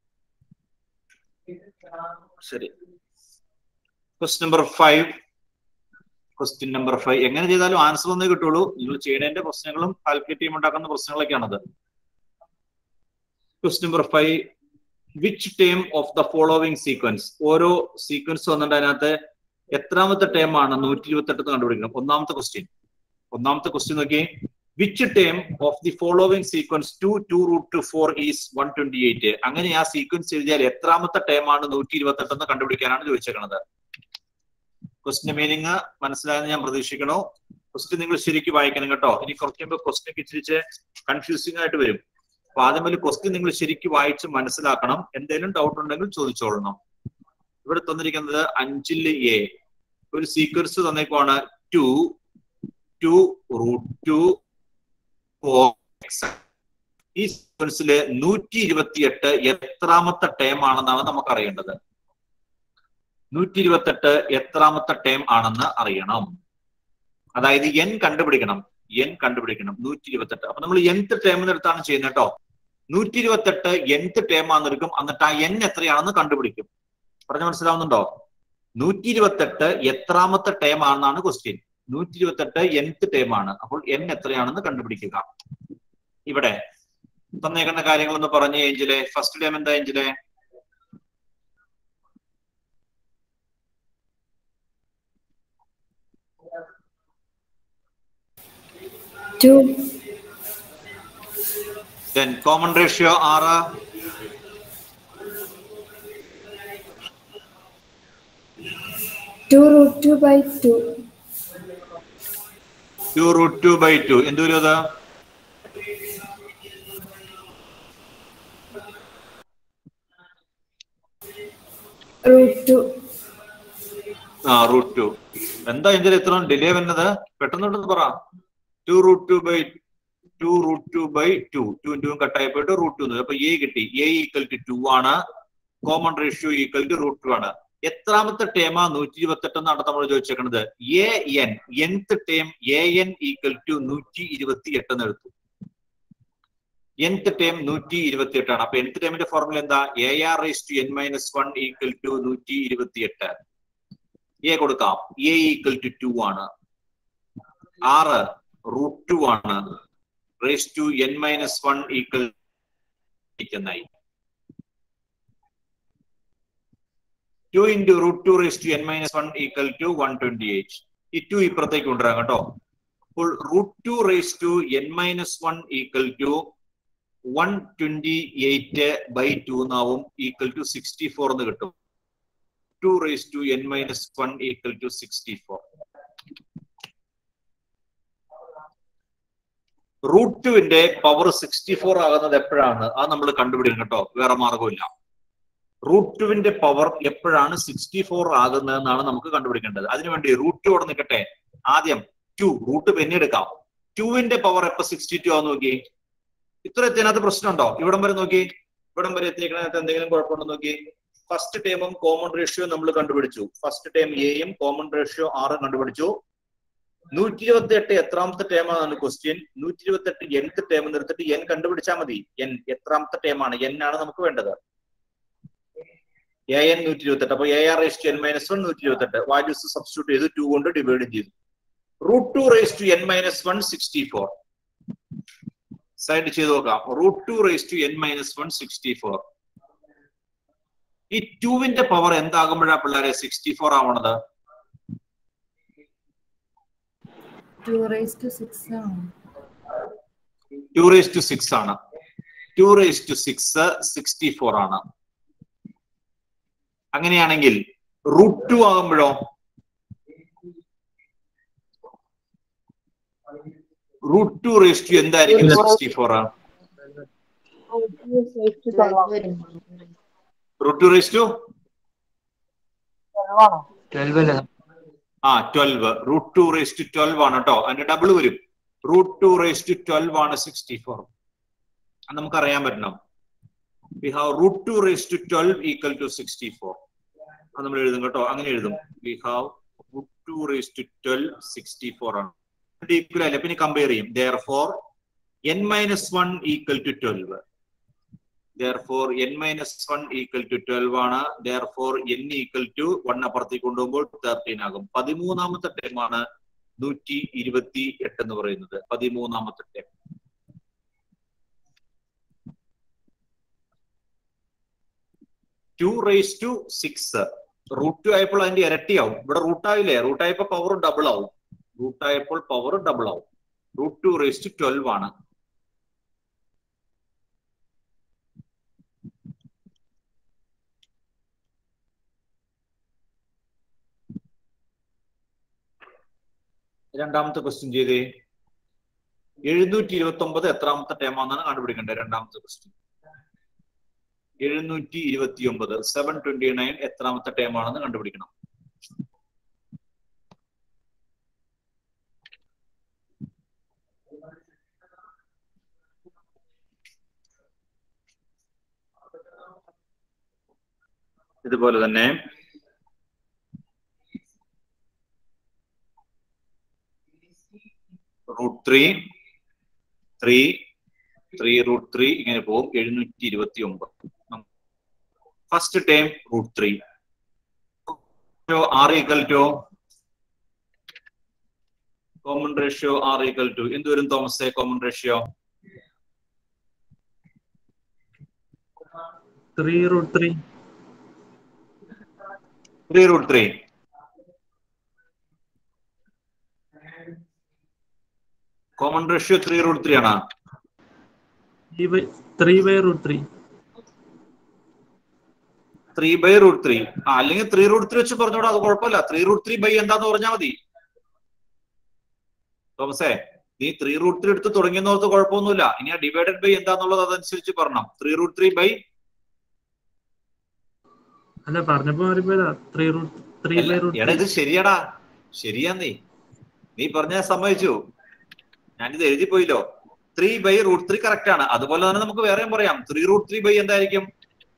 Speaker 1: ശരി question number five question number five എങ്ങനെ ചെയ്താലും ആൻസർ ഒന്നേ കിട്ടുള്ളൂ നിങ്ങൾ ചെയ്യേണ്ട പ്രശ്നങ്ങളും കാൽക്കുലേറ്റ് ചെയ്യുമ്പോൾ ഉണ്ടാക്കുന്ന പ്രശ്നങ്ങളൊക്കെയാണത് question number five which term of the following sequence ഓരോ സീക്വൻസ് വന്നിട്ട് അതിനകത്ത് എത്രാമത്തെ ടേം ആണ് നൂറ്റി ഇരുപത്തി എട്ട് കണ്ടുപിടിക്കണം ഒന്നാമത്തെ ക്വസ്റ്റ്യൻ ഒന്നാമത്തെ ക്വസ്റ്റ്യൻ നോക്കി which term of the following sequence two two root two four is one twenty eight അങ്ങനെ ആ സീക്വൻസ് എഴുതിയാൽ എത്രാമത്തെ ടേം ആണ് നൂറ്റി ഇരുപത്തി എട്ട് എന്ന് കണ്ടുപിടിക്കാനാണ് ചോദിച്ചേക്കുന്നത് ക്വസ്റ്റിന്റെ മീനിങ് മനസ്സിലായെന്ന് ഞാൻ പ്രതീക്ഷിക്കണോ ക്വസ്റ്റ്യൻ നിങ്ങൾ ശരിക്കും വായിക്കണം കേട്ടോ ഇനി കുറച്ച് കഴിയുമ്പോൾ ക്വസ്റ്റ്യൻ ഇച്ചിരിച്ച് കൺഫ്യൂസിംഗ് ആയിട്ട് വരും അപ്പൊ ആദ്യം ഒരു ക്വസ്റ്റ്യൻ നിങ്ങൾ ശരിക്കും വായിച്ച് മനസ്സിലാക്കണം എന്തെങ്കിലും ഡൗട്ട് ഉണ്ടെങ്കിൽ ചോദിച്ചോളണം ഇവിടെ തന്നിരിക്കുന്നത് അഞ്ചില് എ ഒരു സീക്വൻസ് തന്നേക്കുവാണ് two two root two four X ഈ സീക്വൻസില് നൂറ്റി ഇരുപത്തിയെട്ട് എത്രാമത്തെ ടേം ആണെന്നാണ് നമുക്ക് അറിയേണ്ടത് നൂറ്റി ഇരുപത്തെട്ട് എത്രാമത്തെ ടേം ആണെന്ന് അറിയണം അതായത് എൻ കണ്ടുപിടിക്കണം എൻ കണ്ടുപിടിക്കണം നൂറ്റി ഇരുപത്തെട്ട് അപ്പൊ നമ്മൾ എന്ത് ടേമിന് എടുത്താണ് ചെയ്യുന്നത് കേട്ടോ നൂറ്റി ഇരുപത്തെട്ട് എന്ത് ടേം ആണെന്നെടുക്കും എന്നിട്ട് ആ എൻ എത്രയാണെന്ന് കണ്ടുപിടിക്കും പറഞ്ഞു മനസ്സിലാവുന്നുണ്ടോ നൂറ്റി ഇരുപത്തെട്ട് എത്രാമത്തെ ടേം ആണെന്നാണ് ക്വസ്റ്റ്യൻ നൂറ്റി ഇരുപത്തെട്ട് എന്ത് ടേം ആണ് അപ്പോൾ എൻ എത്രയാണെന്ന് കണ്ടുപിടിക്കുക ഇവിടെ തന്നേക്കുന്ന കാര്യങ്ങളൊന്ന് പറഞ്ഞ ഏഞ്ചിലെ ഫസ്റ്റ് ടേം എന്താ ഏഞ്ചിലെ
Speaker 7: Two.
Speaker 1: Then common ratio R
Speaker 7: Two root two by two.
Speaker 1: Two root two by two എന്ത് വരും അത്
Speaker 7: Root two.
Speaker 1: ആ റൂട്ട് ടു എന്താ ഇതിൽ ഇത്ര ഡിലേ വരുന്നത് പെട്ടെന്ന് പറ two root two by two root two by two two two കട്ടായി പോയിട്ട് റൂട്ട് ടു അപ്പൊ എ കിട്ടി എ ഈക്വൽ ടു ടു ആണ് common ratio equal to root two ആണ് എത്രാമത്തെ ടേമാ നൂറ്റി ഇരുപത്തെട്ട് എന്നാണ് നമ്മൾ ചോദിച്ചേക്കുന്നത് എ എൻ എന്ത് term A N equal to നൂറ്റി ഇരുപത്തി എട്ട് എന്ന് എടുത്തു nth ടേം നൂറ്റി ഇരുപത്തി എട്ടാണ് അപ്പൊ nth ടേമിന്റെ ഫോർമുല എന്താ A R raise to N minus one equal to നൂറ്റി ഇരുപത്തി എട്ട് എ കൊടുക്കാം എ ഈക്വൽ ടു ടു ആണ് ആറ് റൂട്ട് ടു ആണ് raise to N minus one equal എന്നായി two into root two raise to N minus one equal to one twenty eight ഈ ടു ഇപ്പുറത്തേക്ക് കൊണ്ടുവരാം കേട്ടോ അപ്പോൾ root two raise to N minus one equal to one twenty eight by two എന്നാവും ഈക്വൽ ടു സിക്സ്റ്റി ഫോർ എന്ന് കിട്ടും two raise to N minus one equal to sixty four root ടുവിന്റെ പവർ സിക്സ്റ്റി ഫോർ ആകുന്നത് എപ്പോഴാണ് അത് നമ്മൾ കണ്ടുപിടിക്കും കേട്ടോ വേറെ മാർഗമില്ല റൂട്ട് ടുവിന്റെ പവർ എപ്പോഴാണ് സിക്സ്റ്റി ഫോർ ആകുന്നതെന്നാണ് നമുക്ക് കണ്ടുപിടിക്കേണ്ടത് അതിനുവേണ്ടി റൂട്ട് ടു അവിടെ നിൽക്കട്ടെ ആദ്യം ടു റൂട്ട് പിന്നെ എടുക്കാം ടുവിന്റെ പവർ എപ്പോ സിക്സ്റ്റി ടു ആന്ന് നോക്കി ഇത്ര എത്തിയതിനകത്ത് പ്രശ്നമുണ്ടോ ഇവിടം വരെ നോക്കി ഇവിടം വരെ എത്തിയേക്കണതിനകത്ത് എന്തെങ്കിലും കുഴപ്പമുണ്ടോ നോക്കി ഫസ്റ്റ് ടേമും കോമൺ റേഷ്യോ നമ്മൾ കണ്ടുപിടിച്ചു ഫസ്റ്റ് ടേം എയും കോമൺ റേഷ്യോ ആറും കണ്ടുപിടിച്ചു നൂറ്റി ഇരുപത്തി എട്ട് എത്രാമത്തെ ടേമാണ് ക്വസ്റ്റ്യൻ നൂറ്റി ഇരുപത്തി എട്ട് എന്ത് ടേം നിർത്തിട്ട് എൻ കണ്ടുപിടിച്ചാൽ മതി എൻ എത്രാമത്തെ ടേമാണ് എൻ ആണ് നമുക്ക് വേണ്ടത് എ എൻ നൂറ്റി ഇരുപത്തി എട്ട് അപ്പൊ a R raise to N minus one നൂറ്റി ഇരുപത്തി എട്ട് വാല്യൂസ് സബ്സ്റ്റിറ്റ്യൂട്ട് ചെയ്ത് ടു കൊണ്ട് ഡിവൈഡ് ചെയ്തു root two raise to N minus one sixty four side ചെയ്ത് നോക്കാം root two raise to N minus one sixty four ഈ ടുവിന്റെ പവർ എന്താകുമ്പോഴാ പിള്ളേരെ സിക്സ്റ്റി ഫോർ ആവണത്
Speaker 7: ടു റേസ് ടു സിക്സ് ആണ്
Speaker 1: ടു റേസ് ടു സിക്സ് ആണ് two raise to six sixty four ആണ് അങ്ങനെയാണെങ്കിൽ root to ആകുമ്പോഴോ root two raise to എന്തായിരിക്കും sixty four root two raise to ആ twelve root two raise to twelve ആണ് കേട്ടോ അതിന്റെ ഡബിൾ വരും root two raise to twelve ആണ് സിക്സ്റ്റി ഫോർ അത് നമുക്ക് അറിയാൻ പറ്റണം we have root two raise to twelve equal to sixty four അത് നമ്മൾ എഴുതും കേട്ടോ അങ്ങനെ എഴുതും we have root two raise to twelve sixty four ആണ് ഈക്വൽ അല്ല പിന്നെ കമ്പയർ ചെയ്യും therefore N minus one equal to twelve therefore N minus one equal to twelve ആണ് therefore n equal to one അപ്പുറത്തേക്ക് കൊണ്ടുപോകുമ്പോൾ തേർട്ടീൻ ആകും പതിമൂന്നാമത്തെ ടൈമാണ് നൂറ്റി ഇരുപത്തി എട്ട് എന്ന് പറയുന്നത് പതിമൂന്നാമത്തെ time two raise to six root two ആയപ്പോൾ അതിന്റെ ഇരട്ടിയാവും ഇവിടെ റൂട്ട് ആയില്ലേ റൂട്ട് ആയപ്പോൾ പവർ ഡബിൾ ആവും റൂട്ട് ആയപ്പോൾ പവർ ഡബിൾ ആവും root two raise to twelve ആണ് രണ്ടാമത്തെ ക്വസ്റ്റ്യൻ ചെയ്തേ എഴുന്നൂറ്റി ഇരുപത്തി ഒമ്പത് എത്രാമത്തെ ടേമാണെന്നാണ് കണ്ടുപിടിക്കേണ്ടത് രണ്ടാമത്തെ ക്വസ്റ്റ്യൻ എഴുന്നൂറ്റി ഇരുപത്തി ഒമ്പത് സെവൻ ട്വന്റി നയൻ എത്രാമത്തെ ടേമാണെന്ന് കണ്ടുപിടിക്കണം ഇതുപോലെ തന്നെ root three three three root three ഇങ്ങനെ പോകും എഴുന്നൂറ്റി ഇരുപത്തി ഒമ്പത് first time root three R equal to common ratio R equal to എന്ത് വരും തോമസേ common ratio
Speaker 11: three root three
Speaker 1: three root three common ratio three root three ആണ്
Speaker 11: three by root three
Speaker 1: three by root three ആ അല്ലെങ്കിൽ ത്രീ റൂട്ട് ത്രീ വെച്ച് പറഞ്ഞോടാ അത് കുഴപ്പമില്ല ത്രീ റൂട്ട് ത്രീ ബൈ എന്താന്ന് പറഞ്ഞാൽ മതി തോമസേ നീ ത്രീ റൂട്ട് ത്രീ എടുത്ത് തുടങ്ങിയെന്നോർത്ത് കുഴപ്പമൊന്നുമില്ല ഇനി ആ ഡിവൈഡഡ് ബൈ എന്താന്നുള്ളത് അതനുസരിച്ച് പറഞ്ഞാം ത്രീ റൂട്ട് ത്രീ ബൈ
Speaker 11: അല്ല പറഞ്ഞപ്പോ മാറിപ്പോയതാ three root three by root
Speaker 1: എടാ ഇത് ശരിയാടാ ശരിയാ നീ നീ പറഞ്ഞ സമ്മതിച്ചു ഞാനിത് എഴുതി പോയില്ലോ three by root three correct ആണ് അതുപോലെ തന്നെ നമുക്ക് വേറെയും പറയാം ത്രീ റൂട്ട് ത്രീ ബൈ എന്തായിരിക്കും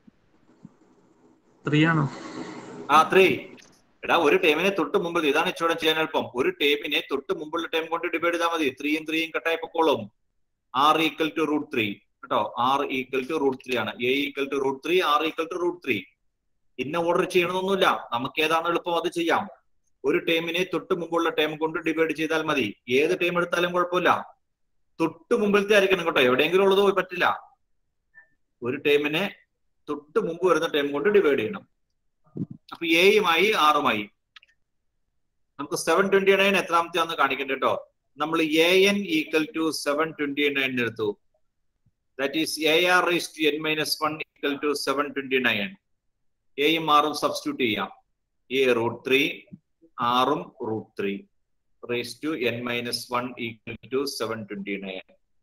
Speaker 11: ത്രീ ആണോ
Speaker 1: ആ ത്രീ എടാ ഒരു ടൈമിനെ തൊട്ട് മുമ്പ് ഇതാണ് ഇച്ചോടെ ചെയ്യാൻ എളുപ്പം ഒരു ടൈമിനെ തൊട്ട് മുമ്പുള്ള ടൈം കൊണ്ട് ഡിവൈഡ് ചെയ്താൽ മതി ത്രീയും ത്രീയും കട്ടായി പൊക്കോളും r equal to root three കേട്ടോ r equal to root three ആണ് a equal to root three R equal to root three ഇന്ന ഓർഡർ ചെയ്യണമെന്നൊന്നുമില്ല നമുക്ക് ഏതാണ് എളുപ്പം അത് ചെയ്യാം ഒരു ടൈമിനെ തൊട്ട് മുമ്പുള്ള ടൈം കൊണ്ട് ഡിവൈഡ് ചെയ്താൽ മതി ഏത് ടൈം എടുത്താലും കുഴപ്പമില്ല തൊട്ട് മുമ്പിലത്തെ ആയിരിക്കണം കേട്ടോ എവിടെയെങ്കിലും ഉള്ളത് പറ്റില്ല ഒരു ടൈമിനെ തൊട്ട് മുമ്പ് വരുന്ന ടൈം കൊണ്ട് ഡിവൈഡ് ചെയ്യണം അപ്പൊ എയുമായി ആറുമായി നമുക്ക് സെവൻ ട്വന്റി നയൻ എത്രാമത്തെ ആണെന്ന് കാണിക്കണ്ട കേട്ടോ നമ്മൾ A N equal to seven twenty nine എടുത്തു that is A R raise to N minus one equal to seven twenty nine എയും ആറും സബ്സ്റ്റിറ്റ്യൂട്ട് ചെയ്യാം എ റൂട്ട് ത്രീ ആറും root three raise to N minus one equal to seven twenty nine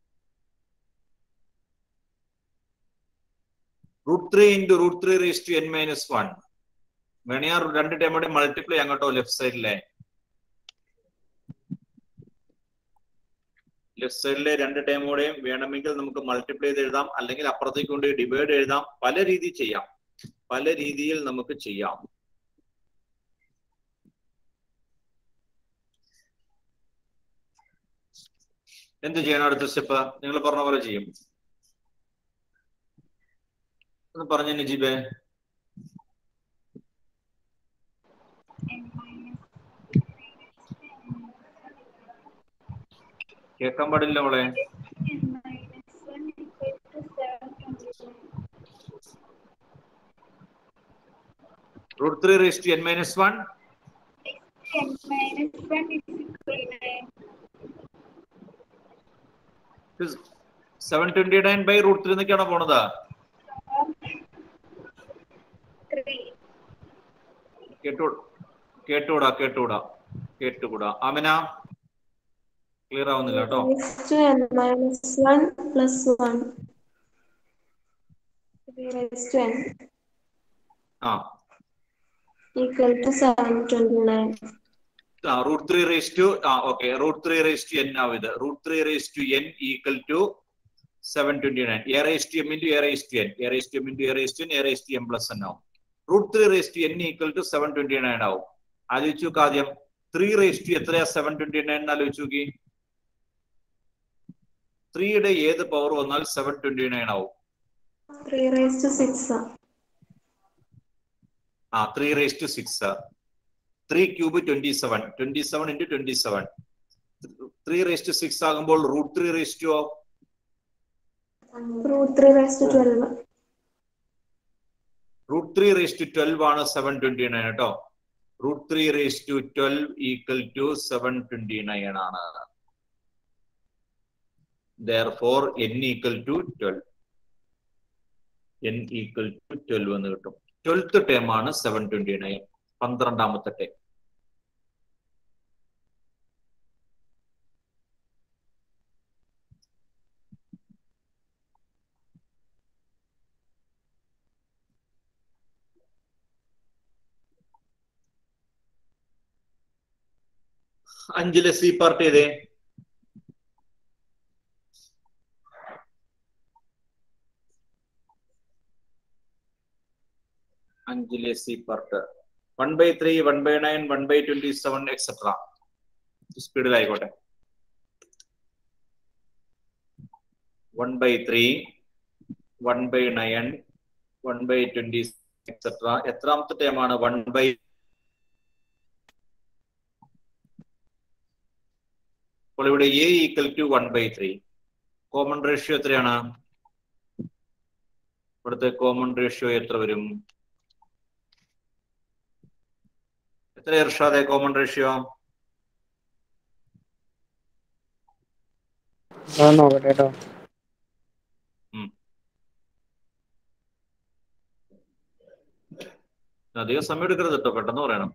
Speaker 1: root three into root three raise to N minus one വേണേ ആ രണ്ട് ടൈമോടെ മൾട്ടിപ്ലൈ അങ്ങോട്ടോ ലെഫ്റ്റ് സൈഡിലെ ലെഫ്റ്റ് സൈഡിലെ രണ്ട് ടൈമോടെയും വേണമെങ്കിൽ നമുക്ക് മൾട്ടിപ്ലൈ ചെയ്ത് എഴുതാം അല്ലെങ്കിൽ അപ്പുറത്തേക്ക് കൊണ്ട് ഡിവൈഡ് എഴുതാം പല രീതിയിൽ ചെയ്യാം പല രീതിയിൽ നമുക്ക് ചെയ്യാം എന്ത് ചെയ്യണം അടുത്ത സ്റ്റെപ്പ് നിങ്ങൾ പറഞ്ഞ പോലെ ചെയ്യും ഒന്ന് പറഞ്ഞ നജീബേ കേൾക്കാൻ പാടില്ല മോളെ root three raise to N minus one seven twenty nine by root three എന്നൊക്കെയാണോ പോണത് കേട്ടു കേട്ടുകൂടാ കേട്ടുകൂടാ കേട്ടുകൂടാ ആമിന ക്ലിയർ ആവുന്നില്ല കേട്ടോ
Speaker 8: raised to n minus 1 plus 1 raised to n
Speaker 1: ആ
Speaker 8: equal to 729.
Speaker 1: ആ റൂട്ട് ത്രീ റേസ് ടു ആ okay root three raise to n ആവും ഇത് root three raise to n equal to seven twenty nine a raise to m into a raise to N a raise to m into a raise to N a raise to m plus n ആവും root three raise to n equal to seven twenty nine ആവും ആലോചിച്ച് നോക്ക് ആദ്യം ത്രീ റേസ് ടു എത്രയാ സെവൻ ട്വന്റി നയൻ എന്ന് ആലോചിച്ച് നോക്കി ത്രീയുടെ ഏത് പവർ വന്നാൽ സെവൻ ട്വന്റി നയൻ ആവും
Speaker 8: 3 raised to 6.
Speaker 1: ആ three raise to six three cube twenty seven twenty seven into twenty seven three raise to six ആകുമ്പോൾ root three raise to
Speaker 8: Root 3 raised to 12.
Speaker 1: Root three raise to twelve ആണ് സെവൻ ട്വന്റി നയൻ കേട്ടോ root three raise to twelve equal to seven twenty nine ആണ് therefore n equal to twelve n equal to twelve എന്ന് കിട്ടും ട്വൽത്ത് ടേം ആണ് സെവൻ ട്വന്റി നയൻ പന്ത്രണ്ടാമത്തെ ടേം അഞ്ചിലെ സി പാർട്ട് ഏതേ അഞ്ചിലെ c part one by three one by nine one by twenty seven etcetera സ്പീഡിലായിക്കോട്ടെ one by three one by nine one by twenty etcetera എത്രാമത്തെ ടൈമാണ് വൺ ബൈ അപ്പോൾ ഇവിടെ a equal to one by three common ratio എത്രയാണ് ഇവിടുത്തെ കോമൺ റേഷ്യോ എത്ര വരും എത്ര ഇർഷാദെ കോമൺ റേഷ്യോ
Speaker 19: നോക്കട്ടെ കേട്ടോ
Speaker 1: അധികം സമയം എടുക്കരുത് കേട്ടോ പെട്ടെന്ന് പറയണം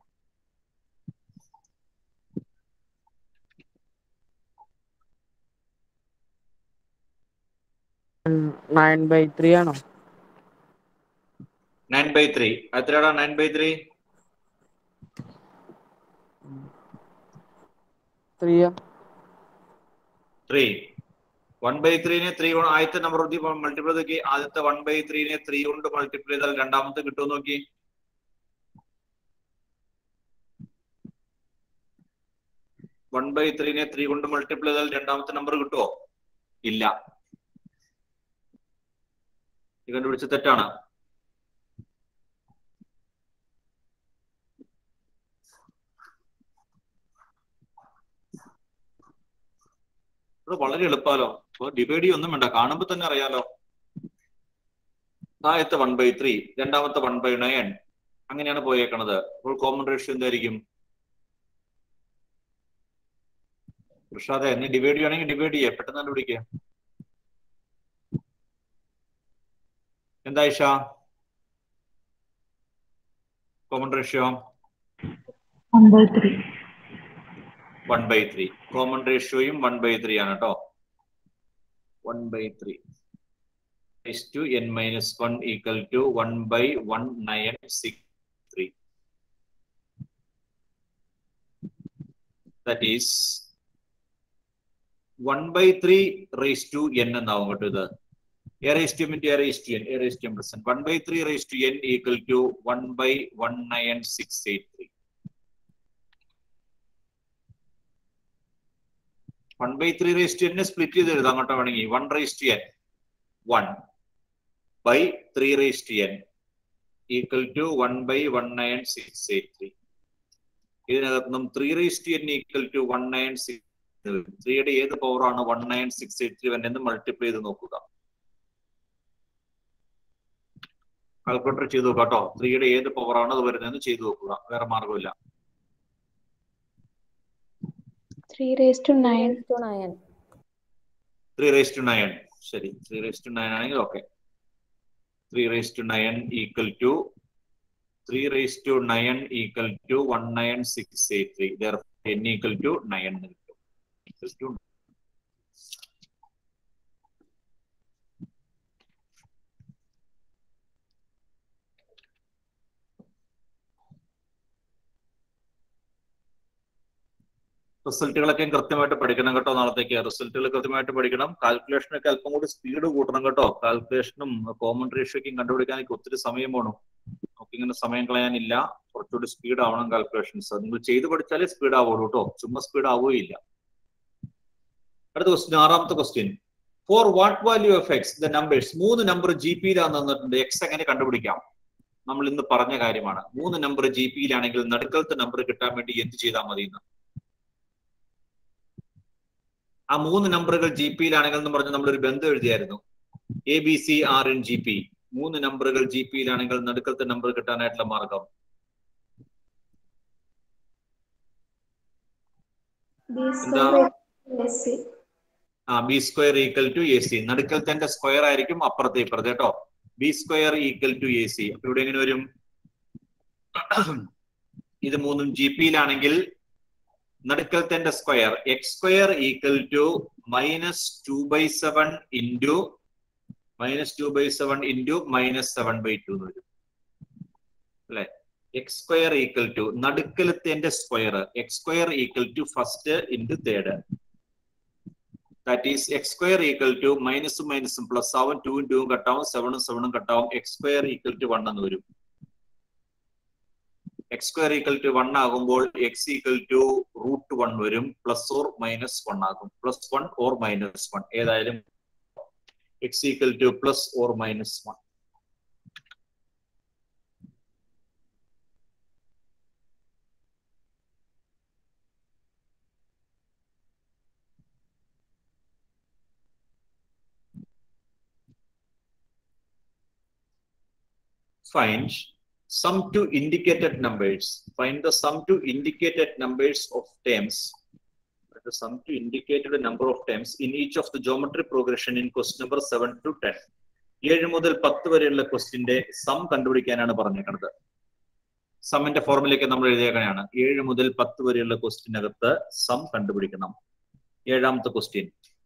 Speaker 19: നയൻ ബൈ ത്രീ ആണോ
Speaker 1: നയൻ ബൈ ത്രീ എത്രയാടാ നയൻ ബൈ ത്രീ
Speaker 19: ത്രീയോ
Speaker 1: ത്രീ വൺ ബൈ ത്രീനെ ത്രീ ആദ്യത്തെ നമ്പർ മൾട്ടിപ്ലൈ നോക്കി ആദ്യത്തെ വൺ ബൈ ത്രീനെ ത്രീ കൊണ്ട് മൾട്ടിപ്ലൈ ചെയ്താൽ രണ്ടാമത്തെ കിട്ടുമോ നോക്കി വൺ ബൈ ത്രീനെ ത്രീ കൊണ്ട് മൾട്ടിപ്ലൈ ചെയ്താൽ രണ്ടാമത്തെ നമ്പർ കിട്ടുമോ ഇല്ല ഇത് കണ്ടുപിടിച്ച തെറ്റാണ് ഇത് വളരെ എളുപ്പമല്ലോ ഡിവൈഡ് ഒന്നും വേണ്ട കാണുമ്പോൾ തന്നെ അറിയാലോ ആദ്യത്തെ വൺ ബൈ ത്രീ രണ്ടാമത്തെ വൺ ബൈ നയൻ അങ്ങനെയാണ് പോയേക്കണത് അപ്പോൾ കോമൺ റേഷ്യോ എന്തായിരിക്കും ഋഷാദെ നീ ഡിവൈഡ് ചെയ്യുകയാണെങ്കിൽ ഡിവൈഡ് ചെയ്യാം പെട്ടെന്ന് കണ്ടുപിടിക്കുക എന്താ Isha common ratio
Speaker 12: one by three
Speaker 1: one by three common റേഷ്യോയും വൺ ബൈ ത്രീ ആണ് കേട്ടോ one by three is to n minus 1 equal to 1 by 1963. That is 1 by 3 raised to n എന്നാവും കേട്ടോ ഇത് a raise to m into a raise to N a raise to m plus n one by three raise to n equal to one by one nine six eight three one by three raise to എന്നെ സ്പ്ലിറ്റ് ചെയ്ത് എഴുതാം അങ്ങോട്ട് വേണമെങ്കിൽ one raise to n one by three raise to n equal to one by one nine six eight three ഇതിനകത്ത് നിന്നും three raise to n equal to one nine six ത്രീയുടെ ഏത് പവറാണ് one nine six eight three എന്ന് മൾട്ടിപ്ലൈ ചെയ്ത് നോക്കുക കാൽക്കുലേറ്റർ ചെയ്ത് നോക്കുക കേട്ടോ ത്രീയുടെ ഏത് പവറാണ് അത് വരുന്നതെന്ന് ചെയ്തു നോക്കുക വേറെ മാർഗമില്ല
Speaker 10: three raise to nine
Speaker 2: to nine
Speaker 1: three raise to nine ശരി ത്രീ റേസ് ടു നയൻ ആണെങ്കിൽ okay three raise to nine equal to three raise to nine equal to one nine six eight three n equal to nine കിട്ടും Equal to റിസൾട്ടുകളൊക്കെ കൃത്യമായിട്ട് പഠിക്കണം കേട്ടോ നാളത്തേക്ക് റിസൾട്ടുകൾ കൃത്യമായിട്ട് പഠിക്കണം കാൽക്കുലേഷനൊക്കെ അല്പം കൂടി സ്പീഡ് കൂട്ടണം കേട്ടോ കാൽക്കുലേഷനും കോമൺ റേഷ്യോക്കും കണ്ടുപിടിക്കാനൊക്കെ ഒത്തിരി സമയം വേണം നമുക്ക് ഇങ്ങനെ സമയം കളയാനില്ല കുറച്ചുകൂടി സ്പീഡ് ആവണം കാൽക്കുലേഷൻസ് നിങ്ങൾ ചെയ്ത് പഠിച്ചാലേ സ്പീഡ് ആവുള്ളൂ കേട്ടോ ചുമ്മാ സ്പീഡ് ആവുകയില്ല അടുത്ത ക്വസ്റ്റ്യൻ ആറാമത്തെ question for what value of x the numbers മൂന്ന് നമ്പർ ജി പിയിലാണ് തന്നിട്ടുണ്ട് എക്സ് എങ്ങനെ കണ്ടുപിടിക്കാം നമ്മൾ ഇന്ന് പറഞ്ഞ കാര്യമാണ് മൂന്ന് നമ്പർ ജി പിയിലാണെങ്കിൽ നടുക്കലത്തെ നമ്പർ കിട്ടാൻ വേണ്ടി എന്ത് ചെയ്താൽ മതി എന്ന് ആ മൂന്ന് നമ്പറുകൾ ജി പിയിലാണെങ്കിൽ എന്ന് പറഞ്ഞ് നമ്മളൊരു ബന്ധം എഴുതിയായിരുന്നു a B C are in G P മൂന്ന് നമ്പറുകൾ ജി പിയിലാണെങ്കിൽ നടുക്കലത്തെ നമ്പർ കിട്ടാനായിട്ടുള്ള മാർഗം
Speaker 8: ബി
Speaker 1: എന്താ?
Speaker 8: സ്ക്വയർ എസ് സി
Speaker 1: ആ b square equal to a c നടുക്കലത്തെ സ്ക്വയർ ആയിരിക്കും അപ്പുറത്തെ ഇപ്പുറത്തെ കേട്ടോ b square equal to a c അപ്പൊ ഇവിടെ എങ്ങനെ വരും ഇത് മൂന്നും ജി പിയിലാണെങ്കിൽ നടുക്കലത്തെ square x square equal to minus two by seven into minus two by seven into minus seven by two എന്ന് വരും അല്ലെ എക്സ് സ്ക്വയർ ഈക്വൽ ടു നടുക്കലത്തെ square x square equal to first into third that is x square equal to മൈനസും മൈനസും പ്ലസ് ആവും ടൂവും ടൂവും കട്ടാവും സെവനും സെവനും കട്ടാവും x square equal to one എന്ന് വരും x square equal to one ആകുമ്പോൾ x equal to root one വരും പ്ലസ് ഓർ മൈനസ് വൺ ആകും plus one or minus one ഏതായാലും x equal to plus or minus one find sum to indicated numbers. Find the sum to indicated numbers of terms. The sum to indicated number of terms in each of the geometry progression in question number seven to ten. ഏഴ് മുതൽ പത്ത് വരെയുള്ള ക്വസ്റ്റിന്റെ സം കണ്ടുപിടിക്കാനാണ് പറഞ്ഞേക്കുന്നത് സമ്മിന്റെ ഫോർമുലയ്ക്ക് നമ്മൾ എഴുതിയേക്കണയാണ് ഏഴ് മുതൽ പത്ത് വരെയുള്ള ക്വസ്റ്റിനകത്ത് സം കണ്ടുപിടിക്കണം ഏഴാമത്തെ question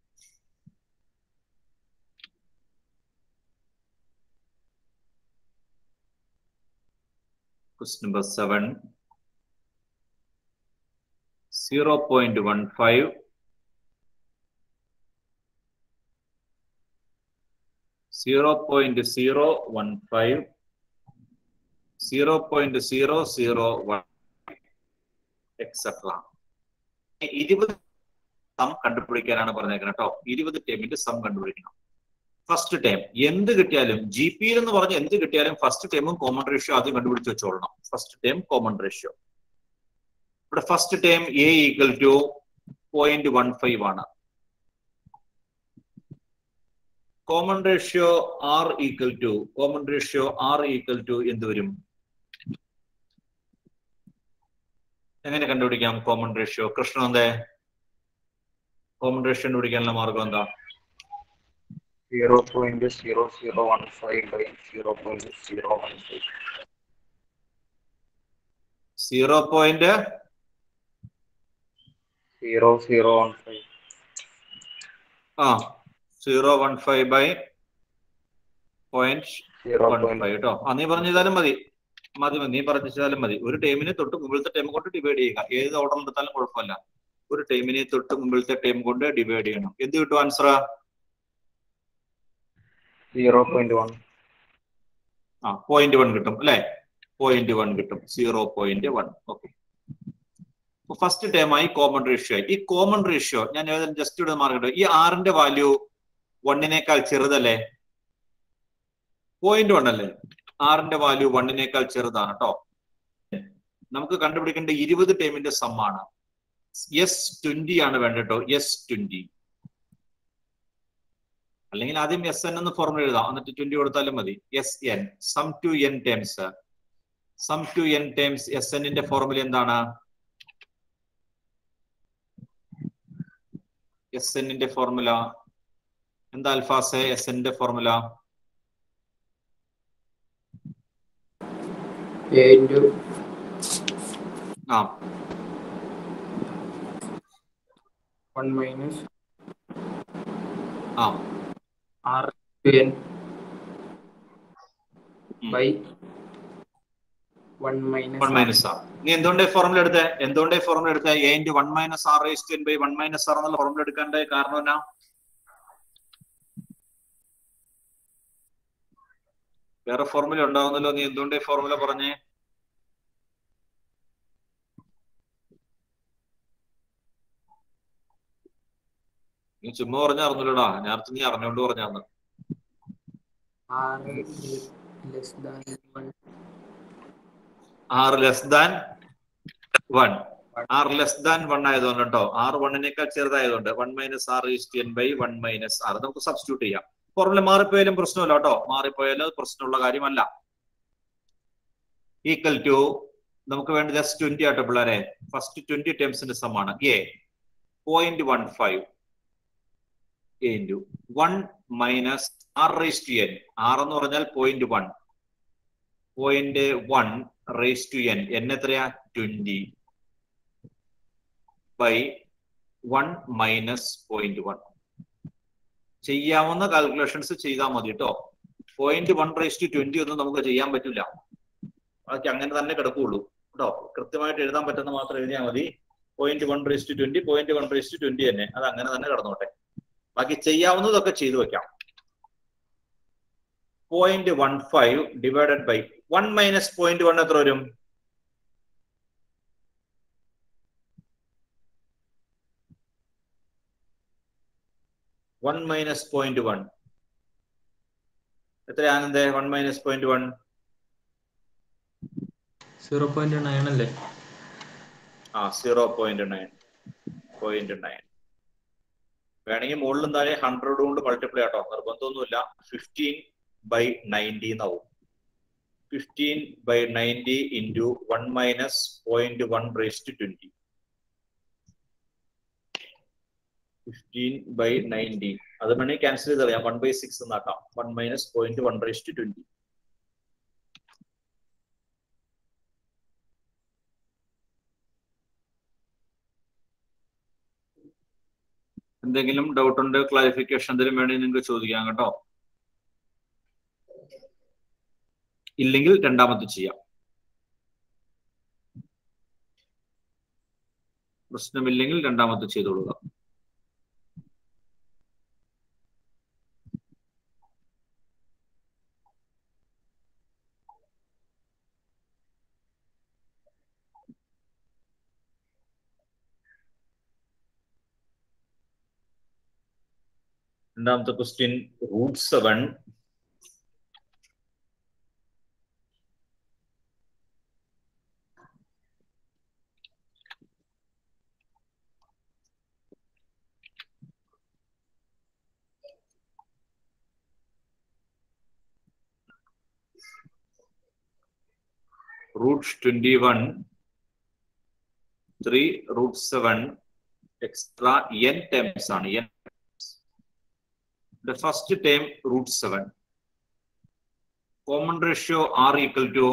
Speaker 1: Question number seven. Zero point one five. Zero point zero one five. Zero point zero zero one, etc. ഇരുപത് സം കണ്ടുപിടിക്കാനാണ് പറഞ്ഞേക്കുന്നത് കേട്ടോ ഇരുപത് ടേമിന്റെ സം കണ്ടുപിടിക്കണം ഫസ്റ്റ് ടൈം എന്ത് കിട്ടിയാലും ജി പി എന്ന് പറഞ്ഞ് എന്ത് കിട്ടിയാലും ഫസ്റ്റ് ടൈമും കോമൺ റേഷ്യോ ആദ്യം കണ്ടുപിടിച്ച് വെച്ചോളണം ഫസ്റ്റ് ടൈം കോമൺ റേഷ്യോ ഇവിടെ first time a equal to point one five ആണ് common ratio R equal to common ratio R equal to എന്ത് വരും എങ്ങനെ കണ്ടുപിടിക്കാം കോമൺ റേഷ്യോ കൃഷ്ണ എന്തേ കോമൺ റേഷ്യോ കണ്ടുപിടിക്കാനുള്ള മാർഗം എന്താ
Speaker 9: zero point zero zero one five by zero point zero one five.
Speaker 1: Zero point
Speaker 9: Zero zero one five.
Speaker 1: ആ zero one five by point
Speaker 9: Zero
Speaker 1: one
Speaker 9: point
Speaker 1: five കേട്ടോ ആ നീ പറഞ്ഞാലും മതി മതി മതി നീ പറഞ്ഞാലും മതി ഒരു ടൈമിനെ തൊട്ട് മുമ്പിലത്തെ ടൈം കൊണ്ട് ഡിവൈഡ് ചെയ്യുക ഏത് ഓർഡറിൽ എടുത്താലും കുഴപ്പമില്ല ഒരു ടൈമിനെ തൊട്ട് മുമ്പിലത്തെ ടൈം കൊണ്ട് ഡിവൈഡ് ചെയ്യണം എന്ത് കിട്ടും ആൻസർ
Speaker 9: സീറോ പോയിന്റ് വൺ
Speaker 1: ആ പോയിന്റ് വൺ കിട്ടും അല്ലെ പോയിന്റ് വൺ കിട്ടും zero point one okay first ടേമായി കോമൺ റേഷ്യോ ആയി ഈ കോമൺ റേഷ്യോ ഞാൻ ജസ്റ്റ് ഇവിടെ മാർക്കട്ടെ ഈ ആറിന്റെ വാല്യൂ വണ്ണിനേക്കാൾ ചെറുതല്ലേ പോയിന്റ് വൺ അല്ലേ ആറിന്റെ വാല്യൂ വണ്ണിനേക്കാൾ ചെറുതാണ് കേട്ടോ നമുക്ക് കണ്ടുപിടിക്കേണ്ട ഇരുപത് ടേമിന്റെ സമ്മാണ് എസ് ട്വന്റി ആണ് വേണ്ടത് കേട്ടോ എസ് ട്വന്റി അല്ലെങ്കിൽ ആദ്യം എസ് എൻ എന്ന് ഫോർമുല എഴുതാം എന്നിട്ട് ട്വന്റി കൊടുത്താലും മതി S N sum to N terms sum to N terms S എന്നിന്റെ ഫോർമുല എന്താണ് എസ് എന്നിന്റെ ഫോർമുല എന്താ അൽഫാസെ എസ് എന്നിന്റെ ഫോർമുല
Speaker 4: എ ഇൻറ്റു
Speaker 1: ആ
Speaker 15: വൺ മൈനസ്
Speaker 1: ആ
Speaker 15: R N by one minus
Speaker 1: one minus R നീ എന്തുകൊണ്ടേ ഫോർമുല എടുത്തേ എന്തുകൊണ്ടേ ഫോർമുല എടുത്തേ A into one minus R raise to N by one minus R എന്നുള്ള ഫോർമുല എടുക്കാൻ്റെ കാരണം എന്നാ വേറെ ഫോർമുല ഉണ്ടാവുന്നല്ലോ നീ എന്തുകൊണ്ടേ ഫോർമുല പറഞ്ഞേ നീ ചുമ്മാ പറഞ്ഞറിഞ്ഞില്ലടാ നേരത്തെ നീ അറിഞ്ഞോണ്ട് പറഞ്ഞാന്ന്
Speaker 15: R less than one
Speaker 1: R less than one R less than one ആയതുകൊണ്ട് കേട്ടോ ആർ വണ്ണിനേക്കാൾ ചെറുതായതുകൊണ്ട് one minus R is T N by one minus R നമുക്ക് സബ്സ്റ്റിറ്റ്യൂട്ട് ചെയ്യാം ഫോർമുല മാറിപ്പോയാലും പ്രശ്നമില്ല കേട്ടോ മാറിപ്പോയാലും അത് പ്രശ്നമുള്ള കാര്യമല്ല ഈക്വൽ ടു നമുക്ക് വേണ്ടത് എസ് ട്വന്റി ആട്ടോ പിള്ളേരെ ഫസ്റ്റ് ട്വന്റി ടേംസിന്റെ സമാണ് A point one five A into one minus R raise to N R എന്ന് പറഞ്ഞാൽ point one point one raise to N N എത്രയാ twenty by one minus point one ചെയ്യാവുന്ന കാൽക്കുലേഷൻസ് ചെയ്താൽ മതി കേട്ടോ point one raise to twenty ഒന്നും നമുക്ക് ചെയ്യാൻ പറ്റില്ല അതൊക്കെ അങ്ങനെ തന്നെ കിടക്കുകയുള്ളൂ കേട്ടോ കൃത്യമായിട്ട് എഴുതാൻ പറ്റുന്ന മാത്രം എഴുതിയാൽ മതി point one raise to twenty point one raise to twenty തന്നെ അത് അങ്ങനെ തന്നെ കിടന്നോട്ടെ ബാക്കി ചെയ്യാവുന്നതൊക്കെ ചെയ്തു വെക്കാം point one five divided by one minus point one എത്ര വരും വൺ മൈനസ് പോയിന്റ് വൺ എത്ര ആനന്ദേ one minus point one
Speaker 18: zero point nine അല്ലേ
Speaker 1: ആ zero point nine point nine വേണമെങ്കിൽ മുകളിലും താഴെ ഹൺഡ്രഡ് കൊണ്ട് മൾട്ടിപ്ലൈ ആട്ടോ നിർബന്ധമൊന്നുമില്ല ഫിഫ്റ്റീൻ ബൈ നയൻറ്റി എന്നാവും fifteen by ninety into one minus point one raise to twenty fifteen by ninety അത് വേണമെങ്കിൽ ക്യാൻസൽ ചെയ്ത് കളയാം വൺ ബൈ സിക്സ് എന്നാക്കാം one minus point one raise to twenty എന്തെങ്കിലും ഡൗട്ട് ഉണ്ട് ക്ലാരിഫിക്കേഷൻ എന്തെങ്കിലും വേണമെങ്കിൽ നിങ്ങൾക്ക് ചോദിക്കാം കേട്ടോ ഇല്ലെങ്കിൽ രണ്ടാമത് ചെയ്യാം പ്രശ്നമില്ലെങ്കിൽ രണ്ടാമത് ചെയ്തോളുക രണ്ടാമത്തെ question root seven root 21 3 root 7 extra n terms ആണ് n the first term root 7 common ratio r equal to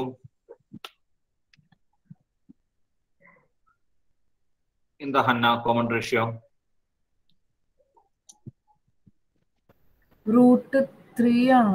Speaker 1: in the hanna common ratio
Speaker 7: root three ആണോ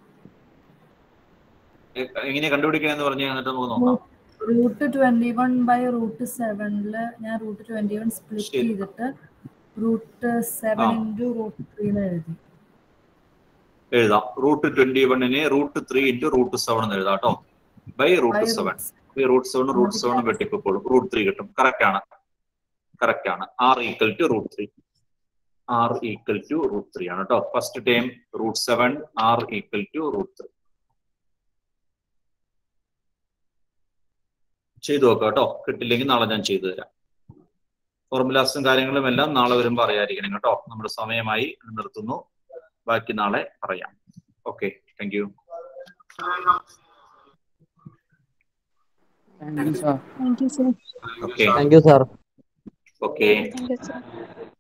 Speaker 1: എ- എങ്ങനെ കണ്ടുപിടിക്കണമെന്ന് പറഞ്ഞു എന്നിട്ട് നമുക്ക് നോക്കാം
Speaker 7: root twenty one by root സെവനില് ഞാൻ റൂട്ട് ട്വന്റി വൺ സ്പ്ലിറ്റ്
Speaker 1: ശരി.
Speaker 7: ചെയ്തിട്ട് റൂട്ട് സെവൻ
Speaker 1: ആ.
Speaker 7: ഇൻറ്റു റൂട്ട് ത്രീ എന്ന് എഴുതി
Speaker 1: എഴുതാം റൂട്ട് ട്വന്റി വണ്ണിനെ root three into root seven എന്ന് എഴുതാം കേട്ടോ ബൈ റൂട്ട് സെവൻ ഈ റൂട്ട് സെവൻ റൂട്ട് സെവൻ വെട്ടിപ്പോഴും റൂട്ട് ത്രീ കിട്ടും കറക്റ്റ് ആണ് കറക്റ്റ് ആണ് R equal to root three R equal to root three ആണ് കേട്ടോ first time root seven R equal to root three ചെയ്തു നോക്കാം കേട്ടോ കിട്ടില്ലെങ്കിൽ നാളെ ഞാൻ ചെയ്തു തരാം ഫോർമുലാസും കാര്യങ്ങളും എല്ലാം നാളെ വരുമ്പോൾ അറിയാതിരിക്കണം കേട്ടോ നമ്മുടെ സമയമായി നിർത്തുന്നു ബാക്കി നാളെ പറയാം okay thank you
Speaker 19: thank you sir
Speaker 3: Thank you, sir.
Speaker 1: Okay
Speaker 19: thank you sir
Speaker 1: okay
Speaker 10: Thank you, sir.